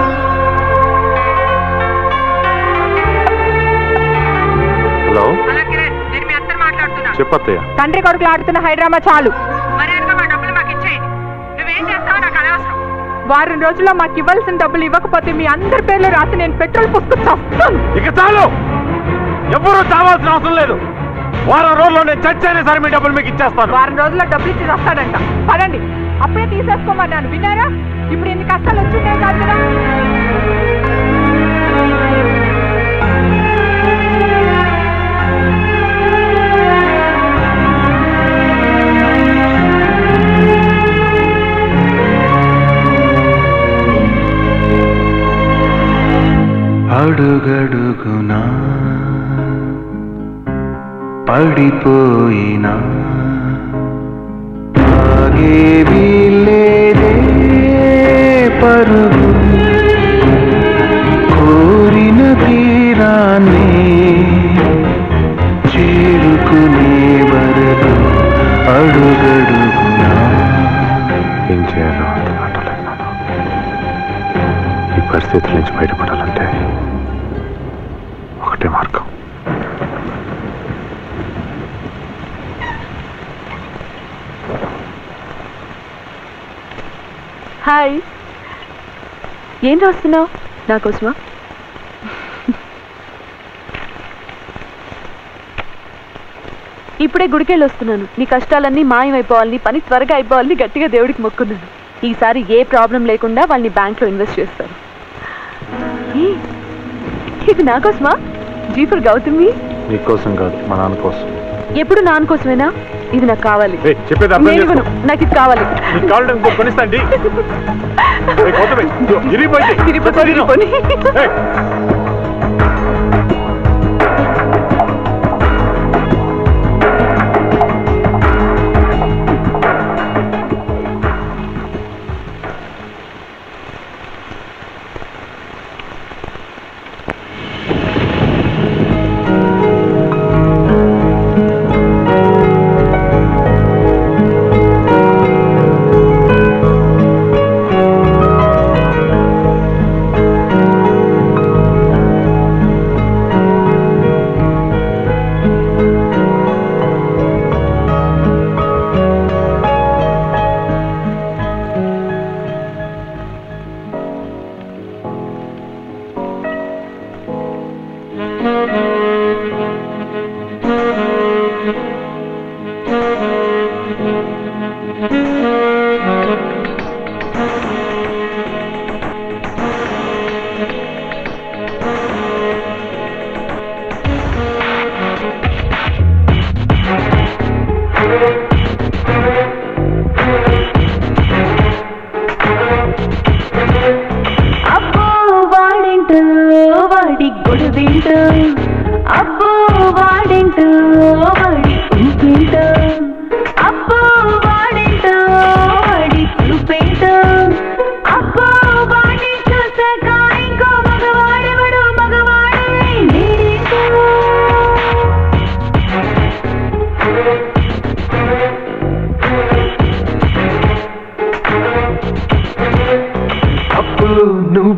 హలో హలో కిరణ్ నేను మీ అత్తని మాట్లాడుతున్నా చెప్పత్తయ్య తండ్రి కొడుకులు ఆడుతున్న హైడ్రామా చాలు మర్యాదగా మా డబ్బులు మాకు ఇచ్చేయండి నువ్వేం చేస్తావో నాకు అనవసరం వారం రోజుల్లో మాకు ఇవ్వాల్సిన డబ్బులు ఇవ్వకపోతే మీ అందరి పేర్లు రాసి నేను పెట్రోల్ పుస్తకం చస్తాను ఇక చాలు ఎవ్వరూ చావాల్సిన అవసరం లేదు వారం రోజుల్లో నేను చచ్చైనా సరే మీ డబ్బులు మీకు ఇచ్చేస్తాను వారం రోజుల్లో డబ్బులు ఇచ్చి వస్తాడంట పదండి అప్పుడే తీసేసుకోమన్నాను విన్నారా ఇప్పుడు ఎన్ని కష్టాలు వచ్చిండే కాదు కదా అడుగడుగునా పడిపోయినా ఆగే వీలేదే పరుగు కోరిన తీరాన్ని చేరుకునే వరకు అడుగడుగునా ఏం చేయాలో అర్థం కావట్లేదు నాన్న. ఈ పరిస్థితుల నుంచి బయటపడాలంటే ఒకటే మార్గం హాయ్ ఏం రాస్తున్నావు నా కోసమా ఇప్పుడే గుడికెళ్ళి వస్తున్నాను నీ కష్టాలన్నీ మాయమైపోవాలని పని త్వరగా అయిపోవాలని గట్టిగా దేవుడికి మొక్కున్నాను ఈసారి ఏ ప్రాబ్లం లేకుండా వాళ్ళని బ్యాంక్లో ఇన్వెస్ట్ చేస్తారు ఏ, ఇది నా కోసమా జీ ఫర్ గౌతమి నీకోసం కాదు మా నాన్న కోసం ఎప్పుడు నాన్న కోసమేనా ఇది నాకు కావాలి ఏయ్, చెప్పేది అర్థం నేను చేసుకో. ఇవ్వను. నాకు ఇది కావాలి నీకు కావాలంటే ఇంకో కొనిస్తాండి ఏయ్, గౌతమి, ఇదిగో, ఇరిగిపోయింది. తిరిగిపోతే తిరిగిపోని. ఏయ్, ఆ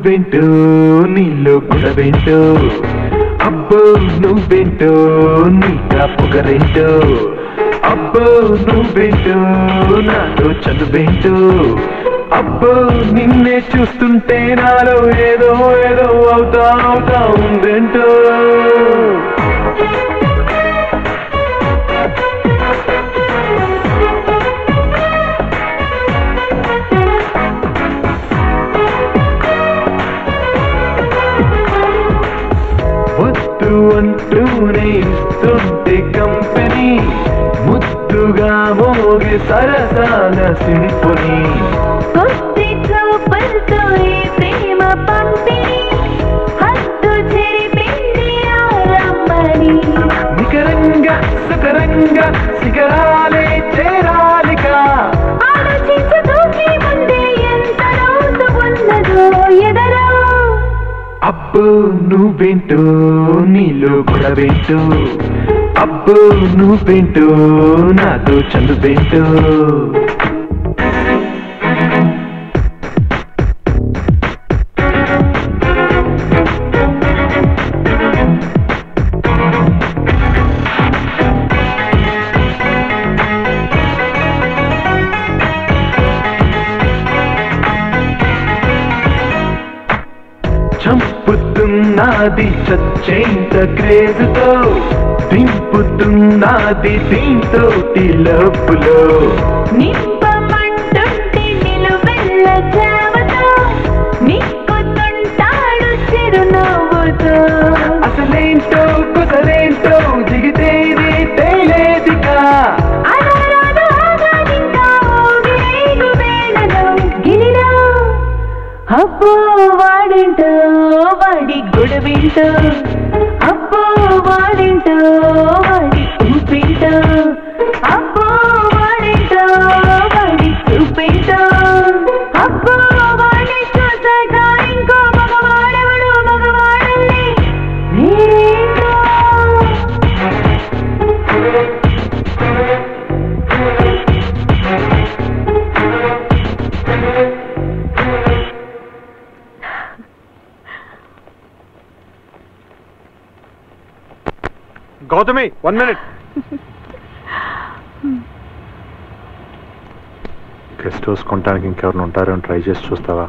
నువ్వేంటో నీలో గుణవేంటో అబ్బో నువ్వేంటో నీకా పొగరేంటో అబ్బో నువ్వేంటో నాతో చదువేంటో అబ్బో నిన్నే చూస్తుంటే నాలో ఏదో ఏదో అవుతా అవుతా ఉందేంటో వద్దు అంటూనే ఇస్తుంటే కంపెనీ ముద్దుగా మోగే సరసాల సింపుని కొద్ది చూపులతో ఈ ప్రేమ పంపిణీ హద్దు చెరిపింది ఆరమ్మని నికరంగా సుకరంగా శిఖరాలే చేరాలిగా ఆలోచించుతూనే ముందే ఎంత లోతు ఉన్నదో ఎదలో అబ్బో నువ్వేంటో నీలో గుణవేంటో అబ్బో నువ్వేంటో నాతో చదువేంటో చంపుతున్నది చచ్చేంత క్రేజ్తో దింపుతున్నది దీంతో లబ్బులో నింపమంటుంటే నిలువెల్ల చావతో నిక్కుతుంటాడు చిరునవ్వుతో అసలేంటో కుసలేంటో దిగితేనే తేలేదిగా అలరాలు ఆగాదింకా ఊగిరేగు వేళలో గిలిలో అబ్బో వాడింటో వాడి గొడవింటో అబ్బో వాడింటో వాడి ఊపింటో అబ్బో వాడింటో వాడి చూపింటో అబ్బో వాడి చూసాక ఇంకో మగవాడెవడు మగవాడల్ని నేనేంటో Gautami one minute guest house కొనడానికి ఇంకెవరిని ఉంటారో ట్రై చేసి చూస్తావా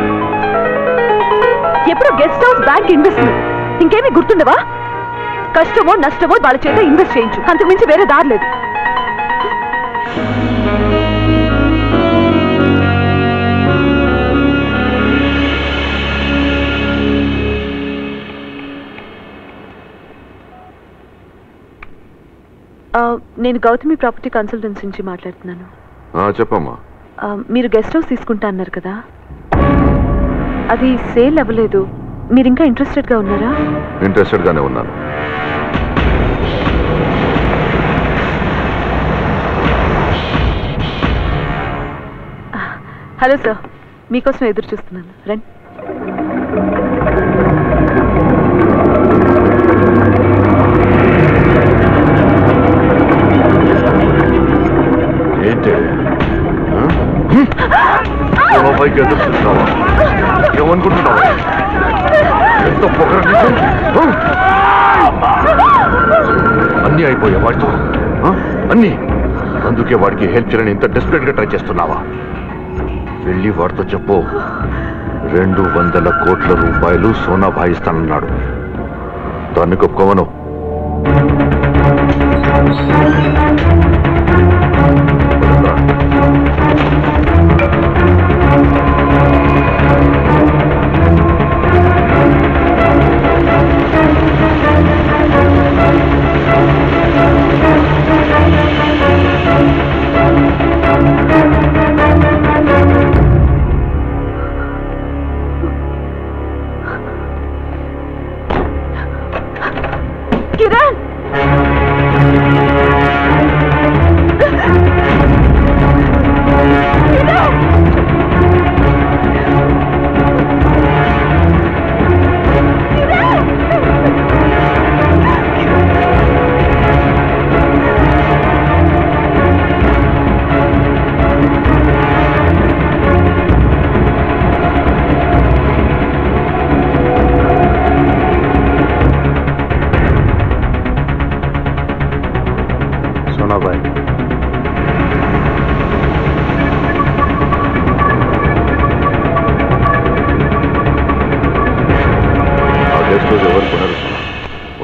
ఎప్పుడు గెస్ట్ హౌస్ బ్యాంక్ ఇన్వెస్ట్మెంట్ ఇంకేమీ గుర్తుండవా కష్టమో నష్టమో వాళ్ళ చేత ఇన్వెస్ట్ చేయించు అంతకు మించి వేరే దారి లేదు ఆ, నేను గౌతమి ప్రాపర్టీ కన్సల్టెన్సీ నుంచి మాట్లాడుతున్నాను ఆ, చెప్పమ్మా ఆ, మీరు గెస్ట్ హౌస్ తీసుకుంటా అన్నారు కదా అది సేల్ అవ్వలేదు మీరు ఇంకా ఇంట్రెస్టెడ్గా ఉన్నారా ఇంట్రెస్టెడ్ గానే ఉన్నాను హలో సార్ మీకోసం ఎదురు చూస్తున్నాను రండి ఏంటి ఆ? ఏమో పైకి ఎదురు చూస్తున్నావా ఏమనుకుంటున్నావా ఎంత పొగర నీకు? ఆ? అన్నీ అయిపోయా వాడితో ఆ? అన్నీ అందుకే వాడికి హెల్ప్ చేయాలని ఇంత డెస్పరేట్ గా ట్రై చేస్తున్నావా వెళ్ళి వాడితో చెప్పు రెండు వందల కోట్ల రూపాయలు సోనా భాయిస్తానన్నాడు దాన్ని ఒప్పుకోవను కిరణ్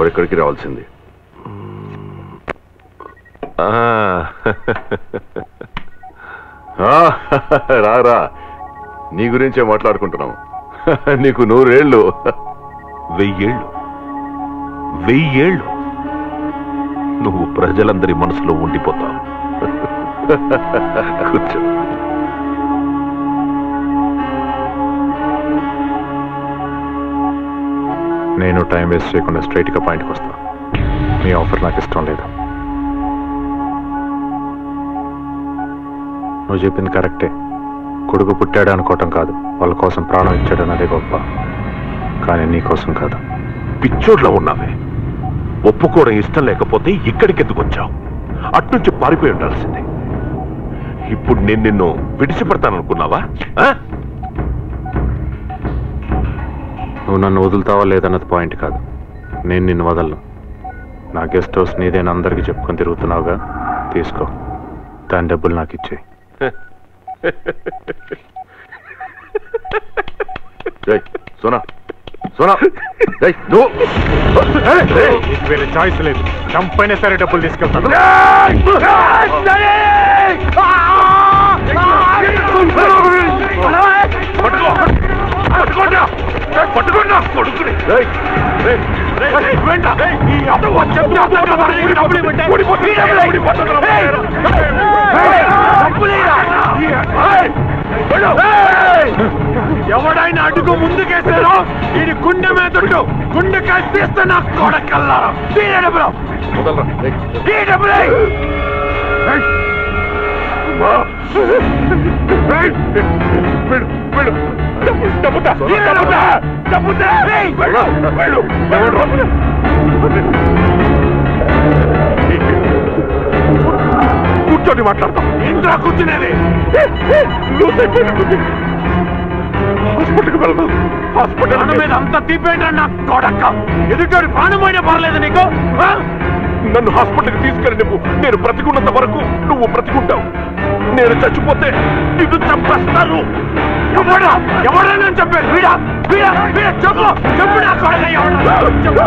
వాడు ఎక్కడికి రావాల్సింది ఆ, ఆ, రా రా నీ గురించే మాట్లాడుకుంటున్నాం నీకు నూరేళ్ళు వెయ్యేళ్ళు వెయ్యేళ్ళు నువ్వు ప్రజలందరి మనసులో ఉండిపోతావు కూర్చో నేను టైం వేస్ట్ చేయకుండా స్ట్రైట్గా పాయింట్కి వస్తాను మీ ఆఫర్ నాకు ఇష్టం లేదు నువ్వు చెప్పింది కరెక్టే కొడుకు పుట్టాడు అనుకోవటం కాదు వాళ్ళ కోసం ప్రాణం ఇచ్చాడు అన్నదే గొప్ప కానీ నీ కోసం కాదు పిచ్చోడ్లో ఉన్నావే ఒప్పుకోవడం ఇష్టం లేకపోతే ఇక్కడికి ఎందుకు వచ్చావు అట్నుంచి పారిపోయి ఉండాల్సిందే ఇప్పుడు నేను నిన్ను విడిచిపెడతాననుకున్నావా ఆ? నువ్వు నన్ను వదులుతావా లేదన్నది పాయింట్ కాదు నేను నిన్ను వదలను నా గెస్ట్ హౌస్ నీదేని అందరికీ చెప్పుకొని తిరుగుతున్నావుగా తీసుకో దాని డబ్బులు నాకు ఇచ్చేయి ఏయ్, సోనా సోనా ఏయ్, నువ్వు నీకు వేరే చాయిస్ లేదు చంపైనా సరే డబ్బులు తీసుకెళ్తాను పట్టుకోండి కొడుకుని ఎవడైనా అడుగు ముందుకేసారో ఇది గుండె మీద గుండె కల్పిస్తే నా కొడకల్లారా తీరే డబ్బులు ఈ డబ్బులు కూర్చోటి మాట్లాడతాం ఇంద్రా కూర్చునేది హాస్పిటల్కి వెళ్దాం హాస్పిటల్ మీద అంత తీపేంట్రా నా కొడక ఎదుటోడి ప్రాణమైన పర్లేదు నీకు ఆ? నన్ను హాస్పిటల్కి తీసుకెళ్ళి నువ్వు నేను బ్రతికున్నంత వరకు నువ్వు బ్రతికుంటావు నేను చచ్చిపోతే నిన్ను చంపేస్తాను ఎవడా ఎవడా నేను చెప్పాను వీడా వీడా వీడా చెప్పు చెప్పు నా కొడక ఎవడా చెప్పు.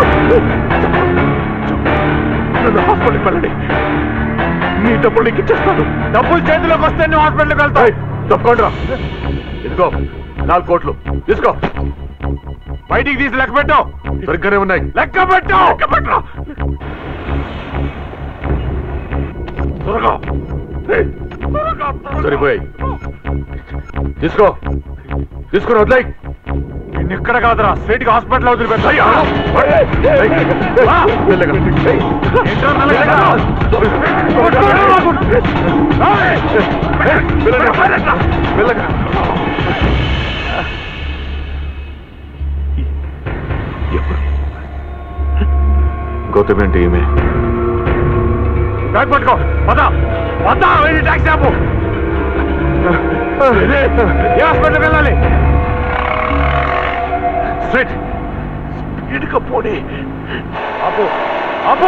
నన్ను హాస్పిటల్కి వెళ్ళండి నీ డబ్బులు నీకు ఇచ్చేస్తాను డబ్బులు చేతిలోకి వస్తే నువ్వు హాస్పిటల్కి వెళ్తావు తప్పకుండా ఇదిగో నాలుగు కోట్లు తీసుకో బయటికి తీసి లెక్క పెట్టు సరిగ్గానే ఉన్నాయి లెక్క పెట్టు లెక్క పెట్టు త్వరగా ఏయ్, త్వరగా, త్వరగా. సరిపోయాయి తీసుకో తీసుకుని వదిలేయ్ నిన్ను ఇక్కడ కాదురా స్ట్రైట్ గా హాస్పిటల్ వదిలిపెట్టా గౌతమి అంటే ఈమె బ్యాగ్ పట్టుకో పద పద వెళ్ళి ట్యాక్సీ ఆపు ఏ హాస్పిటల్కి వెళ్ళాలి స్ట్రైట్ స్పీడ్గా పోనీ ఆపు ఆపు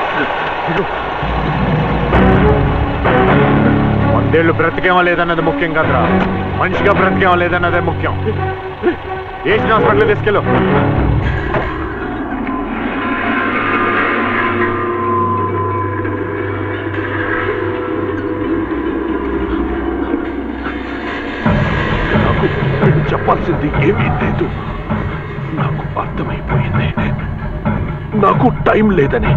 వందేళ్ళు బ్రతికేమో లేదన్నది ముఖ్యం కదరా మనిషిగా బ్రతికేమో లేదన్నదే ముఖ్యం ఏసిన హాస్పిటల్ తీసుకెళ్ళు నాకు నేను చెప్పాల్సింది ఏమీ లేదు నాకు అర్థమైపోయింది నాకు టైం లేదని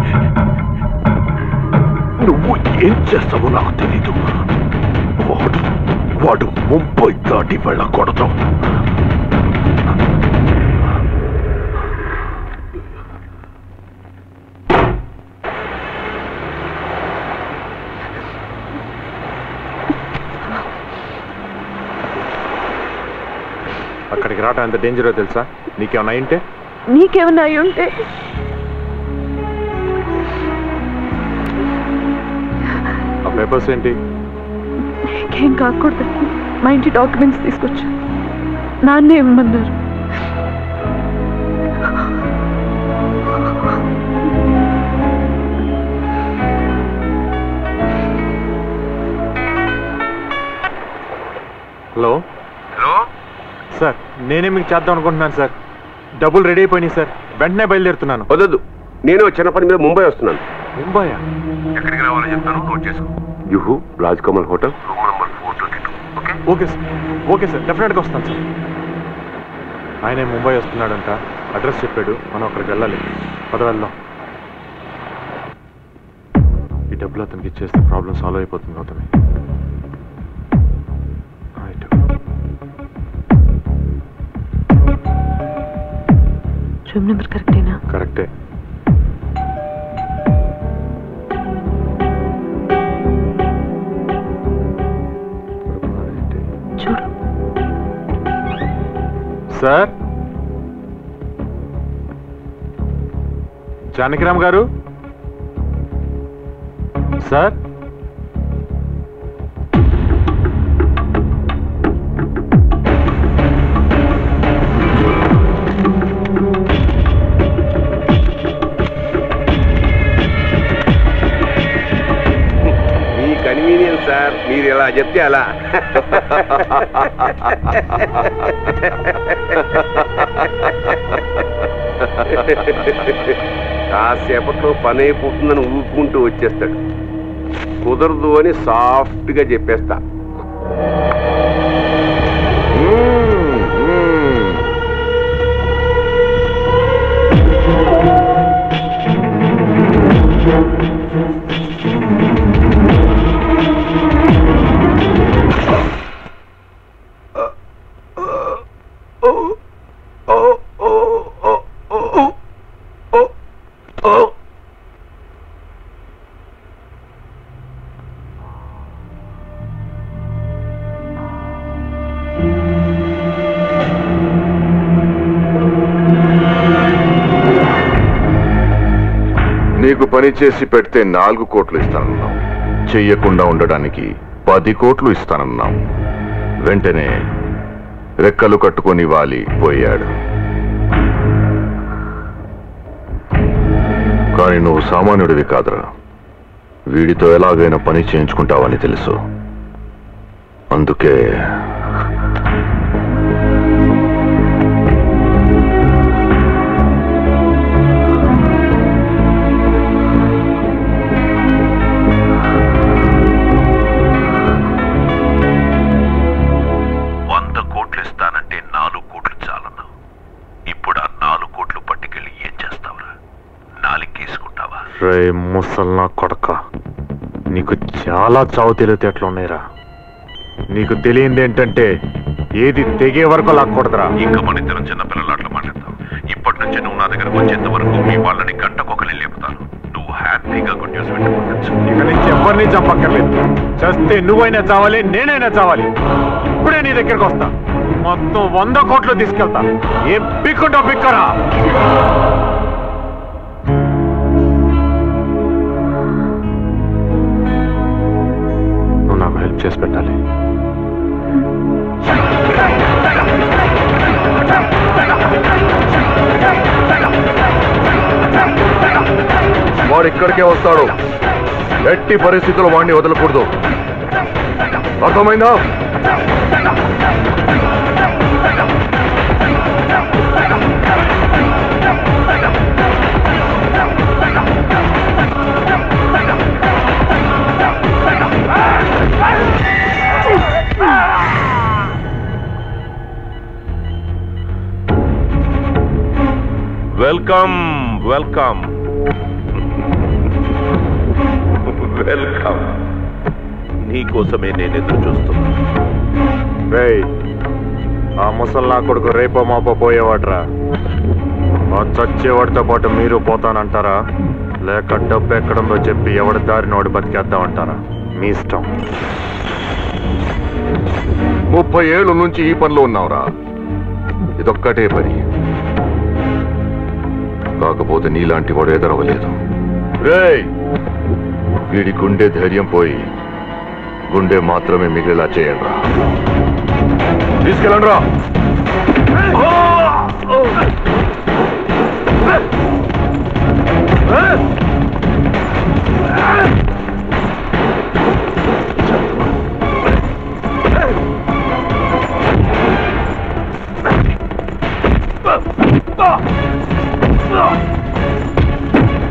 నువ్వు ఏం చేస్తావో నాకు తెలీదు వాడు వాడు ముంబై దాటి వెళ్ళకూడదు అక్కడికి రావడం ఎంత డేంజరో తెలుసా నీకేమన్నా అయింటే నీకేమన్నా అయి ఉంటే ఆ పేపర్స్ ఏంటి ఇంకేం కాకూడదు మా ఇంటి డాక్యుమెంట్స్ తీసుకొచ్చా నాన్నే ఇవ్వమన్నారు హలో హలో సార్ నేనే మీకు చేద్దాం అనుకుంటున్నాను సార్ డబ్బులు రెడీ అయిపోయినాయి సార్ వెంటనే బయలుదేరుతున్నాను వదదు నేను చిన్న పని మీద ముంబై వస్తున్నాను ముంబై ఎక్కడికి రావాలో చెప్తాను నోట్ చేసుకో యుహు Raj Kamal hotel okay sir okay sir డెఫినెట్గా వస్తాను సార్ ఆయనే ముంబై వస్తున్నాడంట అడ్రస్ చెప్పాడు మనం అక్కడికి వెళ్ళాలి పద వెళ్దాం ఈ డబ్బులు అతనికి ఇచ్చేస్తే ప్రాబ్లం సాల్వ్ అయిపోతుంది గౌతమి రైట్ రూమ్ నెంబర్ కరెక్టేనా కరెక్టే చూడు సార్ జానకిరామ్ గారు సార్ మీ కన్వీనియన్స్ సార్ మీరు ఎలా చెప్తే అలా కాసేపట్లో పని అయిపోతుందని ఊపుకుంటూ వచ్చేస్తాడు కుదరదు అని సాఫ్ట్ గా చెప్పేస్తా నీకు పని చేసి పెడితే నాలుగు కోట్లు ఇస్తానన్నావు చెయ్యకుండా ఉండడానికి పది కోట్లు ఇస్తానన్నావు వెంటనే రెక్కలు కట్టుకొని వాలి పోయాడు కానీ నువ్వు సామాన్యుడివి కాదురా వీడితో ఎలాగైనా పని చేయించుకుంటావని తెలుసు అందుకే వంద కోట్లు ఇస్తానంటే నాలుగు కోట్లు చాలన్నా ఇప్పుడు ఆ నాలుగు కోట్లు పట్టుకెళ్ళి ఏం చేస్తావురా నాలుగు గీసుకుంటావా రే ముసల్నా కొడక నీకు చాలా చావు తెలివితేటలు ఉన్నాయిరా నీకు తెలియంది ఏంటంటే ఏది తెగే వరకు లాక్కూడదురా ఇంకా మన ఇద్దరం చిన్న పిల్లలాట్లో మాట్లాడతాం ఇప్పటి నుంచి నువ్వు నా దగ్గరకు వచ్చేంత వరకు మీ వాళ్ళని గంటకొకరి లేపుతాను నువ్వు హ్యాపీగా గుడ్ న్యూస్ పెట్టుకోవచ్చు ఇక నుంచి ఎవరిని చంపక్కర్లేదు చస్తే నువ్వైనా చావాలి నేనైనా చావాలి ఇప్పుడే నీ దగ్గరకు వస్తా మొత్తం వంద కోట్లు తీసుకెళ్తా ఏం పిక్కుంటా పిక్కరా నువ్వు నాకు హెల్ప్ చేసి పెట్టాలి వాడు ఇక్కడికే వస్తాడు ఎట్టి పరిస్థితుల్లో వాడిని వదలకూడదు అర్థమైందా వెల్కమ్ వెల్కమ్ వెల్కమ్ నీకోసమే నేను ఎదురు చూస్తున్నా రేయ్ ఆ ముసల్నా కొడుకు రేపో మాపో పోయేవాడ్రా ఆ చచ్చేవాడితో పాటు మీరు పోతానంటారా లేక డబ్బు ఎక్కడుందో చెప్పి ఎవడి దారి నోడి బతికేద్దామంటారా మీ ఇష్టం ముప్పై ఏళ్ళ నుంచి ఈ పనిలో ఉన్నావురా ఇదొక్కటే పని కాకపోతే నీలాంటి వాడు ఎదరవలేదు రేయ్ వీడి గుండె ధైర్యం పోయి గుండె మాత్రమే మిగిలేలా చేయండి రా తీసుకెళ్ళండి రా Ah!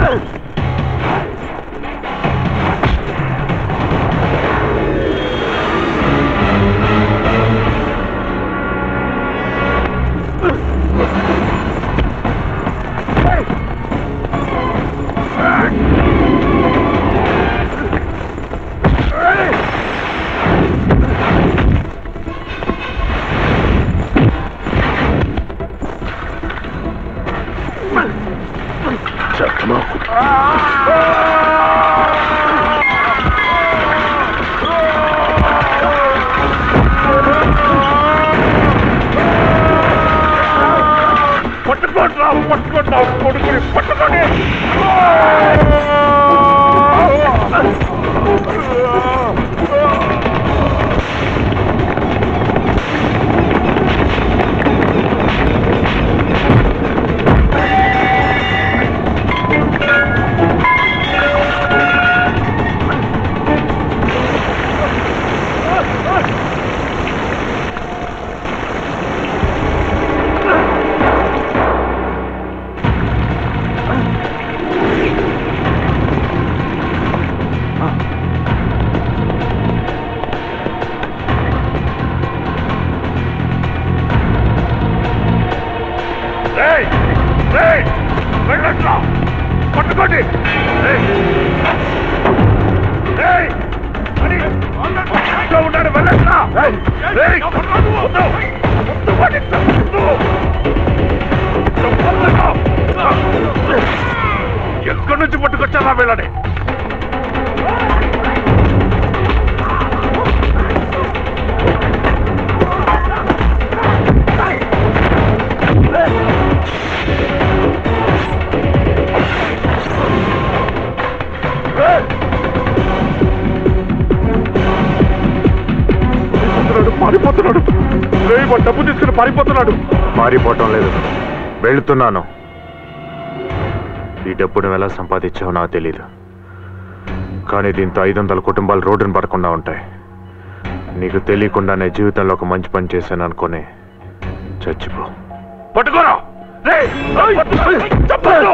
పట్టుకోట్రా పట్టుకోట్రా కొడుకుని పట్టుకోండి రేయ్ రేయ్ వెళ్ళట్లా పట్టుకోండి రేయ్ రేయ్ అని అందరూ ఉండాలి వెళ్ళట్లా రేయ్ రేయ్ వద్దు వద్దు వాడి వద్దు ఎక్కడి నుంచి పట్టుకొచ్చారా వీళ్ళని పారిపోతున్నాడు పారిపోతున్నాడు రేయ్ వాడు డబ్బు తీసుకుని పారిపోతున్నాడు పారిపోవటం లేదు వెళుతున్నాను ఈ డబ్బును ఎలా సంపాదించావో నాకు తెలీదు కానీ దీంతో ఐదు వందల కుటుంబాలు రోడ్డును పడకుండా ఉంటాయి నీకు తెలియకుండానే జీవితంలో ఒక మంచి పని చేశాను అనుకుని చచ్చిపో పట్టుకోరా రేయ్ చెప్పాను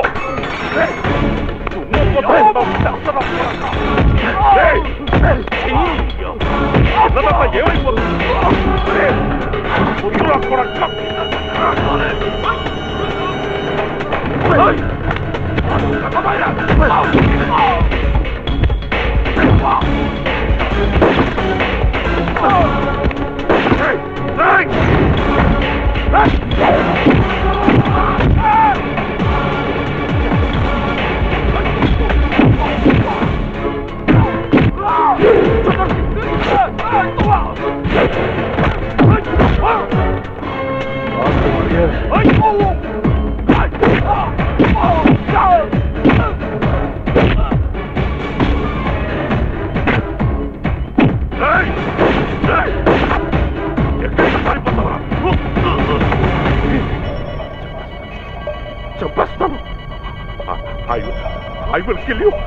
చంపేస్తాను I I will kill you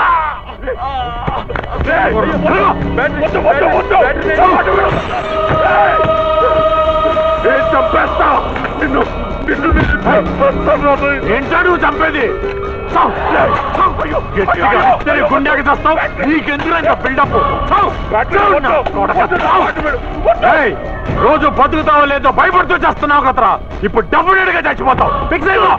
చంపేస్తా నిన్ను నిన్ను ఏంటాడు చంపేది గుండెకి తెస్తావు నీకెందుకు ఇంత బిల్డప్ రోజు బతుకుతావో లేదో భయపడుతూ చేస్తున్నావు కదరా ఇప్పుడు డబ్బు నేడుగా చచ్చిపోతావు ఫిక్స్ అయ్యో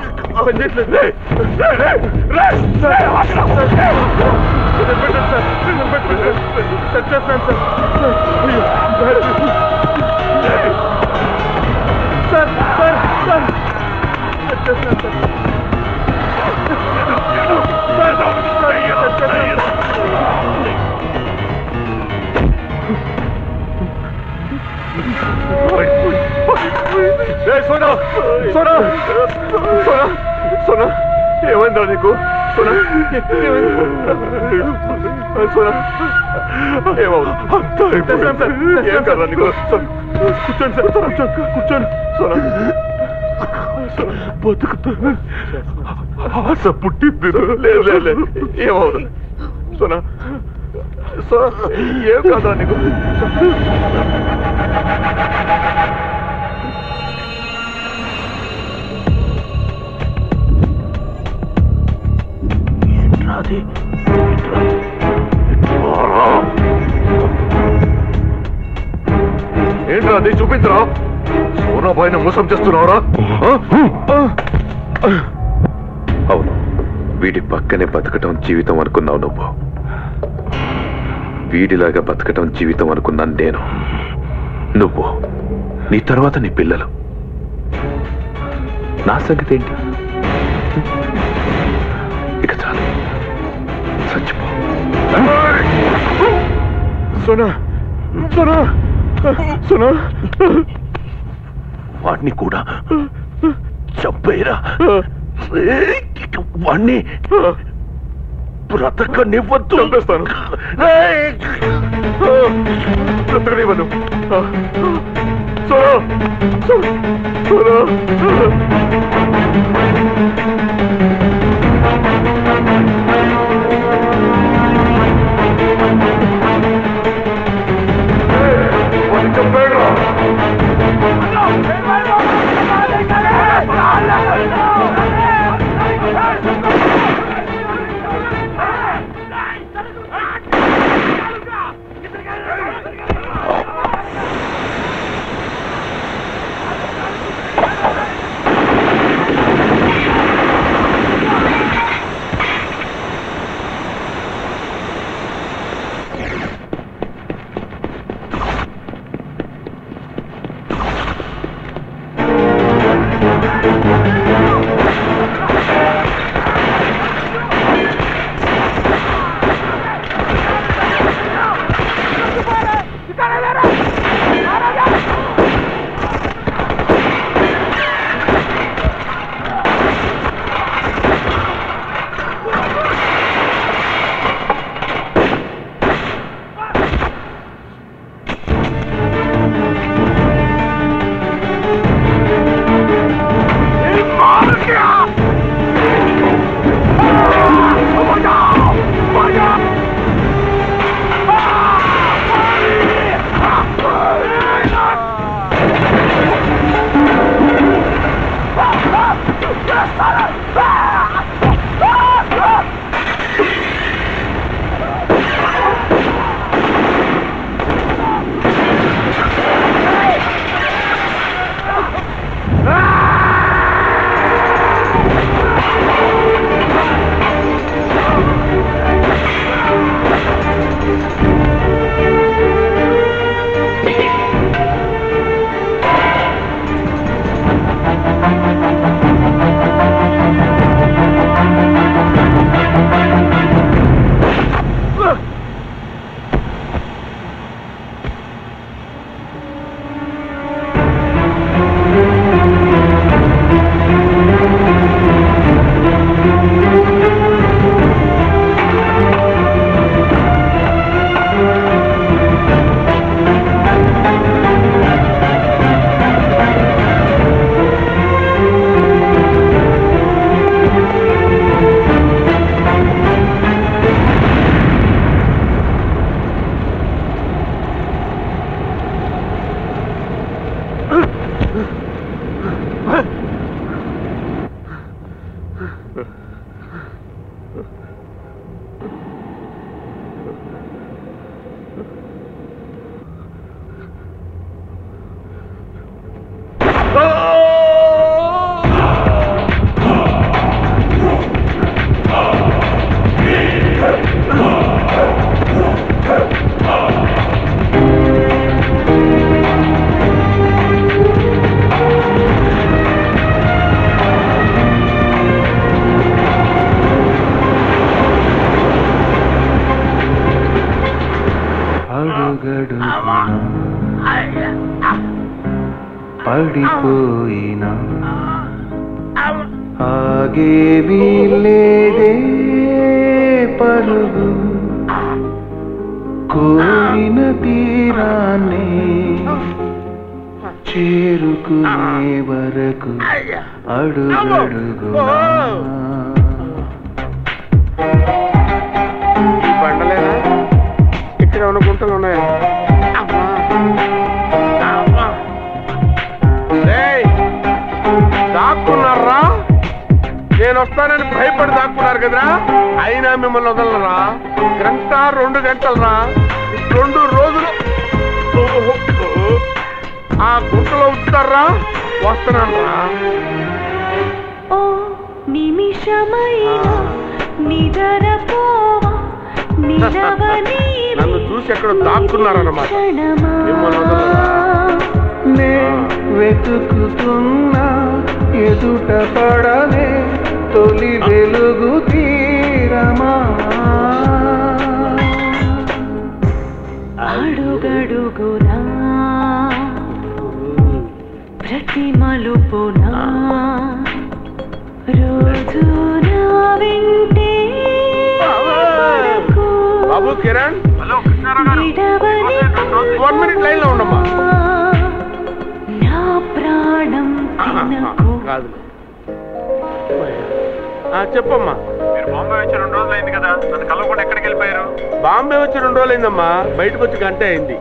సార్ సార్ సార్ వచ్చేస్తున్నాను sir sir sir Sona Sona Sona Sona ఏమైందా నీకు సోనా సోనా ఏమవుతుంది అంతా ఏం కదా నీకు కూర్చోండి సార్ కూర్చోండి కూర్చోండి సోనా బతుకుతాను ఆశ పుట్టింది లేదు లేదు లేదు ఏమవుతుంది సోనా సోనా ఏం కాదా నీకు ఏంట్రా అది చూపించరా సోనాబాయిని మోసం చేస్తున్నావురా అవును వీడి పక్కనే బతకటం జీవితం అనుకున్నావు నువ్వు వీడిలాగా బతకటం జీవితం అనుకున్నాను నేను నువ్వు నీ తర్వాత నీ పిల్లలు నా సంగతి ఏంటి ఇక చాలు చచ్చిపో సోనా సోనా సోనా వాడిని కూడా చంపేరా వాణ్ణి బ్రతకనివ్వద్దు చంపేస్తాను బ్రతకనివ్వను సోనా సోనా పడిపోయినా ఆగేవి లేదే పరుగు కోరిన తీరాన్ని చేరుకునే వరకు అడుగడుగునా ఈ బండలేనా ఇక్కడ ఉన్న గుంటలు ఉన్నాయా అమ్మా. అమ్మా. ఏయ్, దాక్కున్నారా నేను వస్తానని భయపడి దాక్కున్నారు కదరా అయినా మిమ్మల్ని వదలరా గంట రెండు గంటలరా రెండు రోజులు ఆ గుంటలో ఉంచుతారా వస్తున్నాను రా ఓ నిమిషమైనా నిదరపోవా నిలవని నన్ను చూసి ఎక్కడ దాక్కున్నారన్నమాట మిమ్మల్ని వదలరా. నే వెతుకుతున్నా ఎదుట పడనే తొలి వెలుగు తీరమా అడుగడుగునా ప్రతి మలుపునా రోజు నా వెంటే వరకు బాబు కిరణ్ విడవని వన్ మినిట్ లైన్ లో ఉండమ్మా నా ప్రాణం తినకు కాదు ఆ, చెప్పమ్మా మీరు బాంబే వచ్చి రెండు రోజులు అయింది కదా నన్ను కలవకుండా ఎక్కడికి వెళ్ళిపోయారు బాంబే వచ్చి రెండు రోజులైందమ్మా బయటకు వచ్చి గంట అయింది